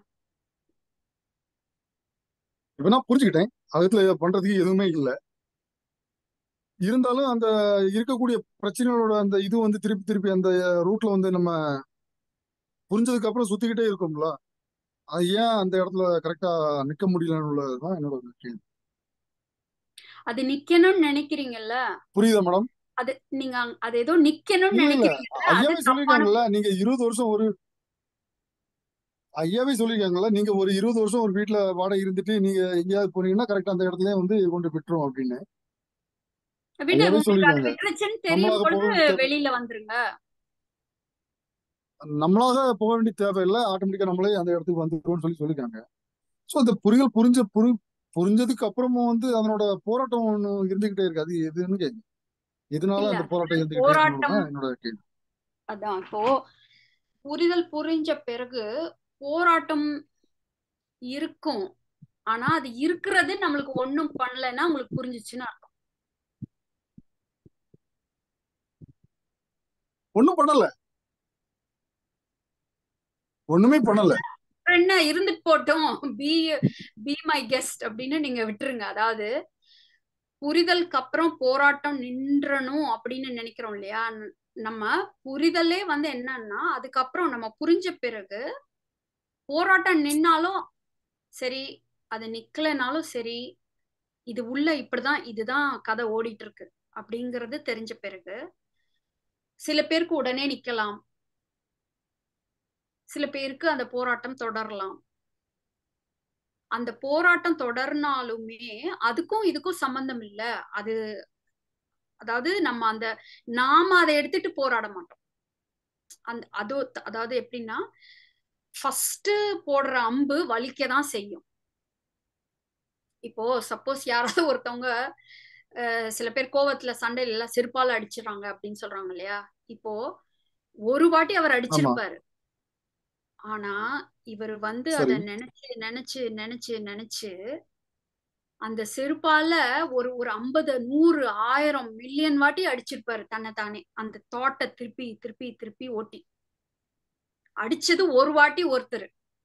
இப்ப நான் புரிஞ்சுக்கிட்டேன் அகத்துல இதை பண்றதுக்கு எதுவுமே இல்லை இருந்தாலும் அந்த இருக்கக்கூடிய பிரச்சனைகளோட அந்த இது வந்து திருப்பி திருப்பி அந்த ரூட்ல வந்து நம்ம புரிஞ்சதுக்கு அப்புறம் சுத்திக்கிட்டே இருக்கோம்ல அது ஏன் அந்த இடத்துல கரெக்டா நிக்க முடியலன்னுள்ளதுதான் என்னோட கேள்வி அது நிக்கணும்னு நினைக்கிறீங்கல்ல புரியுதா மேடம் அது நீங்க அங்க- அது ஏதோ நிக்கணும்னு இல்ல இல்ல நினைக்கிறீங்கல்ல அது ஐயாவே தப்பான சொல்லியிருக்காங்கல்ல நீங்க இருபது வருஷம் ஒரு ஐயாவே சொல்லியிருக்காங்கல்ல நீங்க ஒரு இருபது வருஷம் ஒரு வீட்டுல வாடகை இருந்துட்டு நீங்க எங்கேயாவது போனீங்கன்னா கரெக்டா அந்த இடத்துல வந்து கொண்டு விட்டுரும் அப்படின்னு விடு ஐயாவே உங்களுக்கு அது சொல்லியிருக்காங்க விட்டுருச்சுன்னு தெரியும் நம்மளாக போக பொழுது வேண்டிய தேவை வெளியில வந்துருங்க நம்மளாக போக வேண்டிய தேவையில்லை ஆட்டோமேட்டிக்கா நம்மளே அந்த இடத்துக்கு வந்துருவோம்னு சொல்லி சொல்லியிருக்காங்க ஸோ அந்த புரிதல் புரிஞ்ச புரி புரிஞ்சதுக்கு அப்புறமும் வந்து அதனோட போராட்டம் ஒண்ணு இருந்துகிட்டே இருக்கு அது எதுன்னு கேட்கு எதனால இல்ல அந்த போராட்டம் இருந்துகிட்டே போராட்டம் இருக்கணும்னு என்னோட கேள்வி அதான் இப்போ புரிதல் புரிஞ்ச பிறகு போராட்டம் இருக்கும் ஆனா அது இருக்கிறது நம்மளுக்கு ஒண்ணும் பண்ணலைன்னா உங்களுக்கு புரிஞ்சுச்சுன்னு அர்த்தம் ஒண்ணும் பண்ணல ஒண்ணுமே பண்ணல அப்புறம் என்ன இருந்துட்டு போட்டோம் பி பி மை கெஸ்ட் அப்படின்னு நீங்க விட்டுருங்க அதாவது புரிதலுக்கு அப்புறம் போராட்டம் நின்றணும் அப்படின்னு நினைக்கிறோம் இல்லையா ந- நம்ம புரிதலே வந்து என்னன்னா அதுக்கப்புறம் நம்ம புரிஞ்ச பிறகு போராட்டம் நின்னாலும் சரி அது நிக்கலைனாலும் சரி இது உள்ள இப்படிதான் இதுதான் கதை ஓடிட்டு இருக்கு அப்படிங்கிறது தெரிஞ்ச பிறகு சில பேருக்கு உடனே நிக்கலாம் சில பேருக்கு அந்த போராட்டம் தொடரலாம் அந்த போராட்டம் தொடர்னாலுமே அதுக்கும் இதுக்கும் சம்பந்தம் இல்ல அது அதாவது நம்ம அந்த நாம அதை எடுத்துட்டு போராட மாட்டோம் அந்த அது அதாவது எப்படின்னா ஃபர்ஸ்ட் போடுற அம்பு வலிக்க தான் செய்யும் இப்போ சப்போஸ் யாராவது ஒருத்தவங்க அஹ், சில பேர் கோவத்துல சண்டையில எல்லாம் செருப்பால அடிச்சிடறாங்க அப்படின்னு சொல்றாங்க இல்லையா இப்போ ஒரு வாட்டி அவர் ஆமா அடிச்சிருப்பாரு ஆனா இவர் வந்து சரி அத நினைச்சு நினைச்சு நினைச்சு நினைச்சு அந்த செருப்பால ஒரு ஒரு ஐம்பது நூறு ஆயிரம் மில்லியன் வாட்டி அடிச்சிருப்பாரு தன்னை தானே அந்த தாட்டை திருப்பி திருப்பி திருப்பி ஓட்டி அடிச்சது ஒரு வாட்டி ஒருத்தர்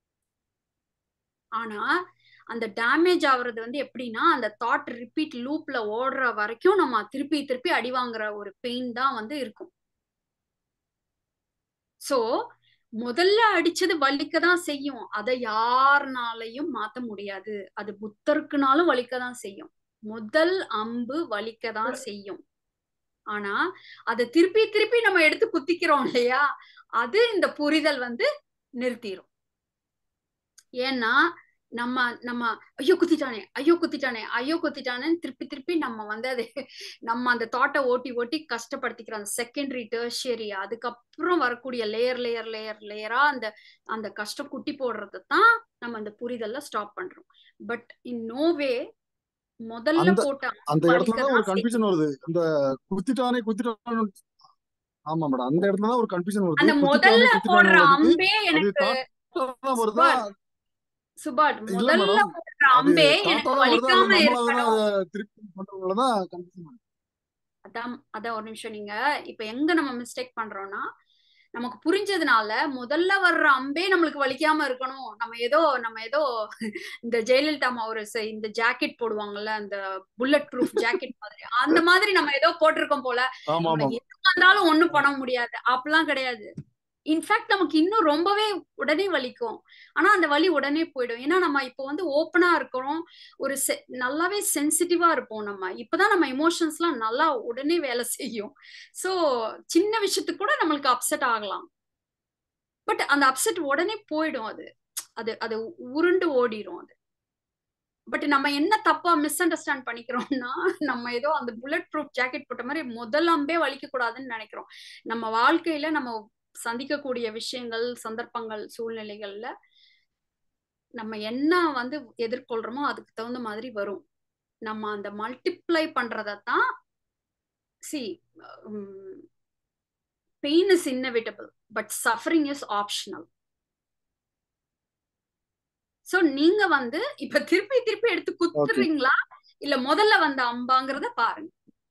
ஆனா அந்த டேமேஜ் ஆகுறது வந்து எப்படின்னா அந்த தாட் ரிப்பீட் லூப்ல ஓடுற வரைக்கும் நம்ம திருப்பி திருப்பி அடி வாங்குற ஒரு பெயின் தான் வந்து இருக்கும் சோ முதல்ல அடிச்சது வலிக்க தான் செய்யும் அதை யாருனாலையும் மாத்த முடியாது அது புத்தருக்குனாலும் வலிக்க தான் செய்யும் முதல் அம்பு வலிக்க தான் செய்யும் ஆனா அதை திருப்பி திருப்பி நம்ம எடுத்து குத்திக்கிறோம் இல்லையா அது இந்த புரிதல் வந்து நிறுத்திரும் ஏன்னா நம்ம நம்ம ஐயோ குத்திட்டானே ஐயோ குத்திட்டானே ஐயோ குத்திட்டானேன்னு திருப்பி திருப்பி நம்ம வந்து அது நம்ம அந்த தாட்டை ஓட்டி ஓட்டி கஷ்டப்படுத்திக்கிறோம் அந்த செகண்டரி டெர்ஷியரி அதுக்கப்புறம் வரக்கூடிய லேயர் லேயர் லேயர் லேயரா அந்த அந்த கஷ்டம் குட்டி போடுறது தான் நம்ம அந்த புரிதல்ல ஸ்டாப் பண்றோம் பட் இன் நோ வே முதல்ல அந்த போட்ட அந்த இடத்துல தான் ஒரு வலிக்கதான் கன்ஃபியூஷன் வருது இந்த குத்திட்டானே குத்திட்டானே ஆமா மேடம் அந்த இடத்துல தான் ஒரு கன்ஃபியூஷன் வருது அந்த முதல்ல குத்திட்டானே போடுற குத்திட்டானே அம்பே அது எனக்கு தாட்டா வருதா சுபாட் சுபாட் இல்ல முதல்ல மேடம் போடுற அது அம்பே தாட்டா எனக்கு தான் வருதா அது வலிக்காம நம்மளா தானே இருக்கணும் அதை திருப்பி பண்றவங்களதான் கன்ஃபியூஷன் அதான் அதான் ஒரு நிமிஷம் நீங்க இப்ப எங்க நம்ம மிஸ்டேக் பண்றோம்னா நமக்கு புரிஞ்சதுனால முதல்ல வர்ற அம்பே நம்மளுக்கு வலிக்காம இருக்கணும் நம்ம ஏதோ நம்ம ஏதோ இந்த ஜெயலலிதா அம்மா ஒரு ச- இந்த ஜாக்கெட் போடுவாங்கல்ல அந்த புல்லட் ப்ரூஃப் ஜாக்கெட் மாதிரி அந்த மாதிரி நம்ம ஏதோ போட்டிருக்கோம் போல ஆமா நம்மள ஆமா எது வந்தாலும் ஒண்ணும் பண்ண முடியாது அப்பெல்லாம் கிடையாது இன்ஃபேக்ட் நமக்கு இன்னும் ரொம்பவே உடனே வலிக்கும் ஆனா அந்த வலி உடனே போயிடும் ஏன்னா நம்ம இப்போ வந்து ஓப்பனா இருக்கிறோம் ஒரு se- நல்லாவே சென்சிட்டிவா இருப்போம் நம்ம இப்பதான் நம்ம எமோஷன்ஸ்லாம் நல்லா உடனே வேலை செய்யும் சோ சின்ன விஷயத்துக்கு கூட நம்மளுக்கு அப்செட் ஆகலாம் பட் அந்த அப்செட் உடனே போயிடும் அது அது அது உருண்டு ஓடிரும் அது பட் நம்ம என்ன தப்பா மிஸ் அண்டர்ஸ்டாண்ட் பண்ணிக்கிறோம்னா நம்ம ஏதோ அந்த புல்லட் ப்ரூஃப் ஜாக்கெட் போட்ட மாதிரி முதல் அம்பே வலிக்க கூடாதுன்னு நினைக்கிறோம் நம்ம வாழ்க்கையில நம்ம சந்திக்கக்கூடிய விஷயங்கள் சந்தர்ப்பங்கள் சூழ்நிலைகள்ல நம்ம என்ன வந்து எதிர்கொள்றோமோ அதுக்கு தகுந்த மாதிரி வரும் நம்ம அந்த மல்டிப்ளை பண்றதான் சி pain is inevitable but suffering is optional so நீங்க வந்து இப்ப திருப்பி திருப்பி எடுத்து ஓகே குத்துறீங்களா இல்ல முதல்ல வந்த அம்பாங்கிறத பாருங்க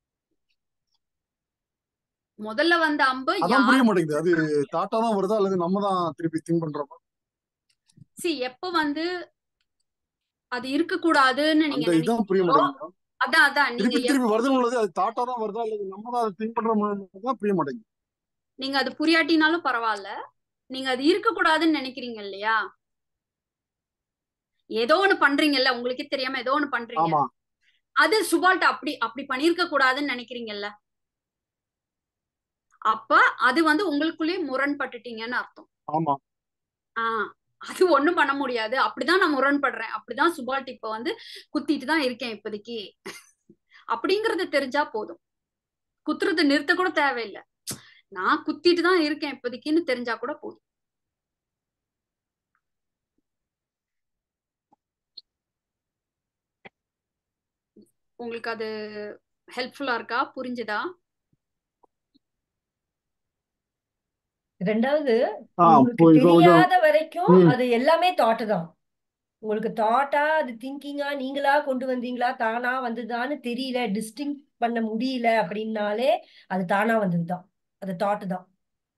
முதல்ல வந்த அம்பு அதான் புரிய யார் மாட்டேங்குது அது தாட்டா தான் வருதா அல்லது நம்ம தான் திருப்பி திங்க் பண்றோமா சி எப்ப வந்து அது இருக்க கூடாதுன்னு நீங்க அந்த இதான் புரிய நினைக்கிறீங்களோ மாட்டேங்குது மேடம் அதான் அதான் நீங்க திருப்பி திருப்பி எப்ப வருதுன்னு உள்ளது அது தாட்டா தான் வருதா அல்லது நம்ம தான் அதை திங்க் பண்றோம் தான் புரிய மாட்டேங்குது நீங்க அது புரியாட்டினாலும் பரவாயில்ல நீங்க அது இருக்க கூடாதுன்னு நினைக்கிறீங்க இல்லையா ஏதோ ஒண்ணு பண்றீங்கல்ல உங்களுக்கே தெரியாம ஏதோ ஒண்ணு பண்றீங்க ஆமா அது சுபால்ட்ட அப்படி அப்படி பண்ணிருக்க கூடாதுன்னு நினைக்கிறீங்கல்ல அப்ப அது வந்து உங்களுக்குள்ளேயே முரண்பட்டுட்டீங்கன்னு அர்த்தம் ஆமா ஆஹ் அது ஒண்ணும் பண்ண முடியாது அப்படிதான் நான் முரண்படுறேன் அப்படிதான் சுபால்ட் இப்ப வந்து குத்திட்டு தான் இருக்கேன் இப்போதைக்கு அப்படிங்கறது தெரிஞ்சா போதும் குத்துறது நிறுத்த கூட தேவையில்லை நான் குத்திட்டு தான் இருக்கேன் இப்போதைக்குன்னு தெரிஞ்சா கூட போதும் உங்களுக்கு அது ஹெல்ப்ஃபுல்லா இருக்கா புரிஞ்சுதா ரெண்டாவது ஆ உங்களுக்கு இப்போ இப்போ கொஞ்சம் தெரியாத வரைக்கும் ம் அது எல்லாமே தாட்டு தான் உங்களுக்கு தாட்டா அது திங்கிங்கா நீங்களா கொண்டு வந்தீங்களா தானா வந்ததான்னு தெரியல டிஸ்டிங் பண்ண முடியல அப்படின்னாலே அது தானா வந்ததுதான் அது தாட்டு தான்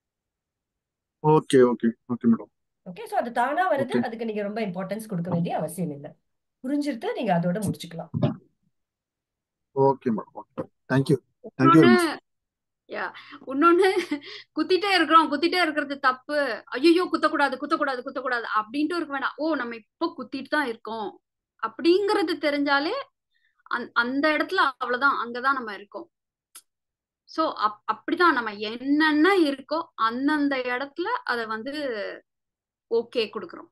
okay okay okay madam okay so அது தானா வருது ஓகே அதுக்கு நீங்க ரொம்ப இம்பார்ட்டன்ஸ் கொடுக்க வேண்டிய அவசியம் இல்லை புரிஞ்சிருத்து நீங்க அதோட முடிச்சுக்கலாம் okay madam okay thank you thank you very இன்னொன்னு மச் யா இன்னொன்னு குத்திட்டே இருக்கிறோம் குத்திட்டே இருக்கிறது தப்பு ஐயோ குத்தக்கூடாது குத்தக்கூடாது குத்தக்கூடாது அப்படின்ட்டு இருக்க வேண்டாம் ஓ நம்ம இப்போ குத்திட்டு தான் இருக்கோம் அப்படிங்கறது தெரிஞ்சாலே அந் அந்த இடத்துல அவ்வளவுதான் அங்கதான் நம்ம இருக்கோம் சோ அப் அப்படிதான் நம்ம என்னென்ன இருக்கோ அந்தந்த இடத்துல அத வந்து ஓகே கொடுக்குறோம்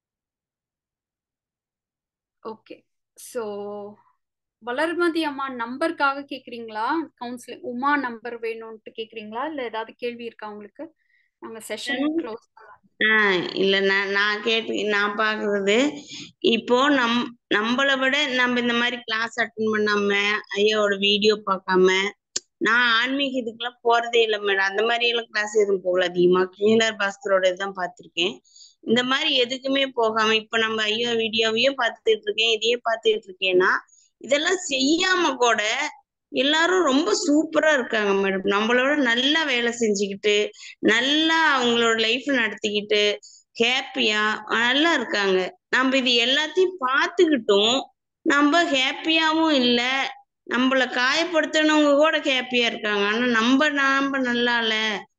ஓகே சோ வளர்மதி அம்மா நம்பருக்காக கேக்குறீங்களா கவுன்சிலிங் உமா நம்பர் வேணும்ட்டு கேக்குறீங்களா இல்ல ஏதாவது கேள்வி இருக்கா உங்களுக்கு நாங்க செஷன் க்ளோஸ் ஆஹ் இல்ல நான் நான் கேட்டு நான் பாக்குறது இப்போ நம் நம்மளை விட நம்ம இந்த மாதிரி கிளாஸ் அட்டன் பண்ணாம ஐயாவோட வீடியோ பார்க்காம நான் ஆன்மீக இதுக்கெல்லாம் போறதே இல்லை மேடம் அந்த மாதிரி எல்லாம் கிளாஸ் எதுவும் போகல அதிகமா கிளீனர் பாஸ்கரோட இதுதான் பார்த்திருக்கேன் இந்த மாதிரி எதுக்குமே போகாம இப்ப நம்ம ஐயோ வீடியோவையும் பார்த்துட்டு இருக்கேன் இதையே பார்த்துட்டு இருக்கேன்னா இதெல்லாம் செய்யாம கூட எல்லாரும் ரொம்ப சூப்பரா இருக்காங்க மேடம் நம்மளோட நல்லா வேலை செஞ்சுக்கிட்டு நல்லா அவங்களோட லைஃப் நடத்திக்கிட்டு ஹாப்பியா நல்லா இருக்காங்க நம்ம இது எல்லாத்தையும் பார்த்துக்கிட்டும் நம்ம ஹாப்பியாவும் இல்ல நம்மள காயப்படுத்தினவங்க கூட ஹாப்பியா இருக்காங்க ஆனா நம்ம நாம நல்லா இல்ல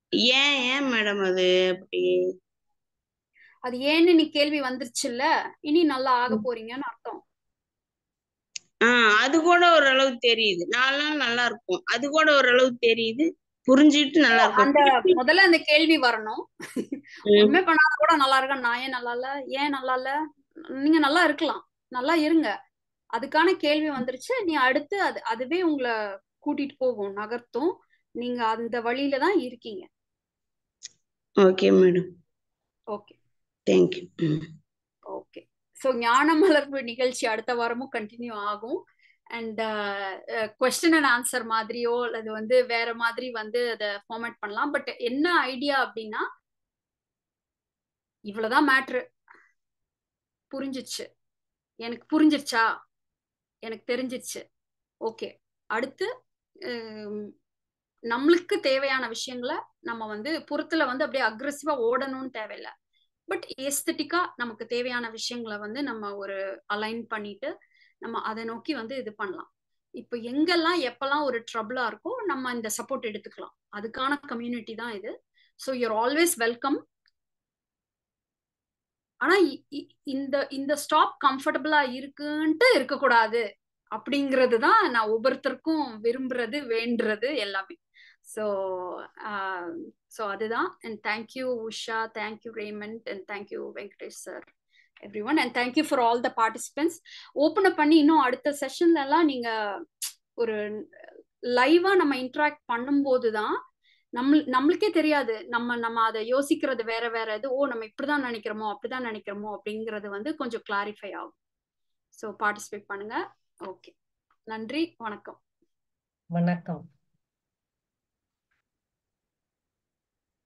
ஏன் ஏன் மேடம் அது அப்படி அது ஏன்னு நீ கேள்வி வந்துருச்சுல்ல இனி நல்லா ஆக போறீங்கன்னு அர்த்தம் ஆஹ் அது கூட ஓரளவு தெரியுது நான்லாம் நல்லா இருக்கும் அது கூட ஓரளவு தெரியுது புரிஞ்சுட்டு நல்லா இருக்கும் அந்த முதல்ல அந்த கேள்வி வரணும் ம். ஒண்ணுமே பண்ணாத கூட நல்லா இருக்கேன் நான் ஏன் நல்லா இல்ல ஏன் நல்லா இல்ல நீங்க நல்லா இருக்கலாம் நல்லா இருங்க அதுக்கான கேள்வி வந்துருச்சு நீ அடுத்து அது அதுவே உங்களை கூட்டிட்டு போகும் நகர்த்தும் நீங்க அந்த வழியில தான் இருக்கீங்க ஓகே மேடம் ஓகே தேங்க்யூ ம் ஓகே ஸோ ஞான மலர்வு நிகழ்ச்சி அடுத்த வாரமும் கண்டினியூ ஆகும் அண்ட் கொஸ்டின் அண்ட் ஆன்சர் மாதிரியோ அல்லது வந்து வேற மாதிரி வந்து அதை ஃபார்மேட் பண்ணலாம் பட் என்ன ஐடியா அப்படின்னா இவ்வளவுதான் மேட்ரு புரிஞ்சிச்சு எனக்கு புரிஞ்சிருச்சா எனக்கு தெரிஞ்சிருச்சு ஓகே அடுத்து ஹம், நம்மளுக்கு தேவையான விஷயங்களை நம்ம வந்து புறத்துல வந்து அப்படியே அக்ரெசிவா ஓடணும்னு தேவையில்லை பட் ஏஸ்தட்டிக்கா நமக்கு தேவையான விஷயங்களை வந்து நம்ம ஒரு அலைன் பண்ணிட்டு நம்ம அதை நோக்கி வந்து இது பண்ணலாம் இப்போ எங்கெல்லாம் எப்பெல்லாம் ஒரு ட்ரபிளா இருக்கோ நம்ம இந்த சப்போர்ட் எடுத்துக்கலாம் அதுக்கான கம்யூனிட்டி தான் இது ஸோ யூர் ஆல்வேஸ் வெல்கம் ஆனா இ- இ- இந்த இந்த ஸ்டாப் கம்ஃபர்டபுளா இருக்குன்ட்டு இருக்கக்கூடாது அப்படிங்கிறது தான் நான் ஒவ்வொருத்தருக்கும் விரும்புறது வேண்டுறது எல்லாமே ஸோ ஸோ அதுதான் and thank you Usha thank you Raymond and thank you Venkatesh sir everyone and thank you for all the participants open up பண்ணி இன்னும் அடுத்த செஷன்ல எல்லாம் நீங்க ஒரு லைவா நம்ம இன்ட்ராக்ட் பண்ணும்போது தான் நம்ம நம்மளுக்கே தெரியாது நம்ம நம்ம அதை யோசிக்கிறது வேற வேற இது ஓ நம்ம இப்படிதான் நினைக்கிறோமோ அப்படிதான் நினைக்கிறோமோ அப்படிங்கிறது வந்து கொஞ்சம் கிளாரிஃபை ஆகும் ஸோ பார்ட்டிசிபேட் பண்ணுங்க ஓகே நன்றி வணக்கம் வணக்கம்